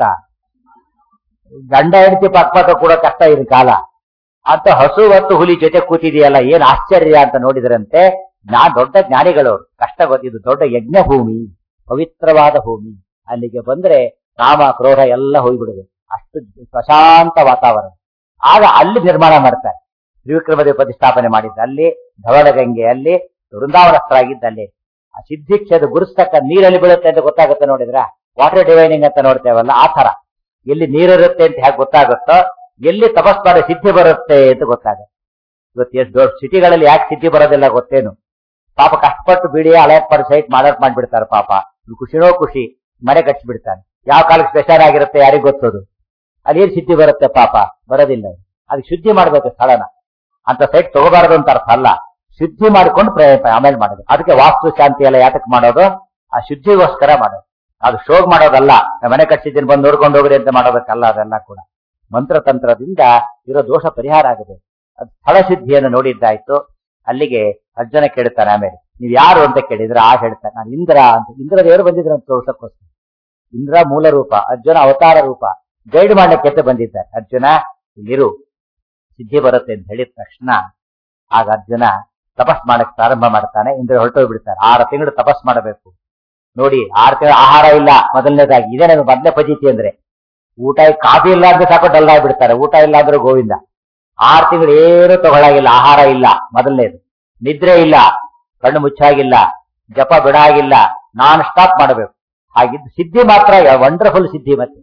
ಗಂಡ ಹೆಂಡತಿ ಪಕ್ಕ ಪಕ್ಕ ಕೊಡೋ ಕಷ್ಟ ಇರೋ ಕಾಲ ಅಂತ ಹಸು ಮತ್ತು ಹುಲಿ ಜೊತೆ ಕೂತಿದೆಯಲ್ಲ ಏನ್ ಆಶ್ಚರ್ಯ ಅಂತ ನೋಡಿದ್ರಂತೆ ನಾ ದೊಡ್ಡ ಜ್ಞಾನಿಗಳವರು ಕಷ್ಟ ಗೊತ್ತಿದ್ದು ದೊಡ್ಡ ಯಜ್ಞ ಭೂಮಿ ಪವಿತ್ರವಾದ ಭೂಮಿ ಅಲ್ಲಿಗೆ ಬಂದ್ರೆ ಕಾಮ ಕ್ರೋಧ ಎಲ್ಲ ಹೋಗ್ಬಿಡುದು ಅಷ್ಟು ಪ್ರಶಾಂತ ವಾತಾವರಣ ಆಗ ಅಲ್ಲಿ ನಿರ್ಮಾಣ ಮಾಡ್ತಾರೆ ತ್ರಿವಿಕ್ರಮದೇವ ಪ್ರತಿಷ್ಠಾಪನೆ ಮಾಡಿದ್ದ ಅಲ್ಲಿ ಧವಳಗಂಗೆ ಅಲ್ಲಿ ವೃಂದಾವನಸ್ಥರಾಗಿದ್ದ ಅಲ್ಲಿ ಆ ಸಿದ್ಧಿಕ್ಷದ ಗುರುಸ್ತಕ್ಕ ನೀರಲ್ಲಿ ಬೀಳುತ್ತೆ ಅಂತ ಗೊತ್ತಾಗುತ್ತೆ ನೋಡಿದ್ರ ವಾಟರ್ ಡಿವೈನಿಂಗ್ ಅಂತ ನೋಡ್ತೇವಲ್ಲ ಆ ತರ ಎಲ್ಲಿ ನೀರಿರುತ್ತೆ ಅಂತ ಹೇಗೆ ಗೊತ್ತಾಗುತ್ತೋ ಎಲ್ಲಿ ತಪಸ್ ಮಾಡಿ ಸಿದ್ಧಿ ಬರುತ್ತೆ ಅಂತ ಗೊತ್ತಾಗುತ್ತೆ ಇವತ್ತು ಎಷ್ಟು ದೊಡ್ಡ ಸಿಟಿಗಳಲ್ಲಿ ಯಾಕೆ ಸಿದ್ಧಿ ಬರೋದಿಲ್ಲ ಗೊತ್ತೇನು ಪಾಪ ಕಷ್ಟಪಟ್ಟು ಬಿಡಿ ಅಲರ್ಟ್ ಮಾಡಿ ಸೈಟ್ ಮಾಡರ್ಟ್ ಮಾಡ್ಬಿಡ್ತಾರೆ ಪಾಪ ಇವ್ನು ಖುಷಿನೋ ಖುಷಿ ಮನೆ ಕಟ್ಸಿಬಿಡ್ತಾನೆ ಯಾವ ಕಾಲಕ್ಕೆ ಸ್ಪೆಷಲ್ ಆಗಿರುತ್ತೆ ಯಾರಿಗ್ ಗೊತ್ತದು ಅಲ್ಲಿ ಏನ್ ಸಿದ್ಧಿ ಬರುತ್ತೆ ಪಾಪ ಬರೋದಿಲ್ಲ ಅದಕ್ಕೆ ಶುದ್ಧಿ ಮಾಡ್ಬೇಕು ಸ್ಥಳನ ಅಂತ ಸೈಟ್ ತಗೋಬಾರದು ಅಂತ ಅರ್ಥ ಅಲ್ಲ ಶುದ್ಧಿ ಮಾಡ್ಕೊಂಡು ಪ್ರಯತ್ನ ಆಮೇಲೆ ಮಾಡೋದು ಅದಕ್ಕೆ ವಾಸ್ತು ಶಾಂತಿ ಎಲ್ಲ ಯಾತಕ್ ಮಾಡೋದು ಆ ಶುದ್ಧಿಗೋಸ್ಕರ ಮಾಡೋದು ಅದು ಶೋಗ್ ಮಾಡೋದಲ್ಲ ನಾನ್ ಮನೆ ಕಟ್ಸಿದ್ದೀನಿ ಬಂದು ನೋಡ್ಕೊಂಡು ಹೋಗ್ರಿ ಅಂತ ಮಾಡೋದಕ್ಕಲ್ಲ ಅದೆಲ್ಲ ಕೂಡ ಮಂತ್ರತಂತ್ರದಿಂದ ಇರೋ ದೋಷ ಪರಿಹಾರ ಆಗಿದೆ ಅದು ಸ್ಥಳ ಸಿದ್ಧಿಯನ್ನು ನೋಡಿದ್ದಾಯ್ತು ಅಲ್ಲಿಗೆ ಅರ್ಜುನ ಕೇಳ್ತಾನೆ ಆಮೇಲೆ ನೀವ್ ಯಾರು ಅಂತ ಕೇಳಿದ್ರೆ ಆ ಹೇಳ್ತಾನೆ ನಾನು ಇಂದ್ರ ಅಂತ ಇಂದ್ರ ದೇವರು ಬಂದಿದ್ರು ಅಂತ ತೋರ್ಸಕ್ಕೋಸ್ಕರ ಇಂದ್ರ ಮೂಲ ರೂಪ ಅರ್ಜುನ ಅವತಾರ ರೂಪ ಗೈಡ್ ಮಾಡ್ಲಿಕ್ಕೆ ಅಂತ ಬಂದಿದ್ದಾರೆ ಅರ್ಜುನ ಇಲ್ಲಿರು ಸಿದ್ಧಿ ಬರುತ್ತೆ ಅಂತ ಹೇಳಿದ ತಕ್ಷಣ ಆಗ ಅರ್ಜುನ ತಪಸ್ ಮಾಡಕ್ ಪ್ರಾರಂಭ ಮಾಡ್ತಾನೆ ಇಂದ್ರ ಹೊರಟೋಗ್ಬಿಡ್ತಾರೆ ಆರು ತಿಂಗಳು ತಪಸ್ ಮಾಡಬೇಕು ನೋಡಿ ಆರು ತಿಂಗಳು ಆಹಾರ ಇಲ್ಲ ಮೊದಲನೇದಾಗಿ ಇದೇ ನಮಗೆ ಮೊದಲೇ ಪಜಿತಿ ಅಂದ್ರೆ ಊಟ ಕಾಫಿ ಇಲ್ಲ ಅಂದ್ರೆ ಸಾಕು ಡಲ್ ಆಗ್ಬಿಡ್ತಾರೆ ಊಟ ಇಲ್ಲ ಅಂದ್ರೆ ಗೋವಿಂದ ಆರು ತಿಂಗಳು ಏನು ತಗೊಳಾಗಿಲ್ಲ ಆಹಾರ ಇಲ್ಲ ಮೊದಲನೇದು ನಿದ್ರೆ ಇಲ್ಲ ಕಣ್ಣು ಮುಚ್ಚಾಗಿಲ್ಲ ಜಪ ಬಿಡಾಗಿಲ್ಲ ನಾನ್ ಸ್ಟಾಪ್ ಮಾಡಬೇಕು ಹಾಗಿದ್ದು ಸಿದ್ಧಿ ಮಾತ್ರ ವಂಡರ್ಫುಲ್ ಸಿದ್ಧಿ ಮತ್ತೆ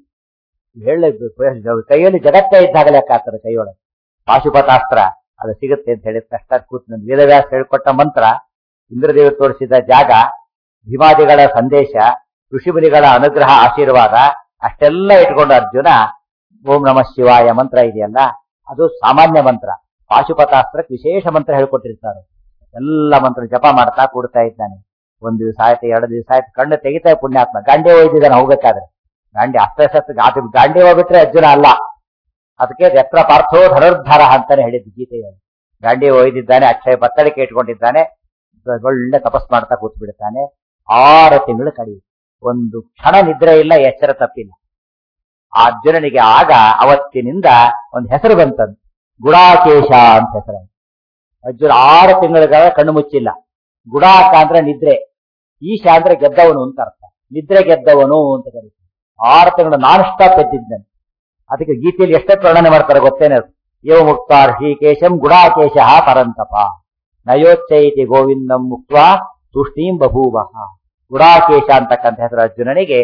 ಹೇಳಬೇಕು ಕೈಯಲ್ಲಿ ಜಗತ್ತೇ ಇದ್ದಾಗ ಲೆಕ್ಕ ಆಗ್ತದೆ ಕೈಯೊಳಗೆ ಪಾಶುಪತಾಸ್ತ್ರ ಅದು ಸಿಗುತ್ತೆ ಅಂತ ಹೇಳಿದ ಕಷ್ಟ ಕೂತ್ ನನ್ ವೇದವ್ಯಾಸ ಹೇಳ್ಕೊಟ್ಟ ಮಂತ್ರ ಇಂದ್ರದೇವರು ತೋರಿಸಿದ ಜಾಗ ಭೀಮಾದಿಗಳ ಸಂದೇಶ ಋಷಿಮುನಿಗಳ ಅನುಗ್ರಹ ಆಶೀರ್ವಾದ ಅಷ್ಟೆಲ್ಲ ಇಟ್ಕೊಂಡು ಅರ್ಜುನ ಓಂ ನಮಃ ಶಿವಾಯ ಮಂತ್ರ ಇದೆಯಲ್ಲ ಅದು ಸಾಮಾನ್ಯ ಮಂತ್ರ ಪಾಶುಪತಾಸ್ತ್ರಕ್ಕೆ ವಿಶೇಷ ಮಂತ್ರ ಹೇಳ್ಕೊಟ್ಟಿರ್ತಾರೆ ಎಲ್ಲ ಮಂತ್ರ ಜಪ ಮಾಡ್ತಾ ಕೂಡ್ತಾ ಇದ್ದಾನೆ ಒಂದ್ ದಿವಸ ಆಯ್ತು ಎರಡು ದಿವಸ ಆಯ್ತು ಕಣ್ಣು ತೆಗಿತಾ ಪುಣ್ಯಾತ್ಮ ಗಾಂಡಿ ಒಯ್ದಿದ್ದಾನೆ ಹೋಗ್ಬೇಕಾದ್ರೆ ಗಾಂಡಿ ಅಸ್ತ್ರಶಸ್ತ್ರ ಅದು ಗಾಂಡಿ ಹೋಗ್ಬಿಟ್ರೆ ಅರ್ಜುನ ಅಲ್ಲ ಅದಕ್ಕೆ ಎತ್ರ ಪಾರ್ಥೋ ಧನುರ್ಧಾರ ಅಂತಾನೆ ಹೇಳಿದ್ದು ಗೀತೆಯಲ್ಲಿ ಗಾಂಡಿ ಒಯ್ದಿದ್ದಾನೆ ಅಕ್ಷಯ ಬತ್ತಳಿಕೆ ಇಟ್ಕೊಂಡಿದ್ದಾನೆ ಒಳ್ಳೆ ತಪಸ್ ಮಾಡ್ತಾ ಕೂತ್ ಬಿಡ್ತಾನೆ ಆರು ತಿಂಗಳು ಕಳೆಯಿತು ಒಂದು ಕ್ಷಣ ನಿದ್ರೆ ಇಲ್ಲ ಎಚ್ಚರ ತಪ್ಪಿಲ್ಲ ಆ ಅರ್ಜುನನಿಗೆ ಆಗ ಅವತ್ತಿನಿಂದ ಒಂದು ಹೆಸರು ಬಂತದ್ದು ಗುಡಾಕೇಶ ಅಂತ ಹೆಸರು ಅರ್ಜುನ ಆರು ತಿಂಗಳ ಕಣ್ಣು ಮುಚ್ಚಿಲ್ಲ ಗುಡಾಕ ಅಂದ್ರೆ ನಿದ್ರೆ ಈಶ ಅಂದ್ರೆ ಗೆದ್ದವನು ಅಂತ ಅರ್ಥ ನಿದ್ರೆ ಗೆದ್ದವನು ಅಂತ ಕರೀತಾರೆ ಆರು ತಿಂಗಳು ನಾನ್ ಸ್ಟಾಪ್ ಎದ್ದಿದ್ದಾನೆ ಅದಕ್ಕೆ ಗೀತೆಯಲ್ಲಿ ಎಷ್ಟೇ ವರ್ಣನೆ ಮಾಡ್ತಾರೆ ಗೊತ್ತೇನೆ ಅದು ಏವ ಮುಕ್ತ ಋಷಿಕೇಶಂ ಗುಡಾಕೇಶ ಪರಂತಪ ನಯೋಚ್ಚೈತಿ ಗೋವಿಂದಂ ಮುಕ್ತ ತುಷ್ಟೀಂ ಬಭೂವ ಗುಡಾಕೇಶ ಅಂತಕ್ಕಂಥ ಹೆಸರು ಅರ್ಜುನನಿಗೆ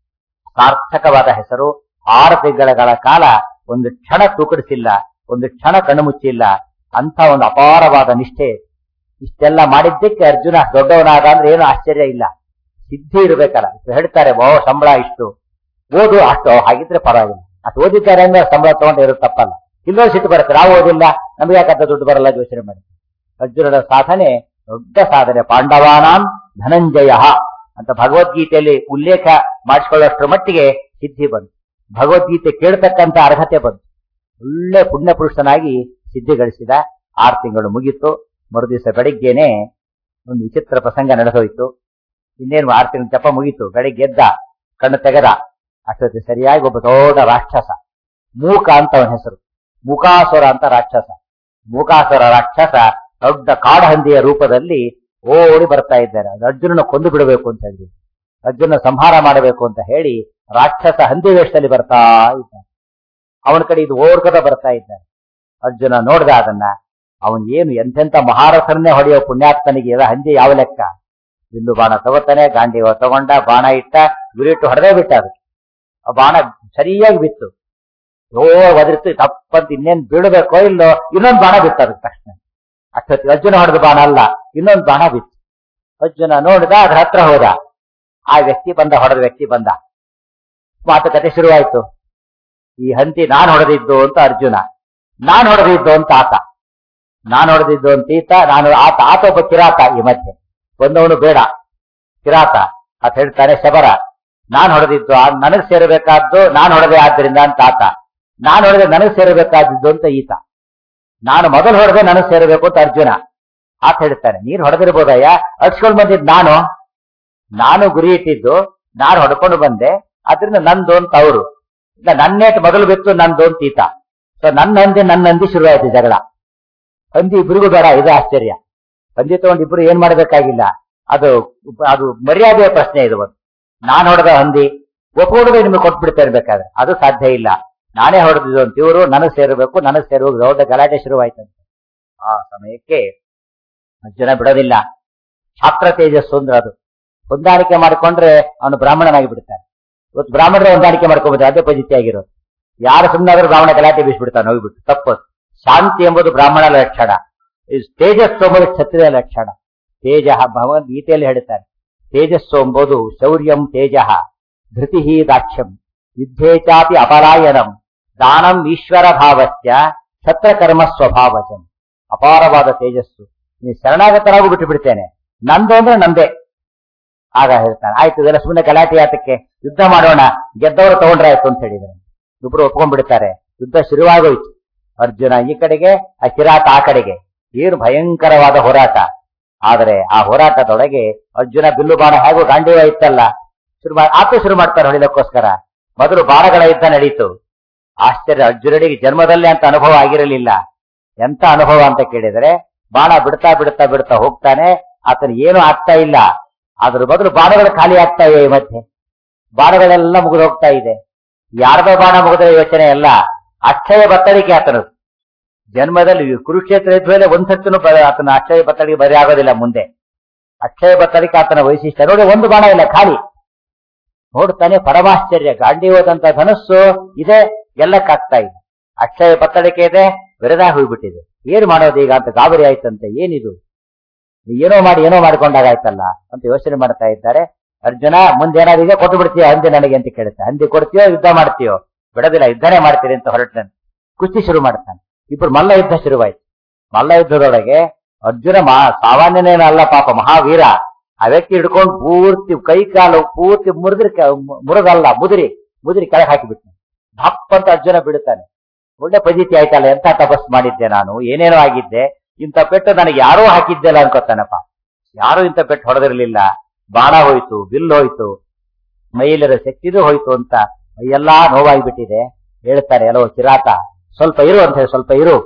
ಸಾರ್ಥಕವಾದ ಹೆಸರು ಆರು ತಿಂಗಳ ಕಾಲ ಒಂದು ಕ್ಷಣ ತೂಕಡಿಸಿಲ್ಲ ಒಂದು ಕ್ಷಣ ಕಣ್ಣು ಮುಚ್ಚಿಲ್ಲ ಅಂತ ಒಂದು ಅಪಾರವಾದ ನಿಷ್ಠೆ ಇಷ್ಟೆಲ್ಲ ಮಾಡಿದ್ದಕ್ಕೆ ಅರ್ಜುನ ದೊಡ್ಡವನಾದ ಅಂದ್ರೆ ಏನು ಆಶ್ಚರ್ಯ ಇಲ್ಲ ಸಿದ್ಧಿ ಇರ್ಬೇಕಲ್ಲ ಇಷ್ಟು ಹೇಳ್ತಾರೆ ಓ ಸಂಬಳ ಇಷ್ಟು ಓದು ಅಷ್ಟು ಹಾಗಿದ್ರೆ ಪರವಾಗಿಲ್ಲ ಅಷ್ಟು ಓದಿದ್ದಾರೆ ಅಂದ್ರೆ ಸಂಬಳ ತಗೊಂಡು ಇರೋದು ತಪ್ಪಲ್ಲ ಇಲ್ಲೋ ಸಿಟ್ಟು ಬರುತ್ತೆ ನಾವು ಓದಿಲ್ಲ ನಮ್ಗೆ ಯಾಕಂತ ದುಡ್ಡು ಬರಲ್ಲ ಯೋಚನೆ ಮಾಡಿ ಅರ್ಜುನನ ಸಾಧನೆ ದೊಡ್ಡ ಸಾಧನೆ ಪಾಂಡವಾನಾಂ ಧನಂಜಯ ಅಂತ ಭಗವದ್ಗೀತೆಯಲ್ಲಿ ಉಲ್ಲೇಖ ಮಾಡಿಸಿಕೊಳ್ಳುವಷ್ಟರ ಮಟ್ಟಿಗೆ ಸಿದ್ಧಿ ಬಂತು ಭಗವದ್ಗೀತೆ ಕೇಳ್ತಕ್ಕಂತ ಅರ್ಹತೆ ಬಂತು ಒಳ್ಳೆ ಪುಣ್ಯ ಪುರುಷನಾಗಿ ಸಿದ್ಧಿ ಗಳಿಸಿದ ಆರು ತಿಂಗಳು ಮುಗೀತು ಮರುದಿವಸ ಬೆಳಿಗ್ಗೆನೆ ಒಂದು ವಿಚಿತ್ರ ಪ್ರಸಂಗ ನಡೆದೋಯ್ತು ಇನ್ನೇನು ಆರು ತಿಂಗಳು ಜಪ ಮುಗೀತು ಬೆಳಿಗ್ಗೆ ಎದ್ದ ಕಣ್ಣು ತೆಗೆದ ಅಷ್ಟೊತ್ತಿ ಸರಿಯಾಗಿ ಒಬ್ಬ ದೊಡ್ಡ ರಾಕ್ಷಸ ಮೂಕ ಅಂತ ಅವನ ಹೆಸರು ಮೂಕಾಸುರ ಅಂತ ರಾಕ್ಷಸ ಮೂಕಾಸುರ ರಾಕ್ಷಸ ದೊಡ್ಡ ಕಾಡಹಂದಿಯ ರೂಪದಲ್ಲಿ ಓಡಿ ಬರ್ತಾ ಇದ್ದಾರೆ ಅದು ಅರ್ಜುನನ ಕೊಂದು ಬಿಡಬೇಕು ಅಂತ ಹೇಳಿ ಅರ್ಜುನ ಸಂಹಾರ ಮಾಡಬೇಕು ಅಂತ ಹೇಳಿ ರಾಕ್ಷಸ ಹಂದಿ ವೇಷದಲ್ಲಿ ಬರ್ತಾ ಇದ್ದಾನೆ ಅವನ ಕಡೆ ಇದು ಓಡ್ಕದ ಬರ್ತಾ ಇದ್ದಾನೆ ಅರ್ಜುನ ನೋಡ್ದ ಅದನ್ನ ಅವನ್ ಏನು ಎಂತೆಂತ ಮಹಾರಥರನ್ನೇ ಹೊಡೆಯೋ ಪುಣ್ಯಾತ್ಮನಿಗೆ ಇದ ಹಂದಿ ಯಾವ ಲೆಕ್ಕ ಬಿಲ್ಲು ಬಾಣ ತಗೋತಾನೆ ಗಾಂಡಿವ ತಗೊಂಡ ಬಾಣ ಇಟ್ಟ ಗುರಿಟ್ಟು ಹೊಡೆದೇ ಬಿಟ್ಟ ಅದು ಆ ಬಾಣ ಸರಿಯಾಗಿ ಬಿತ್ತು ಓ ಒದರಿತು ತಪ್ಪಂತ ಇನ್ನೇನ್ ಬೀಳಬೇಕೋ ಇಲ್ಲೋ ಇನ್ನೊಂದು ಬಾಣ ಬಿತ್ತು ಅದಕ್ಕೆ ತಕ್ಷಣ ಅಷ್ಟೊತ್ತಿಗೆ ಅರ್ಜುನ ಹೊಡೆದ ಬಾಣ ಅಲ್ಲ ಇನ್ನೊಂದು ಬಾಣ ಬಿತ್ತು ಅರ್ಜುನ ನೋಡಿದ ಅದ್ರ ಹತ್ರ ಹೋದ ಆ ವ್ಯಕ್ತಿ ಬಂದ ಹೊಡೆದ ವ್ಯಕ್ತಿ ಬಂದ ಮಾತುಕತೆ ಶುರುವಾಯ್ತು ಈ ಹಂತಿ ನಾನ್ ಹೊಡೆದಿದ್ದು ಅಂತ ಅರ್ಜುನ ನಾನ್ ಹೊಡೆದಿದ್ದು ಅಂತ ಆತ ನಾನ್ ಹೊಡೆದಿದ್ದು ಅಂತ ಈತ ನಾನು ಆತ ಆತ ಒಬ್ಬ ಕಿರಾತ ಈ ಮಧ್ಯೆ ಒಂದವನು ಬೇಡ ಕಿರಾತ ಅಂತ ಹೇಳ್ತಾನೆ ಶಬರ ನಾನ್ ಹೊಡೆದಿದ್ದು ನನಗ್ ಸೇರಬೇಕಾದ್ದು ನಾನ್ ಹೊಡೆದೆ ಆದ್ದರಿಂದ ಅಂತ ಆತ ನಾನ್ ಹೊಡೆದೆ ನನಗ್ ಸೇರಬೇಕಾದಿದ್ದು ಅಂತ ಈತ ನಾನು ಮೊದಲು ಹೊಡೆದೆ ನನಗ್ ಸೇರಬೇಕು ಅಂತ ಅರ್ಜುನ ಆತ ಹೇಳ್ತಾನೆ ನೀನ್ ಹೊಡೆದಿರ್ಬೋದಯ್ಯ ಅಡ್ಸ್ಕೊಂಡ್ ಬಂದಿದ್ ನಾನು ನಾನು ಗುರಿ ಇಟ್ಟಿದ್ದು ನಾನು ಹೊಡ್ಕೊಂಡು ಬಂದೆ ಅದರಿಂದ ನಂದು ಅಂತ ಅವರು ಇಲ್ಲ ನನ್ನೇಟ್ ಮೊದಲು ಬಿತ್ತು ನಂದು ಅಂತ ಈತ ಸೊ ನನ್ನ ಹಂದಿ ನನ್ನ ಹಂದಿ ಶುರುವಾಯ್ತು ಜಗಳ ಹಂದಿ ಇಬ್ರಿಗೂ ಬೇಡ ಇದು ಆಶ್ಚರ್ಯ ಹಂದಿ ತಗೊಂಡು ಇಬ್ರು ಏನ್ ಮಾಡಬೇಕಾಗಿಲ್ಲ ಅದು ಅದು ಮರ್ಯಾದೆಯ ಪ್ರಶ್ನೆ ಇದು ಒಂದು ನಾನ್ ಹೊಡೆದ ಹಂದಿ ಒಪ್ಪಿಕೊಂಡ್ರೆ ನಿಮಗೆ ಕೊಟ್ಬಿಡ್ತಾ ಇರ್ಬೇಕಾದ್ರೆ ಅದು ಸಾಧ್ಯ ಇಲ್ಲ ನಾನೇ ಹೊಡೆದಿದ್ದು ಅಂತ ಇವರು ನನಗ್ ಸೇರಬೇಕು ನನಗ್ ಸೇರುವ ದೊಡ್ಡ ಗಲಾಟೆ ಶುರುವಾಯ್ತಂತೆ ಆ ಸಮಯಕ್ಕೆ ಜನ ಬಿಡೋದಿಲ್ಲ ಛಾತ್ರ ತೇಜಸ್ಸು ಅಂದ್ರೆ ಅದು ಹೊಂದಾಣಿಕೆ ಮಾಡಿಕೊಂಡ್ರೆ ಅವನು ಬ್ರಾಹ್ಮಣನಾಗಿ ಬಿಡ್ತಾನೆ ಇವತ್ತು ಬ್ರಾಹ್ಮಣರೇ ಹೊಂದಾಣಿಕೆ ಮಾಡ್ಕೊಂಡ್ರೆ ಅದೇ ಪಜಿತಿ ಆಗಿರೋದು ಯಾರು ಸುಮ್ಮನಾದ್ರೂ ಬ್ರಾಹ್ಮಣ ಗಲಾಟೆ ಬೀಸ್ಬಿಡ್ತಾನೆ ಹೋಗ್ಬಿಟ್ಟು ತಪ್ಪದು ಶಾಂತಿ ಎಂಬುದು ಬ್ರಾಹ್ಮಣ ಲಕ್ಷಣ ತೇಜಸ್ಸು ಎಂಬುದು ಕ್ಷತ್ರಿಯ ಲಕ್ಷಣ ತೇಜ ಭಗವದ್ಗೀತೆಯಲ್ಲಿ ಹೇಳ್ತಾರೆ ತೇಜಸ್ಸು ಎಂಬುದು ಶೌರ್ಯಂ ತೇಜ ಧೃತಿ ದಾಕ್ಷ್ಯಂ ಯುದ್ಧೇ ಚಾಪಿ ಅಪರಾಯಣಂ ದಾನಂ ಈಶ್ವರ ಭಾವಸ್ಯ ಸತ್ರಕರ್ಮ ಸ್ವಭಾವಜಂ ಅಪಾರವಾದ ತೇಜಸ್ಸು ನೀ ಶರಣಾಗತರಾಗೂ ಬಿಟ್ಟು ಬಿಡ್ತೇನೆ ನಂದು ಅಂದ್ರೆ ನಂದೇ ಆಗ ಹೇಳ್ತಾನೆ ಆಯ್ತು ಇದೆಲ್ಲ ಸುಮ್ಮನೆ ಗಲಾಟೆ ಆತಕ್ಕೆ ಯುದ್ಧ ಮಾಡೋಣ ಗೆದ್ದವರು ತಗೊಂಡ್ರೆ ಆಯ್ತು ಅಂತ ಹೇಳಿದ್ರು ಇಬ್ರು ಒಪ್ಕೊಂಡ್ಬಿಡ್ತಾರೆ ಯುದ್ಧ ಶುರುವಾಗೋಯ್ತು ಅರ್ಜುನ ಈ ಕಡೆಗೆ ಆ ಕಿರಾತ ಆ ಕಡೆಗೆ ಏನು ಭಯಂಕರವಾದ ಹೋರಾಟ ಆದರೆ ಆ ಹೋರಾಟದೊಳಗೆ ಅರ್ಜುನ ಬಿಲ್ಲು ಬಾಣ ಹೇಗೂ ಗಾಂಡೀವ ಇತ್ತಲ್ಲ ಶುರು ಮಾ- ಆತ ಶುರು ಮಾಡ್ತಾರೆ ಹೊಡಿಲಕ್ಕೋಸ್ಕರ ಮೊದಲು ಬಾಣಗಳ ಯುದ್ಧ ನಡೀತು ಆಶ್ಚರ್ಯ ಅರ್ಜುನನಿಗೆ ಜನ್ಮದಲ್ಲೇ ಅಂತ ಅನುಭವ ಆಗಿರಲಿಲ್ಲ ಎಂತ ಅನುಭವ ಅಂತ ಕೇಳಿದರೆ ಬಾಣ ಬಿಡ್ತಾ ಬಿಡ್ತಾ ಬಿಡ್ತಾ ಹೋಗ್ತಾನೆ ಆತನ ಏನು ಆಗ್ತಾ ಇಲ್ಲ ಅದ್ರ ಬದಲು ಬಾಣಗಳು ಖಾಲಿ ಆಗ್ತಾ ಇವೆ ಈ ಮಧ್ಯೆ ಬಾಣಗಳೆಲ್ಲ ಮುಗಿದು ಹೋಗ್ತಾ ಇದೆ ಯಾರ್ದೋ ಬಾಣ ಮುಗಿದ್ರೆ ಯೋಚನೆ ಅಲ್ಲ ಅಕ್ಷಯ ಬತ್ತಳಿಕೆ ಆತನದು ಜನ್ಮದಲ್ಲಿ ಕುರುಕ್ಷೇತ್ರ ಇದ್ದ ಮೇಲೆ ಒಂದ್ ಸತ್ತನು ಆತನ ಅಕ್ಷಯ ಬತ್ತಳಿಕೆ ಬರಿ ಆಗೋದಿಲ್ಲ ಮುಂದೆ ಅಕ್ಷಯ ಬತ್ತಳಿಕೆ ಆತನ ವೈಶಿಷ್ಟ್ಯ ನೋಡಿ ಒಂದು ಬಾಣ ಇಲ್ಲ ಖಾಲಿ ನೋಡ್ತಾನೆ ಪರಮಾಶ್ಚರ್ಯ ಗಾಂಡೀವದಂತ ಧನಸ್ಸು ಇದೆ ಗೆಲ್ಲಕ್ಕಾಗ್ತಾ ಇದೆ ಅಕ್ಷಯ ಬತ್ತಳಿಕೆ ಇದೆ ಬೆರೆದಾಗ ಹೋಗ್ಬಿಟ್ಟಿದೆ ಏನ್ ಮಾಡೋದು ಈಗ ಅಂತ ಗಾಬರಿ ಆಯ್ತಂತೆ ಏನಿದು ಏನೋ ಮಾಡಿ ಏನೋ ಮಾಡ್ಕೊಂಡಾಗಾಯ್ತಲ್ಲ ಅಂತ ಯೋಚನೆ ಮಾಡ್ತಾ ಇದ್ದಾರೆ ಅರ್ಜುನ ಮುಂದೆ ಏನಾದ್ರು ಇದೆ ಕೊಟ್ಟು ಬಿಡ್ತೀಯ ಹಂದಿ ನನಗೆ ಅಂತ ಕೇಳುತ್ತೆ ಹಂದಿ ಕೊಡ್ತೀಯೋ ಯುದ್ಧ ಮಾಡ್ತೀಯೋ ಬಿಡೋದಿಲ್ಲ ಯುದ್ಧನೇ ಮಾಡ್ತೀರಿ ಅಂತ ಹೊರಟನ್ ಕುಸ್ತಿ ಶುರು ಮಾಡ್ತಾನೆ ಇಬ್ರು ಮಲ್ಲ ಯುದ್ಧ ಶುರುವಾಯ್ತು ಮಲ್ಲ ಯುದ್ಧದೊಳಗೆ ಅರ್ಜುನ ಮಾ ಸಾಮಾನ್ಯನೇನಲ್ಲ ಪಾಪ ಮಹಾವೀರ ಆ ವ್ಯಕ್ತಿ ಹಿಡ್ಕೊಂಡು ಪೂರ್ತಿ ಕೈ ಕಾಲು ಪೂರ್ತಿ ಮುರಿದ್ರೆ ಮುರಿದಲ್ಲ ಮುದುರಿ ಮುದುರಿ ಕೆಳಗೆ ಹಾಕಿಬಿಟ್ಟು ದಪ್ಪ ಅಂತ ಅರ್ಜುನ ಬಿಡುತ್ತಾನೆ ಒಳ್ಳೆ ಪಜಿತಿ ಆಯ್ತಲ್ಲ ಎಂತ ತಪಸ್ ಮಾಡಿದ್ದೆ ನಾನು ಏನೇನೋ ಆಗಿದ್ದೆ ಇಂಥ ಪೆಟ್ಟು ನನಗೆ ಯಾರೋ ಹಾಕಿದ್ದೆಲ್ಲ ಅನ್ಕೋತಾನಪ್ಪ ಯಾರು ಇಂಥ ಪೆಟ್ಟು ಹೊಡೆದಿರ್ಲಿಲ್ಲ ಬಾಣ ಹೋಯ್ತು ಬಿಲ್ ಹೋಯ್ತು ಮೈಲಿರೋ ಶಕ್ತಿನೂ ಹೋಯ್ತು ಅಂತ ಎಲ್ಲಾ ನೋವಾಗಿಬಿಟ್ಟಿದೆ ಹೇಳ್ತಾರೆ ಎಲ್ಲೋ ಕಿರಾತ ಸ್ವಲ್ಪ ಇರು ಅಂತ ಹೇಳಿ ಸ್ವಲ್ಪ ಇರು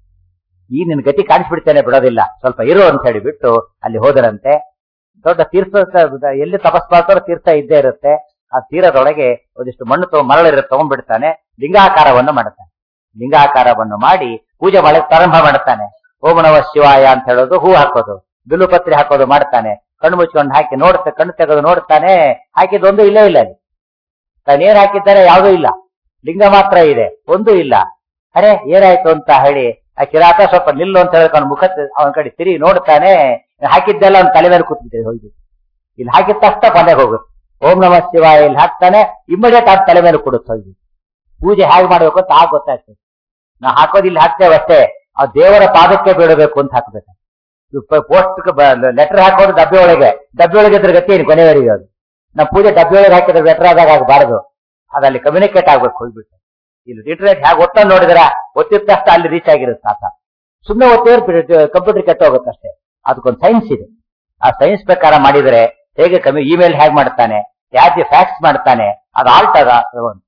ಈ ನಿನ್ ಗತಿ ಕಾಣಿಸ್ಬಿಡ್ತೇನೆ ಬಿಡೋದಿಲ್ಲ ಸ್ವಲ್ಪ ಇರು ಅಂತ ಹೇಳಿ ಬಿಟ್ಟು ಅಲ್ಲಿ ಹೋದರಂತೆ ದೊಡ್ಡ ತೀರ್ಥ ಎಲ್ಲಿ ತಪಸ್ ಮಾಡ್ತಾರೋ ತೀರ್ಥ ಇದ್ದೇ ಇರುತ್ತೆ ಆ ತೀರದೊಳಗೆ ಒಂದಿಷ್ಟು ಮಣ್ಣು ತಗೊಂಡ್ ಮರಳಿರುತ್ತೆ ತಗೊಂಡ್ಬಿಡ್ತಾನೆ ಲಿಂಗಾಕಾರವನ್ನು ಮಾಡುತ್ತಾನೆ ಲಿಂಗಾಕಾರವನ್ನು ಮಾಡಿ ಪೂಜೆ ಮಾಡಕ್ ಪ್ರಾರಂಭ ಮಾಡುತ್ತಾನೆ ಓಂ ನಮ ಶಿವಾಯ ಅಂತ ಹೇಳೋದು ಹೂ ಹಾಕೋದು ಬಿಲ್ಲುಪತ್ರಿ ಹಾಕೋದು ಮಾಡ್ತಾನೆ ಕಣ್ಣು ಮುಚ್ಕೊಂಡು ಹಾಕಿ ನೋಡ್ತಾ ಕಣ್ಣು ತೆಗೆದು ನೋಡ್ತಾನೆ ಹಾಕಿದೊಂದು ಇಲ್ಲೇ ಇಲ್ಲ ಅಲ್ಲಿ ತಾನೇನ್ ಹಾಕಿದ್ದಾರೆ ಯಾವುದೂ ಇಲ್ಲ ಲಿಂಗ ಮಾತ್ರ ಇದೆ ಒಂದು ಇಲ್ಲ ಅರೆ ಏನಾಯ್ತು ಅಂತ ಹೇಳಿ ಆ ಕಿರಾತ ಸ್ವಲ್ಪ ನಿಲ್ಲು ಅಂತ ಹೇಳ್ಕೊಂಡು ಮುಖ ಅವನ ಕಡೆ ತಿರುಗಿ ನೋಡ್ತಾನೆ ಹಾಕಿದ್ದೆಲ್ಲ ಅವ್ನ ತಲೆ ಮೇಲೆ ಕೂತ್ಬಿಟ್ಟಿದೆ ಹೋಗಿ ಇಲ್ಲಿ ಹಾಕಿದ ತಕ್ಷಣ ಕೊನೆಗೆ ಹೋಗುತ್ತೆ ಓಂ ನಮ ಶಿವಾಯ ಇಲ್ಲಿ ಹಾಕ್ತಾನೆ ಇಮಿಡಿಯೇಟ್ ಆಗಿ ತಲೆ ಮೇಲೆ ಕೊಡುತ್ತೆ ಹೋಗಿ ಪೂಜೆ ಹೇಗೆ ಮಾಡ್ಬೇಕು ಅಂತ ಆಗ ಗೊತ್ತಾಗ್ತದೆ ನಾ ಹಾಕೋದು ಇಲ್ಲಿ ಹಾಕ್ತೇವೆ ಅಷ್ಟೇ ಆ ದೇವರ ಪಾದಕ್ಕೆ ಬೀಳಬೇಕು ಅಂತ ಹಾಕ್ಬೇಕು ಪೋಸ್ಟ್ ಲೆಟರ್ ಹಾಕೋದು ಡಬ್ಬೆ ಒಳಗೆ ಡಬ್ಬೆ ಒಳಗೆ ಇದ್ರ ಗತಿ ಏನು ಕೊನೆವರೆಗೆ ಅದು ನಾವು ಪೂಜೆ ಡಬ್ಬೆ ಒಳಗೆ ಹಾಕಿದ್ರೆ ಲೆಟರ್ ಆದಾಗ ಆಗಬಾರದು ಅದಲ್ಲಿ ಕಮ್ಯುನಿಕೇಟ್ ಆಗ್ಬೇಕು ಹೋಗ್ಬಿಟ್ಟು ಇಲ್ಲಿ ರಿಟ್ರೇಟ್ ಹೇಗೆ ಒತ್ತ ನೋಡಿದ್ರ ಒತ್ತಿದ ತಕ್ಷಣ ಅಲ್ಲಿ ರೀಚ್ ಆಗಿರುತ್ತೆ ಆತ ಸುಮ್ಮನೆ ಒತ್ತಿದ್ರೆ ಕಂಪ್ಯೂಟರ್ ಕೆಟ್ಟ ಹೋಗುತ್ತೆ ಅಷ್ಟೇ ಅದಕ್ಕೊಂದು ಸೈನ್ಸ್ ಇದೆ ಆ ಸೈನ್ಸ್ ಪ್ರಕಾರ ಮಾಡಿದರೆ ಹೇಗೆ ಕಮ್ಮಿ ಇಮೇಲ್ ಹೇಗೆ ಮಾಡ್ತಾನೆ ಯಾಕೆ ಫ್ಯಾಕ್ಸ್ ಮಾಡ್ತಾನೆ ಅದು ಆಲ್ಟ್ ಅದ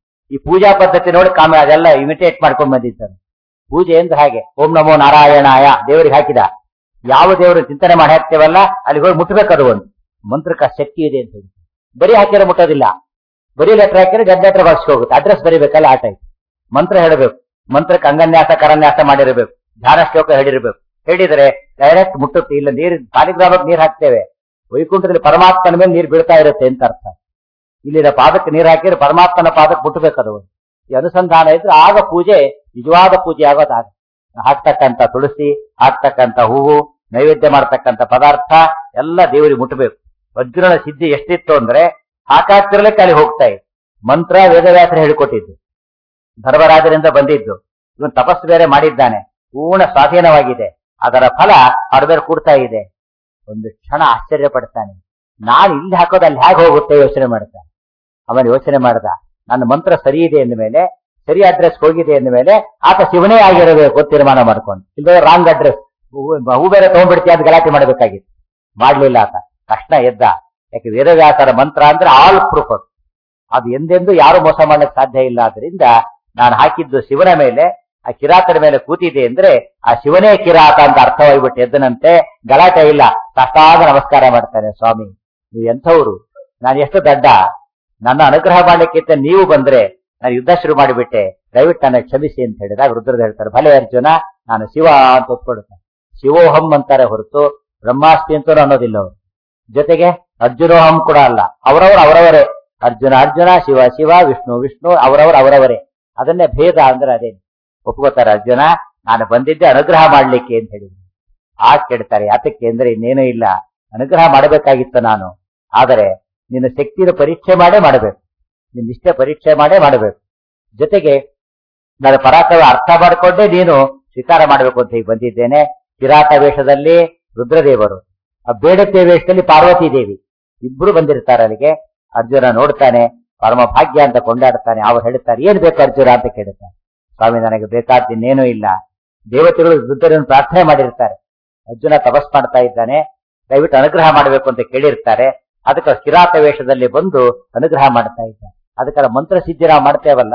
ಈ ಪೂಜಾ ಪದ್ಧತಿ ನೋಡಿ ಕಾಮೆ ಅದೆಲ್ಲ ಇಮಿಟೇಟ್ ಮಾಡ್ಕೊಂಡ್ ಬಂದಿದ್ದಾನೆ ಪೂಜೆ ಎಂದು ಹಾಗೆ ಓಂ ನಮೋ ನಾರಾಯಣಾಯ ದೇವರಿಗೆ ಹಾಕಿದ ಯಾವ ದೇವರು ಚಿಂತನೆ ಮಾಡಿ ಹಾಕ್ತೇವಲ್ಲ ಅಲ್ಲಿ ಹೋಗಿ ಮುಟ್ಬೇಕದು ಒಂದು ಮಂತ್ರಕ್ಕೆ ಶಕ್ತಿ ಇದೆ ಅಂತ ಹೇಳಿ ಬರೀ ಹಾಕಿದ್ರೆ ಮುಟ್ಟೋದಿಲ್ಲ ಬರೀ ಲೆಟರ್ ಹಾಕಿದ್ರೆ ಡೆಡ್ ಲೆಟರ್ ಬಾಕ್ಸ್ಗೆ ಹೋಗುತ್ತೆ ಅಡ್ರೆಸ್ ಬರೀಬೇಕಲ್ಲ ಆ ಟೈಪ್ ಮಂತ್ರ ಹೇಳಬೇಕು ಮಂತ್ರಕ್ಕೆ ಅಂಗನ್ಯಾಸ ಕರನ್ಯಾಸ ಮಾಡಿರಬೇಕು ಧ್ಯಾನ ಶ್ಲೋಕ ಹೇಳಿರ್ಬೇಕು ಹೇಳಿದರೆ ಡೈರೆಕ್ಟ್ ಮುಟ್ಟುತ್ತೆ ಇಲ್ಲ ನೀರು ಸಾಲಿಗ್ರಾಮಕ್ಕೆ ನೀರು ಹಾಕ್ತೇವೆ ವೈಕುಂಠದಲ್ಲಿ ಪರಮಾತ್ಮನ ಮೇಲೆ ನೀರು ಬೀಳ್ತಾ ಇರುತ್ತೆ ಅಂತ ಅರ್ಥ ಇಲ್ಲಿನ ಪಾದಕ್ಕೆ ನೀರು ಹಾಕಿದ್ರೆ ಪರಮಾತ್ಮನ ಪಾದಕ್ಕೆ ಮುಟ್ಟಬೇಕದು ಈ ಅನುಸಂಧಾನ ಇದ್ರೆ ಆಗ ಪೂಜೆ ನಿಜವಾದ ಪೂಜೆ ಆಗೋದಾಗ ಹಾಕ್ತಕ್ಕಂಥ ತುಳಸಿ ಹಾಕ್ತಕ್ಕಂಥ ಹೂವು ನೈವೇದ್ಯ ಮಾಡ್ತಕ್ಕಂಥ ಪದಾರ್ಥ ಎಲ್ಲ ದೇವರಿಗೆ ಮುಟ್ಟಬೇಕು ವಜ್ರನ ಸಿದ್ಧಿ ಎಷ್ಟಿತ್ತು ಅಂದ್ರೆ ಹಾಕಾಗ್ತಿರ್ಲಿಕ್ಕೆ ಅಲ್ಲಿ ಹೋಗ್ತಾ ಇದೆ ಮಂತ್ರ ವೇದವ್ಯಾಸರು ಹೇಳಿಕೊಟ್ಟಿದ್ದು ಧರ್ಮರಾಜರಿಂದ ಬಂದಿದ್ದು ಇವನು ತಪಸ್ಸು ಬೇರೆ ಮಾಡಿದ್ದಾನೆ ಪೂರ್ಣ ಸ್ವಾಧೀನವಾಗಿದೆ ಅದರ ಫಲ ಹೊರಬೇರೆ ಕೂಡ್ತಾ ಇದೆ ಒಂದು ಕ್ಷಣ ಆಶ್ಚರ್ಯ ಪಡ್ತಾನೆ ನಾನು ಇಲ್ಲಿ ಹಾಕೋದು ಅಲ್ಲಿ ಹೇಗೆ ಹೋಗುತ್ತೆ ಯೋಚನೆ ಮಾಡ್ತಾನೆ ಅವನು ಯೋಚನೆ ಮಾಡ್ದ ನನ್ನ ಮಂತ್ರ ಸರಿ ಇದೆ ಎಂದ ಮೇಲೆ ಸರಿ ಅಡ್ರೆಸ್ ಹೋಗಿದೆ ಎಂದ ಮೇಲೆ ಆತ ಶಿವನೇ ಆಗಿರಬೇಕು ಅಂತ ತೀರ್ಮಾನ ಮಾಡ್ಕೊಂಡು ಇಲ್ಲದೆ ರಾಂಗ್ ಅಡ್ರೆಸ್ ಹೂ ಬೇರೆ ತಗೊಂಡ್ಬಿಡ್ತೀಯ ಅಂತ ಗಲಾಟೆ ಮಾಡಬೇಕಾಗಿತ್ತು ಮಾಡ್ಲಿಲ್ಲ ಆತ ತಕ್ಷಣ ಎದ್ದ ಯಾಕೆ ವೇದವ್ಯಾಸರ ಮಂತ್ರ ಅಂದ್ರೆ ಆಲ್ ಪ್ರೂಫ್ ಅದು ಅದು ಎಂದೆಂದೂ ಯಾರು ಮೋಸ ಮಾಡ್ಲಿಕ್ಕೆ ಸಾಧ್ಯ ಇಲ್ಲ ಆದ್ರಿಂದ ನಾನು ಹಾಕಿದ್ದು ಶಿವನ ಮೇಲೆ ಆ ಕಿರಾತನ ಮೇಲೆ ಕೂತಿದೆ ಅಂದ್ರೆ ಆ ಶಿವನೇ ಕಿರಾತ ಅಂತ ಅರ್ಥವಾಗಿಬಿಟ್ಟು ಎದ್ದನಂತೆ ಗಲಾಟೆ ಇಲ್ಲ ಕಷ್ಟಾದ ನಮಸ್ಕಾರ ಮಾಡ್ತಾನೆ ಸ್ವಾಮಿ ನೀವು ಎಂಥವ್ರು ನಾನು ಎಷ್ಟು ದಡ್ಡ ನನ್ನ ಅನುಗ್ರಹ ಮಾಡ್ಲಿಕ್ಕಿಂತ ನೀವು ಬಂದ್ರೆ ನಾನು ಯುದ್ಧ ಶುರು ಮಾಡಿಬಿಟ್ಟೆ ದಯವಿಟ್ಟು ನನ್ನ ಕ್ಷಮಿಸಿ ಅಂತ ಹೇಳಿದಾಗ ರುದ್ರದ ಹೇಳ್ತಾರೆ ಭಲೆ ಅರ್ಜುನ ನಾನು ಶಿವ ಅಂತ ಒಪ್ಕೊಡುತ್ತೇನೆ ಶಿವೋಹಂ ಅಂತಾರೆ ಹೊರತು ಬ್ರಹ್ಮಾಸ್ತಿ ಅಂತೂ ಅನ್ನೋದಿಲ್ಲ ಅವರು ಜೊತೆಗೆ ಅರ್ಜುನೋಹಂ ಕೂಡ ಅಲ್ಲ ಅವರವರು ಅವರವರೇ ಅರ್ಜುನ ಅರ್ಜುನ ಶಿವ ಶಿವ ವಿಷ್ಣು ವಿಷ್ಣು ಅವರವರು ಅವರವರೇ ಅದನ್ನೇ ಭೇದ ಅಂದ್ರೆ ಅದೇ ಒಪ್ಕೋತಾರೆ ಅರ್ಜುನ ನಾನು ಬಂದಿದ್ದೆ ಅನುಗ್ರಹ ಮಾಡ್ಲಿಕ್ಕೆ ಅಂತ ಹೇಳಿ ಆ ಕೆಡ್ತಾರೆ ಯಾತಕ್ಕೆ ಅಂದ್ರೆ ಇನ್ನೇನೂ ಇಲ್ಲ ಅನುಗ್ರಹ ಮಾಡಬೇಕಾಗಿತ್ತು ನಾನು ಆದರೆ ನಿನ್ನ ಶಕ್ತಿಯ ಪರೀಕ್ಷೆ ಮಾಡೇ ಮಾಡಬೇಕು ನಿನ್ನ ಇಷ್ಟೇ ಪರೀಕ್ಷೆ ಮಾಡೇ ಮಾಡಬೇಕು ಜೊತೆಗೆ ನನ್ನ ಪರಾಕ್ರಮ ಅರ್ಥ ಮಾಡಿಕೊಂಡೇ ನೀನು ಸ್ವೀಕಾರ ಮಾಡಬೇಕು ಅಂತ ಈಗ ಬಂದಿದ್ದೇನೆ ಕಿರಾತ ವೇಷದಲ್ಲಿ ರುದ್ರದೇವರು ಆ ಬೇಡತೆ ವೇಷದಲ್ಲಿ ಪಾರ್ವತಿ ದೇವಿ ಇಬ್ರು ಬಂದಿರ್ತಾರೆ ಅಲ್ಲಿಗೆ ಅರ್ಜುನ ನೋಡ್ತಾನೆ ಪರಮ ಭಾಗ್ಯ ಅಂತ ಕೊಂಡಾಡ್ತಾನೆ ಅವ್ರು ಹೇಳ್ತಾರೆ ಏನ್ ಬೇಕು ಅರ್ಜುನ ಅಂತ ಕೇಳುತ್ತಾನೆ ಸ್ವಾಮಿ ನನಗೆ ಬೇಕಾದ ಇನ್ನೇನೂ ಇಲ್ಲ ದೇವತೆಗಳು ರುದ್ರರನ್ನು ಪ್ರಾರ್ಥನೆ ಮಾಡಿರ್ತಾರೆ ಅರ್ಜುನ ತಪಸ್ ಮಾಡ್ತಾ ಇದ್ದಾನೆ ದಯವಿಟ್ಟು ಅನುಗ್ರಹ ಮಾಡಬೇಕು ಅಂತ ಕೇಳಿರ್ತಾರೆ ಅದಕ್ಕೆ ಕಿರಾತ ವೇಷದಲ್ಲಿ ಬಂದು ಅನುಗ್ರಹ ಮಾಡ್ತಾ ಇದ್ದಾನೆ ಅದಕ್ಕೆಲ್ಲ ಮಂತ್ರ ಸಿದ್ಧಿ ನಾವು ಮಾಡ್ತೇವಲ್ಲ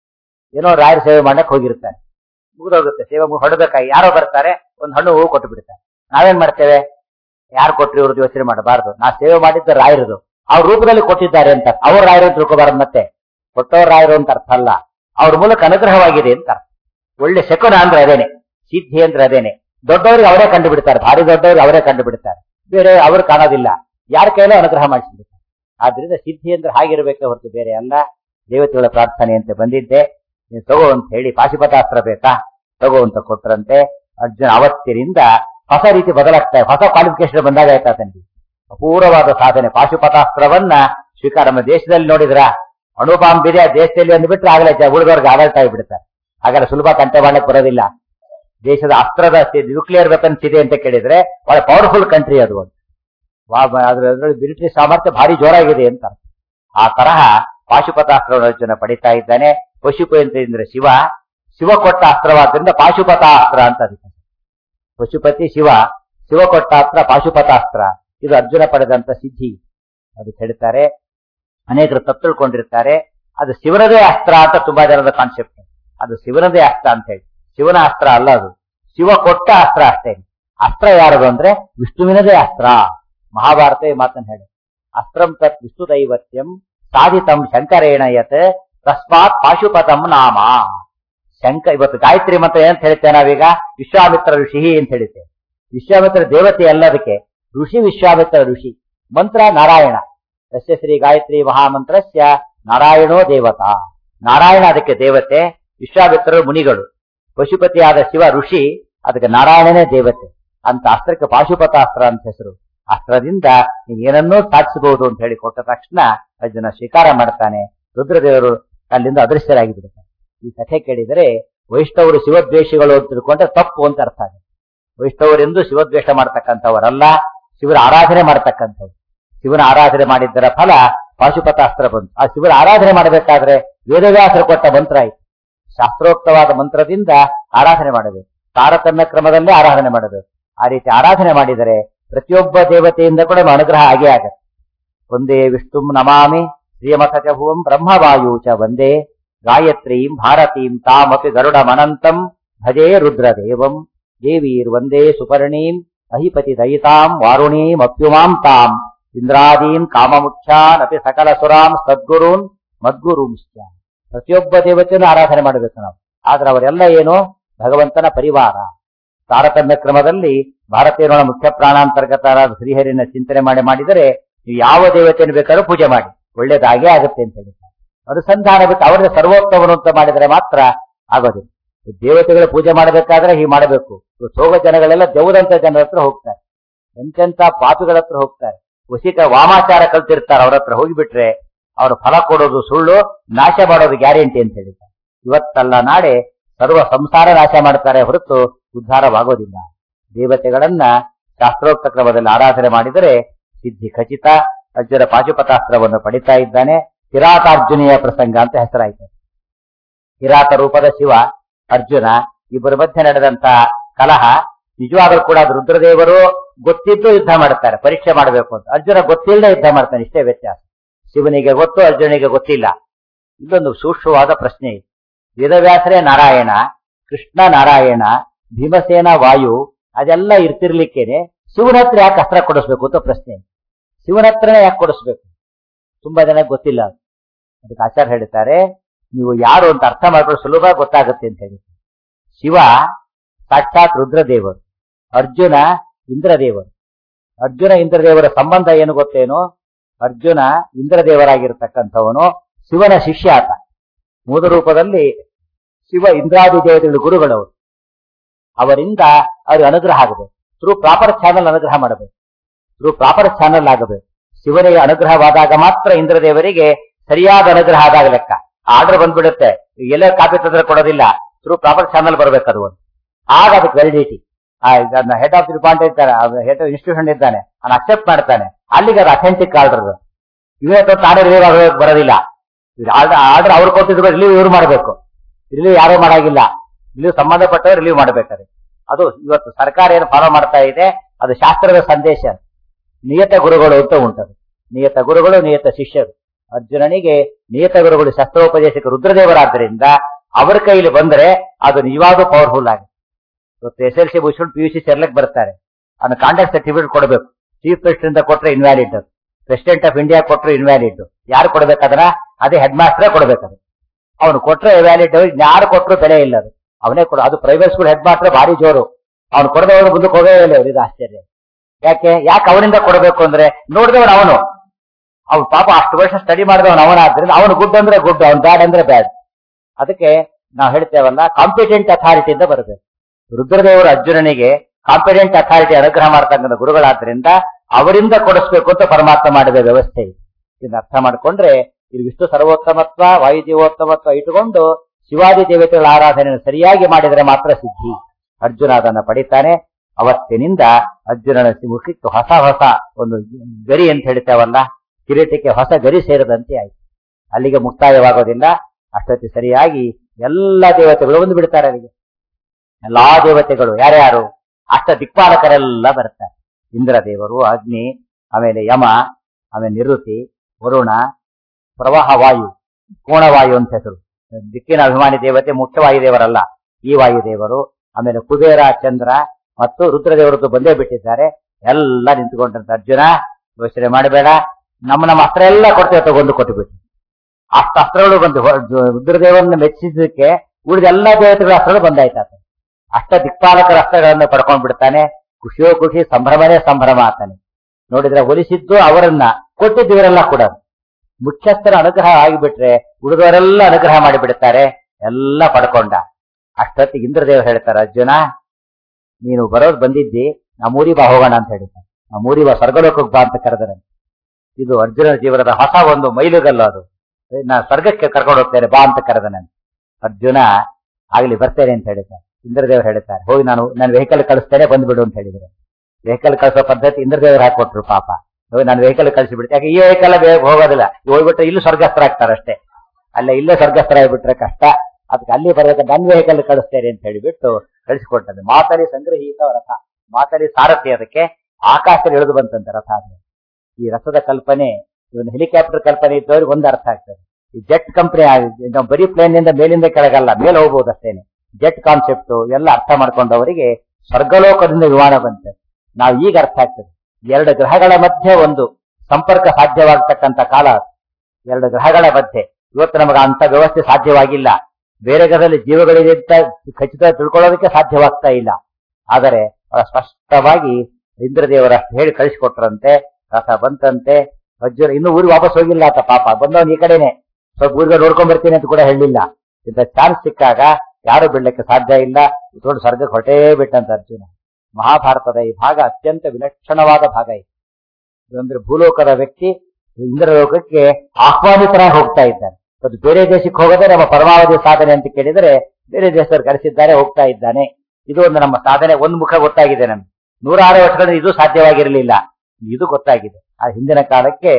ಏನೋ ರಾಯರ ಸೇವೆ ಮಾಡಕ್ ಹೋಗಿರ್ತಾನೆ ಮುಗಿದೋಗುತ್ತೆ ಸೇವೆ ಹೊಡಬೇಕಾಗಿ ಯಾರೋ ಬರ್ತಾರೆ ಒಂದು ಹಣ್ಣು ಹೂವು ಕೊಟ್ಟು ಬಿಡ್ತಾರೆ ನಾವೇನ್ ಮಾಡ್ತೇವೆ ಯಾರು ಕೊಟ್ರಿ ಇವ್ರದ್ದು ಯೋಚನೆ ಮಾಡಬಾರ್ದು ನಾ ಸೇವೆ ಮಾಡಿದ್ದ ರಾಯರದು ಅವ್ರ ರೂಪದಲ್ಲಿ ಕೊಟ್ಟಿದ್ದಾರೆ ಅಂತ ಅವ್ರ ರಾಯರು ಅಂತ ತಿಳ್ಕೊಬಾರ್ದು ಮತ್ತೆ ಕೊಟ್ಟವ್ರ ರಾಯರು ಅಂತ ಅರ್ಥ ಅಲ್ಲ ಅವ್ರ ಮೂಲಕ ಅನುಗ್ರಹವಾಗಿದೆ ಅಂತ ಅರ್ಥ ಒಳ್ಳೆ ಶಕುನ ಅಂದ್ರೆ ಅದೇನೆ ಸಿದ್ಧಿ ಅಂದ್ರೆ ಅದೇನೆ ದೊಡ್ಡವ್ರಿಗೆ ಅವರೇ ಕಂಡು ಬಿಡ್ತಾರೆ ಭಾರಿ ದೊಡ್ಡವ್ರಿಗೆ ಅವರೇ ಕಂಡು ಬಿಡ್ತಾರೆ ಬೇರೆ ಅವ್ರು ಕಾಣೋದಿಲ್ಲ ಯಾರ ಕೈಲೂ ಅನುಗ್ರಹ ಮಾಡಿಸ್ಬಿಡ್ತಾರೆ ಆದ್ರಿಂದ ಸಿದ್ಧಿ ಅಂದ್ರೆ ಹಾಗಿರ್ಬೇಕೆ ಹೊರತು ಬೇರೆ ಅಲ್ಲ ದೇವತೆಗಳ ಪ್ರಾರ್ಥನೆ ಅಂತ ಬಂದಿದ್ದೆ ನೀನು ತಗೋ ಅಂತ ಹೇಳಿ ಪಾಶುಪತಾಸ್ತ್ರ ಬೇಕಾ ತಗೋ ಅಂತ ಕೊಟ್ರಂತೆ ಅರ್ಜುನ ಅವತ್ತಿನಿಂದ ಹೊಸ ರೀತಿ ಬದಲಾಗ್ತಾ ಹೊಸ ಕ್ವಾಲಿಫಿಕೇಶನ್ ಬಂದಾಗ ಆಯ್ತಾ ತನಗೆ ಅಪೂರ್ವವಾದ ಸಾಧನೆ ಪಾಶುಪತಾಸ್ತ್ರವನ್ನ ಸ್ವೀಕಾರ ನಮ್ಮ ದೇಶದಲ್ಲಿ ನೋಡಿದ್ರ ಅಣುಬಾಂಬ್ ಇದೆ ಆ ದೇಶದಲ್ಲಿ ಅಂದ್ಬಿಟ್ರೆ ಆಗಲೇ ಉಳಿದವ್ರಿಗೆ ಆಡಳಿತ ಆಗಿಬಿಡ್ತಾರೆ ಹಾಗಾದ್ರೆ ಸುಲಭ ಕಂಟೆ ಮಾಡ್ಲಿಕ್ಕೆ ಬರೋದಿಲ್ಲ ದೇಶದ ಅಸ್ತ್ರದ ನ್ಯೂಕ್ಲಿಯರ್ ವೆಪನ್ಸ್ ಇದೆ ಅಂತ ಕೇಳಿದ್ರೆ ಬಹಳ ಪವರ್ಫುಲ್ ಕಂಟ್ರಿ ಅದು ಒಂದು ಅದ್ರಲ್ಲಿ ಮಿಲಿಟರಿ ಸಾಮರ್ಥ್ಯ ಭಾರಿ ಜೋರಾಗಿದೆ ಅಂತ ಆ ತರಹ ಪಾಶುಪತಾಸ್ತ್ರವನ್ನು ಅರ್ಜುನ ಪಡಿತಾ ಇದ್ದಾನೆ ಪಶುಪತಿ ಅಂದ್ರೆ ಶಿವ ಶಿವ ಕೊಟ್ಟ ಅಸ್ತ್ರವಾದ್ರಿಂದ ಪಾಶುಪತಾಸ್ತ್ರ ಅಂತ ಅದಕ್ಕೆ ಪಶುಪತಿ ಶಿವ ಶಿವ ಕೊಟ್ಟ ಅಸ್ತ್ರ ಪಾಶುಪತಾಸ್ತ್ರ ಇದು ಅರ್ಜುನ ಪಡೆದಂತ ಸಿದ್ಧಿ ಅದು ಹೇಳ್ತಾರೆ ಅನೇಕರು ತಪ್ಪು ತಿಳ್ಕೊಂಡಿರ್ತಾರೆ ಅದು ಶಿವನದೇ ಅಸ್ತ್ರ ಅಂತ ತುಂಬಾ ಜನದ ಕಾನ್ಸೆಪ್ಟ್ ಅದು ಶಿವನದೇ ಅಸ್ತ್ರ ಅಂತ ಹೇಳಿ ಶಿವನ ಅಸ್ತ್ರ ಅಲ್ಲ ಅದು ಶಿವ ಕೊಟ್ಟ ಅಸ್ತ್ರ ಅಷ್ಟೇ ಅಸ್ತ್ರ ಯಾರದು ಅಂದ್ರೆ ವಿಷ್ಣುವಿನದೇ ಅಸ್ತ್ರ ಮಹಾಭಾರತ ಈ ಮಾತನ್ನು ಹೇಳಿ ಅಸ್ತ್ರಂ ತತ್ ವಿಷ್ಣು ದೈವತ್ಯಂ ಸಾಧಿತಂ ಶಂಕರೇಣ ಯತ್ ತಸ್ಮಾತ್ ಪಾಶುಪತಂ ನಾಮ ಶಂಕ ಇವತ್ತು ಗಾಯತ್ರಿ ಮಂತ್ರ ಏನಂತ ಹೇಳ್ತೇವೆ ನಾವೀಗ ವಿಶ್ವಾಮಿತ್ರ ಋಷಿ ಅಂತ ಹೇಳಿದ್ದೇವೆ ವಿಶ್ವಾಮಿತ್ರ ದೇವತೆ ಅಲ್ಲದಕ್ಕೆ ಋಷಿ ವಿಶ್ವಾಮಿತ್ರ ಋಷಿ ಮಂತ್ರ ನಾರಾಯಣ ಯಸ್ಯ ಶ್ರೀ ಗಾಯತ್ರಿ ಮಹಾಮಂತ್ರಸ್ಯ ನಾರಾಯಣೋ ದೇವತಾ ನಾರಾಯಣ ಅದಕ್ಕೆ ದೇವತೆ ವಿಶ್ವಾಮಿತ್ರರು ಮುನಿಗಳು ಪಶುಪತಿಯಾದ ಶಿವ ಋಷಿ ಅದಕ್ಕೆ ನಾರಾಯಣನೇ ದೇವತೆ ಅಂತ ಅಸ್ತ್ರಕ್ಕೆ ಪಾಶುಪತಾಸ್ತ್ರ ಅಂತ ಹೆಸರು ಅಸ್ತ್ರದಿಂದ ನೀನು ಏನನ್ನೂ ಸಾಧಿಸಬಹುದು ಅಂತ ಹೇಳಿ ಕೊಟ್ಟ ತಕ್ಷಣ ಅರ್ಜುನ ಸ್ವೀಕಾರ ಮಾಡ್ತಾನೆ ರುದ್ರದೇವರು ಅಲ್ಲಿಂದ ಅದೃಶ್ಯರಾಗಿ ಬಿಡ್ತಾನೆ ಈ ಕಥೆ ಕೇಳಿದರೆ ವೈಷ್ಣವರು ಶಿವದ್ವೇಷಿಗಳು ಅಂತ ತಿಳ್ಕೊಂಡ್ರೆ ತಪ್ಪು ಅಂತ ಅರ್ಥ ಆಗುತ್ತೆ ವೈಷ್ಣವರೆಂದು ಶಿವದ್ವೇಷ ಮಾಡ್ತಕ್ಕಂಥವರಲ್ಲ ಶಿವರ ಆರಾಧನೆ ಮಾಡ್ತಕ್ಕಂಥವ್ರು ಶಿವನ ಆರಾಧನೆ ಮಾಡಿದ್ದರ ಫಲ ಪಾಶುಪತಾಸ್ತ್ರ ಬಂತು ಆ ಶಿವನ ಆರಾಧನೆ ಮಾಡಬೇಕಾದ್ರೆ ವೇದವ್ಯಾಸರು ಕೊಟ್ಟ ಮಂತ್ರ ಆಯ್ತು ಶಾಸ್ತ್ರೋಕ್ತವಾದ ಮಂತ್ರದಿಂದ ಆರಾಧನೆ ಮಾಡಬೇಕು ತಾರತಮ್ಯ ಕ್ರಮದಲ್ಲೇ ಆರಾಧನೆ ಮಾಡಬೇಕು ಆ ರೀತಿ ಆರಾಧನೆ ಮಾಡಿದರೆ ಪ್ರತಿಯೊಬ್ಬ ದೇವತೆಯಿಂದ ಕೂಡ ಅನುಗ್ರಹ ಆಗೇ ಆಗತ್ತೆ ಒಂದೇ ವಿಷ್ಣುಂ ನಮಾಮಿ ಶ್ರೀಮಥ ಚ ಭುವಂ ಬ್ರಹ್ಮವಾಯು ಚ ಒಂದೇ ಗಾಯತ್ರೀಂ ಭಾರತೀಂ ತಾಮಪಿ ಗರುಡಮನಂತಂ ಭಜೇ ರುದ್ರದೇವಂ ದೇವೀರ್ವಂದೇ ಸುಪರ್ಣೀಂ ಅಹಿಪತಿ ದಯಿತಾಂ ವಾರುಣೀಂ ಅಪ್ಯುಮಾಂ ತಾಂ ಇಂದ್ರಾದೀನ್ ಕಾಮಮುಖ್ಯಾನ್ ಅಪಿ ಸಕಲ ಸುರಾಂ ಸದ್ಗುರೂನ್ ಮದ್ಗುರುಂಶ್ಚ ಪ್ರತಿಯೊಬ್ಬ ದೇವತೆಯನ್ನು ಆರಾಧನೆ ಮಾಡಬೇಕು ನಾವು ಆದ್ರೆ ಅವರೆಲ್ಲ ಏನು ಭಗವಂತನ ಪರಿವಾರ ತಾರತಮ್ಯ ಕ್ರಮದಲ್ಲಿ ಭಾರತೀಯರ ಮುಖ್ಯ ಪ್ರಾಣಾಂತರ್ಗತರಾದ ಶ್ರೀಹರಿನ ಚಿಂತನೆ ಮಾಡಿ ಮಾಡಿದರೆ ನೀವು ಯಾವ ದೇವತೆಯನ್ನು ಬೇಕಾದ್ರೂ ಪೂಜೆ ಮಾಡಿ ಒಳ್ಳೇದಾಗೇ ಆಗುತ್ತೆ ಅಂತ ಹೇಳಿದ್ದಾರೆ ಅನುಸಂಧಾನ ಬಿಟ್ಟು ಅವರೇ ಸರ್ವೋತ್ತಮನು ಅಂತ ಮಾಡಿದರೆ ಮಾತ್ರ ಆಗೋದಿಲ್ಲ ದೇವತೆಗಳ ಪೂಜೆ ಮಾಡಬೇಕಾದ್ರೆ ಹೀಗೆ ಮಾಡಬೇಕು ಹೋಗೋ ಜನಗಳೆಲ್ಲ ದೇವದಂತ ಜನರ ಹತ್ರ ಹೋಗ್ತಾರೆ ಎಂತೆಂತ ಪಾಪಿಗಳ ಹತ್ರ ಹೋಗ್ತಾರೆ ವಸಿಕ ವಾಮಾಚಾರ ಕಲ್ತಿರ್ತಾರೆ ಅವ್ರ ಹತ್ರ ಹೋಗಿಬಿಟ್ರೆ ಅವ್ರ ಫಲ ಕೊಡೋದು ಸುಳ್ಳು ನಾಶ ಮಾಡೋದು ಗ್ಯಾರಂಟಿ ಅಂತ ಹೇಳಿದ್ದಾರೆ ಇವತ್ತಲ್ಲ ನಾಳೆ ಸರ್ವ ಸಂಸಾರ ನಾಶ ಮಾಡ್ತಾರೆ ಹೊರತು ಉದ್ಧಾರವಾಗೋದಿಲ್ಲ ದೇವತೆಗಳನ್ನ ಶಾಸ್ತ್ರೋಕ್ತ ಕ್ರಮದಲ್ಲಿ ಆರಾಧನೆ ಮಾಡಿದರೆ ಸಿದ್ಧಿ ಖಚಿತ ಅರ್ಜುನ ಪಾಶುಪತಾಸ್ತ್ರವನ್ನು ಪಡಿತಾ ಇದ್ದಾನೆ ಕಿರಾತಾರ್ಜುನಿಯ ಪ್ರಸಂಗ ಅಂತ ಹೆಸರಾಯಿತು ಕಿರಾತ ರೂಪದ ಶಿವ ಅರ್ಜುನ ಇಬ್ಬರ ಮಧ್ಯೆ ನಡೆದಂತ ಕಲಹ ನಿಜವಾಗ್ಲೂ ಕೂಡ ಅದು ರುದ್ರದೇವರು ಗೊತ್ತಿದ್ದು ಯುದ್ಧ ಮಾಡ್ತಾರೆ ಪರೀಕ್ಷೆ ಮಾಡಬೇಕು ಅಂತ ಅರ್ಜುನ ಗೊತ್ತಿಲ್ಲದೆ ಯುದ್ಧ ಮಾಡ್ತಾನೆ ಇಷ್ಟೇ ವ್ಯತ್ಯಾಸ ಶಿವನಿಗೆ ಗೊತ್ತು ಅರ್ಜುನಿಗೆ ಗೊತ್ತಿಲ್ಲ ಇಲ್ಲೊಂದು ಸೂಕ್ಷ್ಮವಾದ ಪ್ರಶ್ನೆ ಇದೆ ವೇದವ್ಯಾಸರೇ ನಾರಾಯಣ ಕೃಷ್ಣ ನಾರಾಯಣ ಭೀಮಸೇನ ವಾಯು ಅದೆಲ್ಲ ಇರ್ತಿರ್ಲಿಕ್ಕೇನೆ ಶಿವನ ಹತ್ರ ಯಾಕೆ ಅಸ್ತ್ರ ಕೊಡಿಸ್ಬೇಕು ಅಂತ ಪ್ರಶ್ನೆ ಶಿವನ ಹತ್ರನೇ ಯಾಕೆ ಕೊಡಿಸ್ಬೇಕು ತುಂಬಾ ಜನ ಗೊತ್ತಿಲ್ಲ ಅದು. ಅದಕ್ಕೆ ಆಚಾರ್ಯ ಹೇಳ್ತಾರೆ ನೀವು ಯಾರು ಅಂತ ಅರ್ಥ ಮಾಡ್ಕೊಂಡು ಸುಲಭ ಗೊತ್ತಾಗುತ್ತೆ ಅಂತ ಹೇಳಿ ಶಿವ ಸಾಕ್ಷಾತ್ ರುದ್ರದೇವರು ಅರ್ಜುನ ಇಂದ್ರದೇವರು ಅರ್ಜುನ ಇಂದ್ರದೇವರ ಸಂಬಂಧ ಏನು ಗೊತ್ತೇನೋ ಅರ್ಜುನ ಇಂದ್ರದೇವರಾಗಿರ್ತಕ್ಕಂಥವನು ಶಿವನ ಶಿಷ್ಯ ಆತ ಮೂಲ ರೂಪದಲ್ಲಿ ಶಿವ ಇಂದ್ರಾದಿ ದೇವತೆಗಳು ಗುರುಗಳವರು ಅವರಿಂದ ಅವ್ರಿಗೆ ಅನುಗ್ರಹ ಆಗಬೇಕು ಥ್ರೂ ಪ್ರಾಪರ್ ಚಾನಲ್ ಅನುಗ್ರಹ ಮಾಡಬೇಕು ಥ್ರೂ ಪ್ರಾಪರ್ ಚಾನಲ್ ಆಗಬೇಕು ಶಿವನಿಗೆ ಅನುಗ್ರಹವಾದಾಗ ಮಾತ್ರ ಇಂದ್ರದೇವರಿಗೆ ಸರಿಯಾದ ಅನುಗ್ರಹ ಆದಾಗ ಲೆಕ್ಕ ಆರ್ಡರ್ ಬಂದ್ಬಿಡುತ್ತೆ ಎಲ್ಲ ಕಾಪಿ ತಂದ್ರೆ ಕೊಡೋದಿಲ್ಲ ಥ್ರೂ ಪ್ರಾಪರ್ ಚಾನಲ್ ಬರ್ಬೇಕು ಅದು ಒಂದು ಆಗ ಅದಕ್ಕೆ ವ್ಯಾಲಿಡಿಟಿ ಹೆಡ್ ಆಫ್ ಡಿಪಾರ್ಟ್ಮೆಂಟ್ ಇರ್ತಾನೆ ಹೆಡ್ ಇನ್ಸ್ಟಿಟ್ಯೂಷನ್ ಇದ್ದಾನೆ ಅವ್ನು ಅಕ್ಸೆಪ್ಟ್ ಮಾಡ್ತಾನೆ ಅಲ್ಲಿಗೆ ಅದು ಅಥೆಂಟಿಕ್ ಆರ್ಡರ್ ಇವತ್ತು ತಾನೇ ರಿಲೀವ್ ಆಗೋದಕ್ಕೆ ಬರೋದಿಲ್ಲ ಆರ್ಡರ್ ಅವ್ರು ಕೊಟ್ಟಿದ್ರು ರಿಲೀವ್ ಇವ್ರು ಮಾಡಬೇಕು ರಿಲೀವ್ ಯಾರು ಮಾಡಾಗಿಲ್ಲ ರಿಲೀವ್ ಸಂಬಂಧಪಟ್ಟವ್ರು ರಿಲೀವ್ ಮಾಡಬೇಕಾದ್ರೆ ಅದು ಇವತ್ತು ಸರ್ಕಾರ ಏನು ಫಾಲೋ ಮಾಡ್ತಾ ಇದೆ ಅದು ಶಾಸ್ತ್ರದ ಸಂದೇಶ ನಿಯತ ಗುರುಗಳು ಅಂತ ಉಂಟದು ನಿಯತ ಗುರುಗಳು ನಿಯತ ಶಿಷ್ಯರು ಅರ್ಜುನನಿಗೆ ನಿಯತ ಗುರುಗಳು ಶಸ್ತ್ರೋಪದೇಶಕ ರುದ್ರದೇವರಾದ್ದರಿಂದ ಅವರ ಕೈಲಿ ಬಂದ್ರೆ ಅದು ನಿಜವಾಗೂ ಪವರ್ಫುಲ್ ಆಗಿದೆ ಇವತ್ತು ಎಸ್ ಎಲ್ ಸಿ ಮುಗಿಸ್ಕೊಂಡು ಪಿ ಯು ಸಿ ಸೇರ್ಲಕ್ಕೆ ಬರ್ತಾರೆ ಅವನು ಕಾಂಟ್ಯಾಕ್ಟ್ ಸರ್ಟಿಫಿಕೇಟ್ ಕೊಡಬೇಕು ಚೀಫ್ ಮಿನಿಸ್ಟರ್ ಕೊಟ್ರೆ ಇನ್ವ್ಯಾಲಿಡ್ ಪ್ರೆಸಿಡೆಂಟ್ ಆಫ್ ಇಂಡಿಯಾ ಕೊಟ್ರೆ ಇನ್ವ್ಯಾಲಿಡ್ ಯಾರು ಕೊಡ್ಬೇಕಾದ್ರ ಅದೇ ಹೆಡ್ ಮಾಸ್ಟರ್ ಕೊಡ್ಬೇಕದು ಅವನು ಕೊಟ್ರೆ ವ್ಯಾಲಿಡ್ ಯಾರು ಕೊಟ್ಟರು ಬೆಲೆ ಇಲ್ಲ ಅದು ಅವನೇ ಕೊಡ ಅದು ಪ್ರೈವೇಟ್ ಸ್ಕೂಲ್ ಹೆಡ್ ಮಾಸ್ಟರ್ ಭಾರಿ ಜೋರು ಅವ್ನು ಕೊಡದವನು ಮುಂದಕ್ಕೆ ಹೋಗೇ ಇಲ್ಲ ಅವ್ರು, ಇದು ಆಶ್ಚರ್ಯ ಯಾಕೆ ಯಾಕೆ ಅವನಿಂದ ಕೊಡಬೇಕು ಅಂದ್ರೆ ನೋಡಿದವನು ಅವನು ಅವ್ನು ಪಾಪ ಅಷ್ಟು ವರ್ಷ ಸ್ಟಡಿ ಮಾಡಿದವನು ಅವನಾದ್ರಿಂದ ಅವನು ಗುಡ್ ಅಂದ್ರೆ ಗುಡ್ ಅವ್ನು ಬ್ಯಾಡ್ ಅಂದ್ರೆ ಬ್ಯಾಡ್ ಅದಕ್ಕೆ ನಾವು ಹೇಳ್ತೇವಲ್ಲ ಕಾಂಪಿಟೆಂಟ್ ಅಥಾರಿಟಿಯಿಂದ ಬರಬೇಕು ರುದ್ರದೇವರು ಅರ್ಜುನನಿಗೆ ಕಾಂಪಿಟೆಂಟ್ ಅಥಾರಿಟಿ ಅನುಗ್ರಹ ಮಾಡ್ತಕ್ಕಂಥ ಗುರುಗಳಾದ್ರಿಂದ ಅವರಿಂದ ಕೊಡಿಸ್ಬೇಕು ಅಂತ ಪರಮಾತ್ಮ ಮಾಡಿದ ವ್ಯವಸ್ಥೆ ಇದೆ ಇದನ್ನ ಅರ್ಥ ಮಾಡ್ಕೊಂಡ್ರೆ ಇದು ವಿಷ್ಣು ಸರ್ವೋತ್ತಮತ್ವ ವಾಯುದೇವೋತ್ತಮತ್ವ ಇಟ್ಟುಕೊಂಡು ಶಿವಾದಿ ದೇವತೆಗಳ ಆರಾಧನೆಯನ್ನು ಸರಿಯಾಗಿ ಮಾಡಿದರೆ ಮಾತ್ರ ಸಿದ್ಧಿ ಅರ್ಜುನ ಅದನ್ನ ಪಡಿತಾನೆ ಅವತ್ತಿನಿಂದ ಅರ್ಜುನನ ಮುಖಕ್ಕೆ ಹೊಸ ಹೊಸ ಒಂದು ಗರಿ ಅಂತ ಹೇಳ್ತೇವಲ್ಲ ಕಿರೀಟಕ್ಕೆ ಹೊಸ ಗರಿ ಸೇರದಂತೆ ಆಯ್ತು ಅಲ್ಲಿಗೆ ಮುಕ್ತಾಯವಾಗೋದಿಲ್ಲ ಅಷ್ಟೊತ್ತಿ ಸರಿಯಾಗಿ ಎಲ್ಲ ದೇವತೆಗಳು ಬಂದು ಬಿಡ್ತಾರೆ ಅಲ್ಲಿಗೆ ಎಲ್ಲಾ ದೇವತೆಗಳು ಯಾರ್ಯಾರು ಅಷ್ಟ ದಿಕ್ಪಾಲಕರೆಲ್ಲ ಬರ್ತಾರೆ ಇಂದ್ರದೇವರು ಅಗ್ನಿ ಆಮೇಲೆ ಯಮ ಆಮೇಲೆ ನಿರುತಿ ವರುಣ ಪ್ರವಾಹ ವಾಯು ಕೋಣವಾಯು ಅಂತ ಹೆಸರು ದಿಕ್ಕಿನ ಅಭಿಮಾನಿ ದೇವತೆ ಮುಖ್ಯ ವಾಯುದೇವರಲ್ಲ ಈ ವಾಯುದೇವರು ಆಮೇಲೆ ಕುಬೇರ ಚಂದ್ರ ಮತ್ತು ರುದ್ರದೇವರದ್ದು ಬಂದೇ ಬಿಟ್ಟಿದ್ದಾರೆ ಎಲ್ಲ ನಿಂತುಕೊಂಡಂತ ಅರ್ಜುನ ಯೋಚನೆ ಮಾಡಬೇಡ ನಮ್ಮ ನಮ್ಮ ಅಸ್ತ್ರ ಎಲ್ಲ ಕೊಡ್ತೇವೆ ತಗೊಂಡು ಕೊಟ್ಟು ಬಿಟ್ಟು ಅಷ್ಟು ಅಸ್ತ್ರಗಳು ಬಂದು ಹೊ- ರುದ್ರದೇವರನ್ನ ಮೆಚ್ಚಿಸಲಿಕ್ಕೆ ಉಳಿದ ಎಲ್ಲಾ ದೇವತೆಗಳ ಅಸ್ತ್ರಗಳು ಬಂದಾಯ್ತಾತ ಅಷ್ಟ ದಿಕ್ಪಾಲಕರ ಅಸ್ತ್ರಗಳನ್ನು ಪಡ್ಕೊಂಡ್ ಬಿಡ್ತಾನೆ ಖುಷಿಯೋ ಖುಷಿ ಸಂಭ್ರಮನೇ ಸಂಭ್ರಮ ಆತಾನೆ ನೋಡಿದ್ರೆ ಒಲಿಸಿದ್ದು ಅವರನ್ನ ಕೊಟ್ಟಿದ್ದು ಇವರೆಲ್ಲ ಕೂಡ ಮುಖ್ಯಸ್ಥರ ಅನುಗ್ರಹ ಆಗಿಬಿಟ್ರೆ ಉಳಿದವರೆಲ್ಲ ಅನುಗ್ರಹ ಮಾಡಿಬಿಡ್ತಾರೆ ಎಲ್ಲ ಪಡ್ಕೊಂಡ ಅಷ್ಟೊತ್ತಿಗೆ ಇಂದ್ರದೇವರು ಹೇಳ್ತಾರೆ ಅರ್ಜುನ ನೀನು ಬರೋದು ಬಂದಿದ್ದಿ ನಮ್ಮೂರಿ ಬಾ ಹೋಗೋಣ ಅಂತ ಹೇಳಿದ್ದಾರೆ ನಮ್ಮೂರಿ ಬಾ ಸ್ವರ್ಗಲೋಕಕ್ಕೆ ಬಾ ಅಂತ ಕರೆದರೆ ಇದು ಅರ್ಜುನನ ಜೀವನದ ಹೊಸ ಒಂದು ಮೈಲುಗಲ್ಲು ಅದು ನಾ ಸ್ವರ್ಗಕ್ಕೆ ಕರ್ಕೊಂಡು ಹೋಗ್ತೇನೆ ಬಾ ಅಂತ ಕರೆದನೆ ಅರ್ಜುನ ಆಗ್ಲಿ ಬರ್ತೇನೆ ಅಂತ ಹೇಳಿದ್ದಾರೆ ಇಂದ್ರದೇವರು ಹೇಳ್ತಾರೆ ಹೋಗಿ ನಾನು ನಾನು ವೆಹಿಕಲ್ ಕಳಿಸ್ತೇನೆ ಬಂದ್ಬಿಡು ಅಂತ ಹೇಳಿದ್ರು ವೆಹಿಕಲ್ ಕಳಿಸೋ ಪದ್ಧತಿ ಇಂದ್ರದೇವರು ಹಾಕೊಟ್ರು ಪಾಪ ಹೋಗಿ ನಾನು ವೆಹಿಕಲ್ ಕಳಿಸಿಬಿಡ್ತೆ ಯಾಕೆ ಈ ವೆಹಿಕಲ್ ಬೇಗ ಹೋಗೋದಿಲ್ಲ ಹೋಗ್ಬಿಟ್ರೆ ಇಲ್ಲಿ ಸ್ವರ್ಗಸ್ಥರ ಆಗ್ತಾರೆ ಅಷ್ಟೇ ಅಲ್ಲೇ ಇಲ್ಲೇ ಸ್ವರ್ಗಸ್ಥರ ಆಗಿಬಿಟ್ರೆ ಕಷ್ಟ ಅದಕ್ಕೆ ಅಲ್ಲಿ ಬರಬೇಕು ನನ್ನ ವೆಹಿಕಲ್ ಕಳಿಸ್ತೇನೆ ಅಂತ ಹೇಳಿಬಿಟ್ಟು ಕಳಿಸಿಕೊಟ್ಟದ್ದು ಮಾತಲಿ ಸಂಗ್ರಹೀತ ರಥ ಮಾತಲಿ ಸಾರಥಿ ಅದಕ್ಕೆ ಆಕಾಶದಲ್ಲಿ ಇಳಿದು ಬಂತಂತೆ ರಥ ಅದು ಈ ರಥದ ಕಲ್ಪನೆ ಇವನು ಹೆಲಿಕಾಪ್ಟರ್ ಕಲ್ಪನೆ ಇದ್ದವ್ರಿಗೆ ಒಂದು ಅರ್ಥ ಆಗ್ತದೆ ಈ ಜೆಟ್ ಕಂಪನಿ ನಾವು ಬರೀ ಪ್ಲೇನ್ ನಿಂದ ಮೇಲಿಂದ ಕೆಳಗಲ್ಲ ಮೇಲೆ ಹೋಗ್ಬೋದು ಅಷ್ಟೇನೆ ಜೆಟ್ ಕಾನ್ಸೆಪ್ಟ್ ಎಲ್ಲ ಅರ್ಥ ಮಾಡ್ಕೊಂಡವರಿಗೆ ಸ್ವರ್ಗಲೋಕದಿಂದ ವಿಮಾನ ಬಂತೆ ನಾವು ಈಗ ಅರ್ಥ ಆಗ್ತದೆ ಎರಡು ಗ್ರಹಗಳ ಮಧ್ಯೆ ಒಂದು ಸಂಪರ್ಕ ಸಾಧ್ಯವಾಗತಕ್ಕಂತ ಕಾಲ ಅದು. ಎರಡು ಗ್ರಹಗಳ ಮಧ್ಯೆ ಇವತ್ತು ನಮಗೆ ಅಂತ ವ್ಯವಸ್ಥೆ ಸಾಧ್ಯವಾಗಿಲ್ಲ ಬೇರೆ ಗ್ರಹದಲ್ಲಿ ಜೀವಗಳಿದೆ ಅಂತ ಖಚಿತ ತಿಳ್ಕೊಳ್ಳೋದಕ್ಕೆ ಸಾಧ್ಯವಾಗ್ತಾ ಇಲ್ಲ ಆದರೆ ಬಹಳ ಸ್ಪಷ್ಟವಾಗಿ ಇಂದ್ರದೇವರ ಹೇಳಿ ಕಳಿಸಿಕೊಟ್ರಂತೆ ರಥ ಬಂತಂತೆ ಅರ್ಜುನ ಇನ್ನು ಊರಿಗೆ ವಾಪಸ್ ಹೋಗಿಲ್ಲ ಆತ ಪಾಪ ಬಂದವನ್ ಈ ಕಡೆನೆ ಸ್ವಲ್ಪ ಊರಿಗೆ ನೋಡ್ಕೊಂಡ್ ಬರ್ತೀನಿ ಅಂತ ಕೂಡ ಹೇಳಿಲ್ಲ ಇಂಥ ಚಾನ್ಸ್ ಸಿಕ್ಕಾಗ ಯಾರು ಬಿಡ್ಲಿಕ್ಕೆ ಸಾಧ್ಯ ಇಲ್ಲ ದೊಡ್ಡ ಸ್ವರ್ಗಕ್ಕೆ ಹೊಟ್ಟೇ ಬಿಟ್ಟಂತ ಅರ್ಜುನ ಮಹಾಭಾರತದ ಈ ಭಾಗ ಅತ್ಯಂತ ವಿಲಕ್ಷಣವಾದ ಭಾಗ ಇದು ಅಂದ್ರೆ ಭೂಲೋಕದ ವ್ಯಕ್ತಿ ಇಂದ್ರಲೋಕಕ್ಕೆ ಆಹ್ವಾನಿತರಾಗಿ ಹೋಗ್ತಾ ಇದ್ದಾನೆ ಅದು ಬೇರೆ ದೇಶಕ್ಕೆ ಹೋಗದೆ ನಮ್ಮ ಪರಮಾವಧಿ ಸಾಧನೆ ಅಂತ ಕೇಳಿದರೆ ಬೇರೆ ದೇಶದವ್ರು ಕರೆಸಿದ್ದಾರೆ ಹೋಗ್ತಾ ಇದ್ದಾನೆ ಇದು ಒಂದು ನಮ್ಮ ಸಾಧನೆ ಒಂದು ಮುಖ ಗೊತ್ತಾಗಿದೆ ನಮ್ಗೆ ನೂರಾರು ವರ್ಷಗಳಲ್ಲಿ ಇದು ಸಾಧ್ಯವಾಗಿರಲಿಲ್ಲ ಇದು ಗೊತ್ತಾಗಿದೆ ಆ ಹಿಂದಿನ ಕಾಲಕ್ಕೆ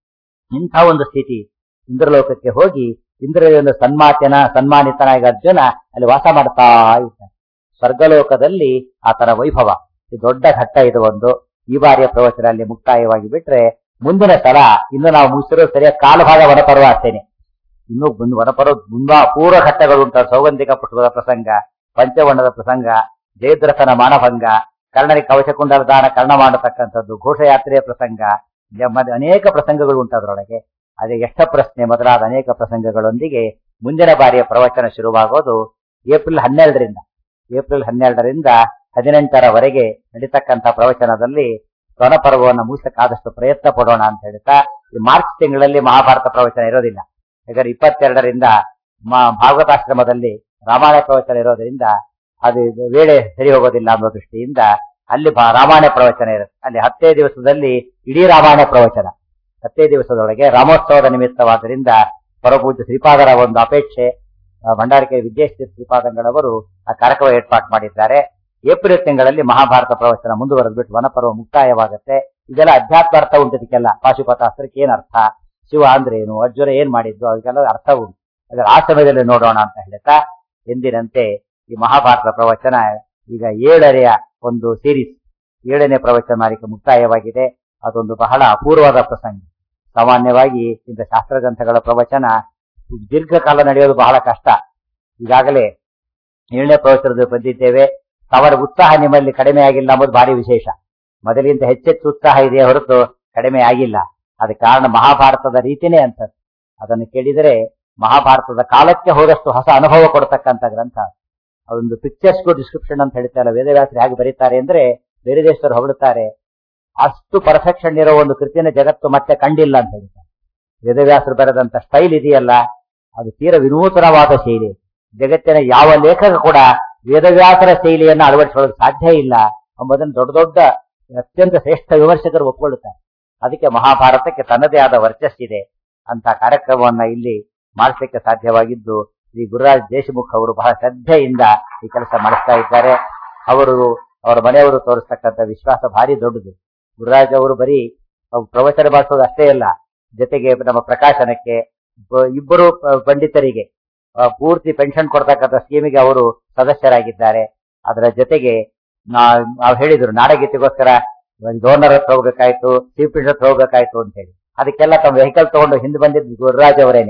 ಇಂಥ ಒಂದು ಸ್ಥಿತಿ ಇಂದ್ರಲೋಕಕ್ಕೆ ಹೋಗಿ ಇಂದ್ರದೇವನ ಸನ್ಮಾತನ ಸನ್ಮಾನಿತನಾಗಿ ಅರ್ಜುನ ಅಲ್ಲಿ ವಾಸ ಮಾಡ್ತಾ ಇದ್ದಾನೆ ಸ್ವರ್ಗಲೋಕದಲ್ಲಿ ಆತನ ವೈಭವ ಇದು ದೊಡ್ಡ ಘಟ್ಟ ಇದು ಒಂದು ಈ ಬಾರಿಯ ಪ್ರವಚನ ಅಲ್ಲಿ ಮುಕ್ತಾಯವಾಗಿ ಬಿಟ್ರೆ ಮುಂದಿನ ಸಲ ಇನ್ನು ನಾವು ಮುಗಿಸಿರೋ ಸರಿಯಾದ ಕಾಲಭಾಗ ವನಪರ್ವ ಅಷ್ಟೇನೆ ಇನ್ನು ಮುಂದೆ ವನಪರ್ವ ಮುಂದ ಪೂರ್ವ ಘಟ್ಟಗಳು ಉಂಟು ಸೌಗಂಧಿಕ ಪುಷ್ಪದ ಪ್ರಸಂಗ ಪಂಚವರ್ಣದ ಪ್ರಸಂಗ ಜಯದ್ರಥನ ಮಾನಭಂಗ ಕರ್ಣನಿಗೆ ಕವಚಕುಂಡಲ ದಾನ ಕರ್ಣ ಮಾಡತಕ್ಕಂಥದ್ದು ಘೋಷಯಾತ್ರೆಯ ಪ್ರಸಂಗ ಮತ್ತೆ ಅನೇಕ ಪ್ರಸಂಗಗಳು ಉಂಟು ಅದರೊಳಗೆ ಅದೇ ಎಷ್ಟ ಪ್ರಶ್ನೆ ಮೊದಲಾದ ಅನೇಕ ಪ್ರಸಂಗಗಳೊಂದಿಗೆ ಮುಂದಿನ ಬಾರಿಯ ಪ್ರವಚನ ಶುರುವಾಗೋದು ಏಪ್ರಿಲ್ ಹನ್ನೆರಡರಿಂದ ಏಪ್ರಿಲ್ ಹನ್ನೆರಡರಿಂದ ಹದಿನೆಂಟರವರೆಗೆ ನಡೀತಕ್ಕಂಥ ಪ್ರವಚನದಲ್ಲಿ ಸ್ವನಪರ್ವವನ್ನು ಮುಗಿಸಕ್ಕಾದಷ್ಟು ಪ್ರಯತ್ನ ಪಡೋಣ ಅಂತ ಹೇಳ್ತಾ ಈ ಮಾರ್ಚ್ ತಿಂಗಳಲ್ಲಿ ಮಹಾಭಾರತ ಪ್ರವಚನ ಇರೋದಿಲ್ಲ ಯಾಕಂದ್ರೆ ಇಪ್ಪತ್ತೆರಡರಿಂದ ಮಾ- ಭಾಗವತಾಶ್ರಮದಲ್ಲಿ ರಾಮಾಯಣ ಪ್ರವಚನ ಇರೋದ್ರಿಂದ ಅದು ವೇಳೆ ಸರಿ ಹೋಗೋದಿಲ್ಲ ಅನ್ನೋ ದೃಷ್ಟಿಯಿಂದ ಅಲ್ಲಿ ಭಾ- ರಾಮಾಯಣ ಪ್ರವಚನ ಇರುತ್ತೆ ಅಲ್ಲಿ ಹತ್ತೇ ದಿವಸದಲ್ಲಿ ಇಡೀ ರಾಮಾಯಣ ಪ್ರವಚನ ಹತ್ತೇ ದಿವಸದೊಳಗೆ ರಾಮೋತ್ಸವದ ನಿಮಿತ್ತವಾದ್ದರಿಂದ ಪರಪೂಜ್ಯ ಶ್ರೀಪಾದರ ಒಂದು ಅಪೇಕ್ಷೆ ಆ, ಭಂಡಾರಿಕೆ ವಿದ್ಯೇಶ್ವರ ಶ್ರೀಪಾದಂಗಳವರು ಆ ಕಾರ್ಯಕ್ರಮ ಏರ್ಪಾಟ್ ಮಾಡಿದ್ದಾರೆ ಏಪ್ರಿಲ್ ತಿಂಗಳಲ್ಲಿ ಮಹಾಭಾರತ ಪ್ರವಚನ ಮುಂದುವರೆದು ಬಿಟ್ಟು ವನಪರ್ವ ಮುಕ್ತಾಯವಾಗುತ್ತೆ ಇದೆಲ್ಲ ಅಧ್ಯಾತ್ಮ ಅರ್ಥ ಉಂಟು ಇದಕ್ಕೆಲ್ಲ ಪಾಶುಪತಾಸ್ತ್ರಕ್ಕೆ ಏನ್ ಅರ್ಥ ಶಿವ ಅಂದ್ರೆ ಏನು ಅರ್ಜುನ ಏನ್ ಮಾಡಿದ್ದು ಅದಕ್ಕೆಲ್ಲ ಅರ್ಥ ಉಂಟು ಅದರ ಆ ಸಮಯದಲ್ಲಿ ನೋಡೋಣ ಅಂತ ಹೇಳ್ತಾ ಎಂದಿನಂತೆ ಈ ಮಹಾಭಾರತ ಪ್ರವಚನ ಈಗ ಏಳನೆಯ ಒಂದು ಸೀರೀಸ್ ಏಳನೇ ಪ್ರವಚನ ಮಾಲಿಕೆ ಮುಕ್ತಾಯವಾಗಿದೆ ಅದೊಂದು ಬಹಳ ಅಪೂರ್ವವಾದ ಪ್ರಸಂಗ ಸಾಮಾನ್ಯವಾಗಿ ಇಂಥ ಶಾಸ್ತ್ರ ಗ್ರಂಥಗಳ ಪ್ರವಚನ ದೀರ್ಘಕಾಲ ನಡೆಯೋದು ಬಹಳ ಕಷ್ಟ ಈಗಾಗಲೇ ಏಳನೇ ಪ್ರವಚನದ ಬಂದಿದ್ದೇವೆ ಅವರ ಉತ್ಸಾಹ ನಿಮ್ಮಲ್ಲಿ ಕಡಿಮೆ ಆಗಿಲ್ಲ ಎಂಬುದು ಭಾರಿ ವಿಶೇಷ ಮೊದಲಿಂದ ಹೆಚ್ಚೆಚ್ಚು ಉತ್ಸಾಹ ಇದೆ ಹೊರತು ಕಡಿಮೆ ಆಗಿಲ್ಲ ಅದಕ್ಕೆ ಕಾರಣ ಮಹಾಭಾರತದ ರೀತಿನೇ ಅಂತ ಅದನ್ನು ಕೇಳಿದರೆ ಮಹಾಭಾರತದ ಕಾಲಕ್ಕೆ ಹೋದಷ್ಟು ಹೊಸ ಅನುಭವ ಕೊಡ್ತಕ್ಕಂಥ ಗ್ರಂಥ ಅದೊಂದು ಪಿಕ್ಚರ್ಸ್ ಡಿಸ್ಕ್ರಿಪ್ಷನ್ ಅಂತ ಹೇಳ್ತಾರೆ ವೇದವ್ಯಾಸರು ಹೇಗೆ ಬರೀತಾರೆ ಅಂದ್ರೆ ಬೇರೆ ದೇಶದವರು ಹೊಗಳುತ್ತಾರೆ ಅಷ್ಟು ಪರ್ಫೆಕ್ಷನ್ ಇರೋ ಒಂದು ಕೃತಿನ ಜಗತ್ತು ಮತ್ತೆ ಕಂಡಿಲ್ಲ ಅಂತ ಹೇಳ್ತಾರೆ ವೇದವ್ಯಾಸರು ಬರೆದಂತ ಸ್ಟೈಲ್ ಇದೆಯಲ್ಲ ಅದು ತೀರ ವಿನೂತನವಾದ ಶೈಲಿ ಜಗತ್ತಿನ ಯಾವ ಲೇಖಕ ಕೂಡ ವೇದವ್ಯಾಸರ ಶೈಲಿಯನ್ನು ಅಳವಡಿಸಿಕೊಳ್ಳಲು ಸಾಧ್ಯ ಇಲ್ಲ ಎಂಬುದನ್ನು ದೊಡ್ಡ ದೊಡ್ಡ ಅತ್ಯಂತ ಶ್ರೇಷ್ಠ ವಿಮರ್ಶಕರು ಒಪ್ಪಿಕೊಳ್ಳುತ್ತಾರೆ ಅದಕ್ಕೆ ಮಹಾಭಾರತಕ್ಕೆ ತನ್ನದೇ ಆದ ವರ್ಚಸ್ಸಿದೆ ಅಂತ ಕಾರ್ಯಕ್ರಮವನ್ನ ಇಲ್ಲಿ ಮಾಡಿಸಲಿಕ್ಕೆ ಸಾಧ್ಯವಾಗಿದ್ದು ಶ್ರೀ ಗುರುರಾಜ್ ದೇಶಮುಖ್ ಅವರು ಬಹಳ ಶ್ರದ್ಧೆಯಿಂದ ಈ ಕೆಲಸ ಮಾಡಿಸ್ತಾ ಇದ್ದಾರೆ ಅವರು ಅವರ ಮನೆಯವರು ತೋರಿಸ್ತಕ್ಕಂಥ ವಿಶ್ವಾಸ ಭಾರಿ ದೊಡ್ಡದು ಗುರುರಾಜ್ ಅವರು ಬರೀ ಅವ್ರು ಪ್ರವಚನ ಮಾಡಿಸೋದು ಅಷ್ಟೇ ಅಲ್ಲ ಜೊತೆಗೆ ನಮ್ಮ ಪ್ರಕಾಶನಕ್ಕೆ ಬ- ಇಬ್ಬರು ಪ- ಪಂಡಿತರಿಗೆ ಆ, ಪೂರ್ತಿ ಪೆನ್ಷನ್ ಕೊಡ್ತಕ್ಕಂಥ ಸ್ಕೀಮಿಗೆ ಅವರು ಸದಸ್ಯರಾಗಿದ್ದಾರೆ ಅದರ ಜೊತೆಗೆ ನಾ- ನಾವು ಹೇಳಿದ್ರು ನಾಡಗೀತೆಗೋಸ್ಕರ ಗವರ್ನರ್ ಹತ್ರ ಹೋಗ್ಬೇಕಾಯ್ತು ಚೀಫ್ ಮಿನಿಸ್ಟರ್ ಹತ್ರ ಹೋಗ್ಬೇಕಾಯ್ತು ಅಂತ ಹೇಳಿ ಅದಕ್ಕೆಲ್ಲ ತಮ್ಮ ವೆಹಿಕಲ್ ತಗೊಂಡು ಹಿಂದೆ ಬಂದಿದ್ದು ಗುರುರಾಜ್ ಅವರೇನೆ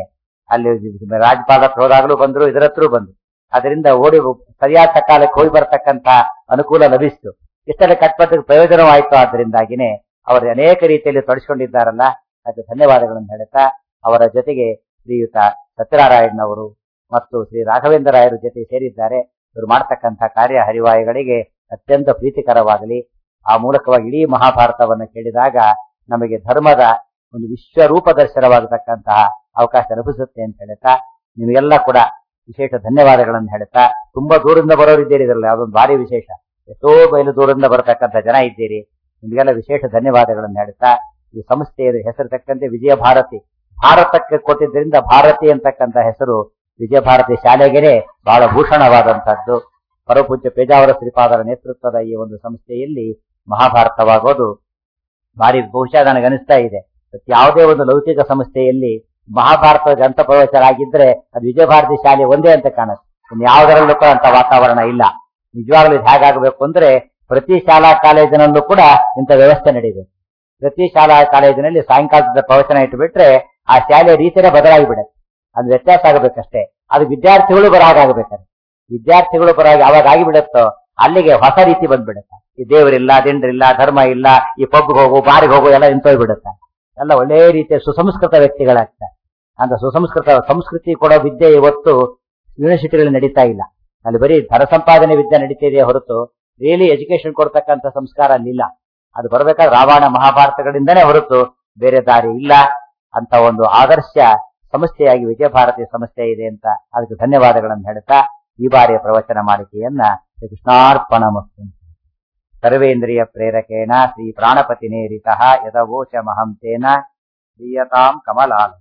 ಅಲ್ಲಿ ರಾಜ್ಯಪಾಲ ಹತ್ರ ಹೋದಾಗಲೂ ಬಂದ್ರು ಇದರ ಹತ್ರ ಬಂದ್ರು ಅದರಿಂದ ಓಡಿ ಸರಿಯಾದ ಕಾಲಕ್ಕೆ ಹೋಗಿ ಬರ್ತಕ್ಕಂತ ಅನುಕೂಲ ಲಭಿಸಿತು ಇಷ್ಟೆಲ್ಲ ಕಟ್ಪಟ್ಟಿಗೆ ಪ್ರಯೋಜನವಾಯಿತು ಆದ್ರಿಂದಾಗಿನೇ ಅವರು ಅನೇಕ ರೀತಿಯಲ್ಲಿ ತೊಡಸ್ಕೊಂಡಿದ್ದಾರಲ್ಲ ಅದಕ್ಕೆ ಧನ್ಯವಾದಗಳನ್ನು ಹೇಳುತ್ತಾ ಅವರ ಜೊತೆಗೆ ಶ್ರೀಯುತ ಸತ್ಯನಾರಾಯಣನವರು ಮತ್ತು ಶ್ರೀ ರಾಘವೇಂದ್ರ ರಾಯರ ಜೊತೆ ಸೇರಿದ್ದಾರೆ ಇವರು ಮಾಡ್ತಕ್ಕಂಥ ಕಾರ್ಯ ಹರಿವಾಯುಗಳಿಗೆ ಅತ್ಯಂತ ಪ್ರೀತಿಕರವಾಗಲಿ ಆ ಮೂಲಕವಾಗಿ ಇಡೀ ಮಹಾಭಾರತವನ್ನು ಕೇಳಿದಾಗ ನಮಗೆ ಧರ್ಮದ ಒಂದು ವಿಶ್ವರೂಪ ದರ್ಶನವಾಗತಕ್ಕಂತಹ ಅವಕಾಶ ಲಭಿಸುತ್ತೆ ಅಂತ ಹೇಳ್ತಾ ನಿಮಗೆಲ್ಲ ಕೂಡ ವಿಶೇಷ ಧನ್ಯವಾದಗಳನ್ನು ಹೇಳ್ತಾ ತುಂಬಾ ದೂರದಿಂದ ಬರೋರು ಇದ್ದೀರಿ ಇದರಲ್ಲಿ ಅದೊಂದು ಭಾರಿ ವಿಶೇಷ ಎಷ್ಟೋ ಬಯಲು ದೂರದಿಂದ ಬರತಕ್ಕಂಥ ಜನ ಇದ್ದೀರಿ ನಿಮಗೆಲ್ಲ ವಿಶೇಷ ಧನ್ಯವಾದಗಳನ್ನು ಹೇಳ್ತಾ ಈ ಸಂಸ್ಥೆಯ ಹೆಸರು ತಕ್ಕಂತೆ ವಿಜಯ ಭಾರತಿ ಭಾರತಕ್ಕೆ ಕೊಟ್ಟಿದ್ದರಿಂದ ಭಾರತಿ ಅಂತಕ್ಕಂಥ ಹೆಸರು ವಿಜಯ ಭಾರತಿ ಶಾಲೆಗೆನೆ ಬಹಳ ಭೂಷಣವಾದಂತಹದ್ದು ಪರಪೂಜ್ಯ ಪೇಜಾವರ ಶ್ರೀಪಾದರ ನೇತೃತ್ವದ ಈ ಒಂದು ಸಂಸ್ಥೆಯಲ್ಲಿ ಮಹಾಭಾರತವಾಗೋದು ಭಾರಿ ಬಹುಶಃ ನನಗನಿಸ್ತಾ ಇದೆ ಯಾವುದೇ ಒಂದು ಲೌಕಿಕ ಸಂಸ್ಥೆಯಲ್ಲಿ ಮಹಾಭಾರತ ಗ್ರಂಥ ಪ್ರವಚನ ಆಗಿದ್ರೆ ಅದು ವಿಜಯ ಭಾರತಿ ಶಾಲೆ ಒಂದೇ ಅಂತ ಕಾಣುತ್ತೆ ಇನ್ನು ಯಾವುದರಲ್ಲೂ ಕೂಡ ಅಂತ ವಾತಾವರಣ ಇಲ್ಲ ನಿಜವಾಗ್ಲೂ ಇದು ಹೇಗಾಗಬೇಕು ಅಂದ್ರೆ ಪ್ರತಿ ಶಾಲಾ ಕಾಲೇಜಿನಲ್ಲೂ ಕೂಡ ಇಂಥ ವ್ಯವಸ್ಥೆ ನಡೀಬೇಕು ಪ್ರತಿ ಶಾಲಾ ಕಾಲೇಜಿನಲ್ಲಿ ಸಾಯಂಕಾಲದ ಪ್ರವಚನ ಇಟ್ಟುಬಿಟ್ರೆ ಆ ಶಾಲೆಯ ರೀತಿಯೇ ಬದಲಾಗಿ ಬಿಡುತ್ತೆ ಅದು ವ್ಯತ್ಯಾಸ ಆಗಬೇಕಷ್ಟೇ ಅದು ವಿದ್ಯಾರ್ಥಿಗಳು ಬರಾಗಾಗಬೇಕಾದ್ರೆ ವಿದ್ಯಾರ್ಥಿಗಳು ಬರಾಗಿ ಯಾವಾಗ ಆಗಿಬಿಡುತ್ತೋ ಅಲ್ಲಿಗೆ ಹೊಸ ರೀತಿ ಬಂದ್ಬಿಡುತ್ತೆ ಈ ದೇವರಿಲ್ಲ ದಿಂಡ್ರಿಲ್ಲ ಧರ್ಮ ಇಲ್ಲ ಈ ಪಬ್ಗೆ ಹೋಗು ಬಾರಿಗೆ ಹೋಗು ಎಲ್ಲ ನಿಂತೋಗ್ಬಿಡುತ್ತೆ ಎಲ್ಲ ಒಳ್ಳೆ ರೀತಿಯ ಸುಸಂಸ್ಕೃತ ವ್ಯಕ್ತಿಗಳಾಗ್ತಾರೆ ಅಂತ ಸುಸಂಸ್ಕೃತ ಸಂಸ್ಕೃತಿ ಕೊಡೋ ವಿದ್ಯೆ ಇವತ್ತು ಯೂನಿವರ್ಸಿಟಿಗಳಲ್ಲಿ ನಡೀತಾ ಇಲ್ಲ ಅಲ್ಲಿ ಬರೀ ಧನ ಸಂಪಾದನೆ ವಿದ್ಯೆ ನಡೀತಿದೆಯೇ ಹೊರತು ರಿಯಲಿ ಎಜುಕೇಶನ್ ಕೊಡ್ತಕ್ಕಂಥ ಸಂಸ್ಕಾರ ಅಲ್ಲಿಲ್ಲ ಅದು ಬರಬೇಕಾದ್ರೆ ರಾಮಾಯಣ ಮಹಾಭಾರತಗಳಿಂದನೇ ಹೊರತು ಬೇರೆ ದಾರಿ ಇಲ್ಲ ಅಂತ ಒಂದು ಆದರ್ಶ ಸಂಸ್ಥೆಯಾಗಿ ವಿಜಯ ಭಾರತಿ ಸಂಸ್ಥೆ ಇದೆ ಅಂತ ಅದಕ್ಕೆ ಧನ್ಯವಾದಗಳನ್ನು ಹೇಳ್ತಾ ಈ ಬಾರಿಯ ಪ್ರವಚನ ಮಾಲಿಕೆಯನ್ನ ಕೃಷ್ಣಾರ್ಪಣ ಮತ್ತು ಸರ್ವೇಂದ್ರಿಯ ಪ್ರೇರಕೇಣ ಶ್ರೀ ಪ್ರಾಣಪತಿ ನೇರಿತ ಯದವೋಚ ಮಹಂತೇನ ಪ್ರಿಯತಾಂ ಕಮಲಾಲ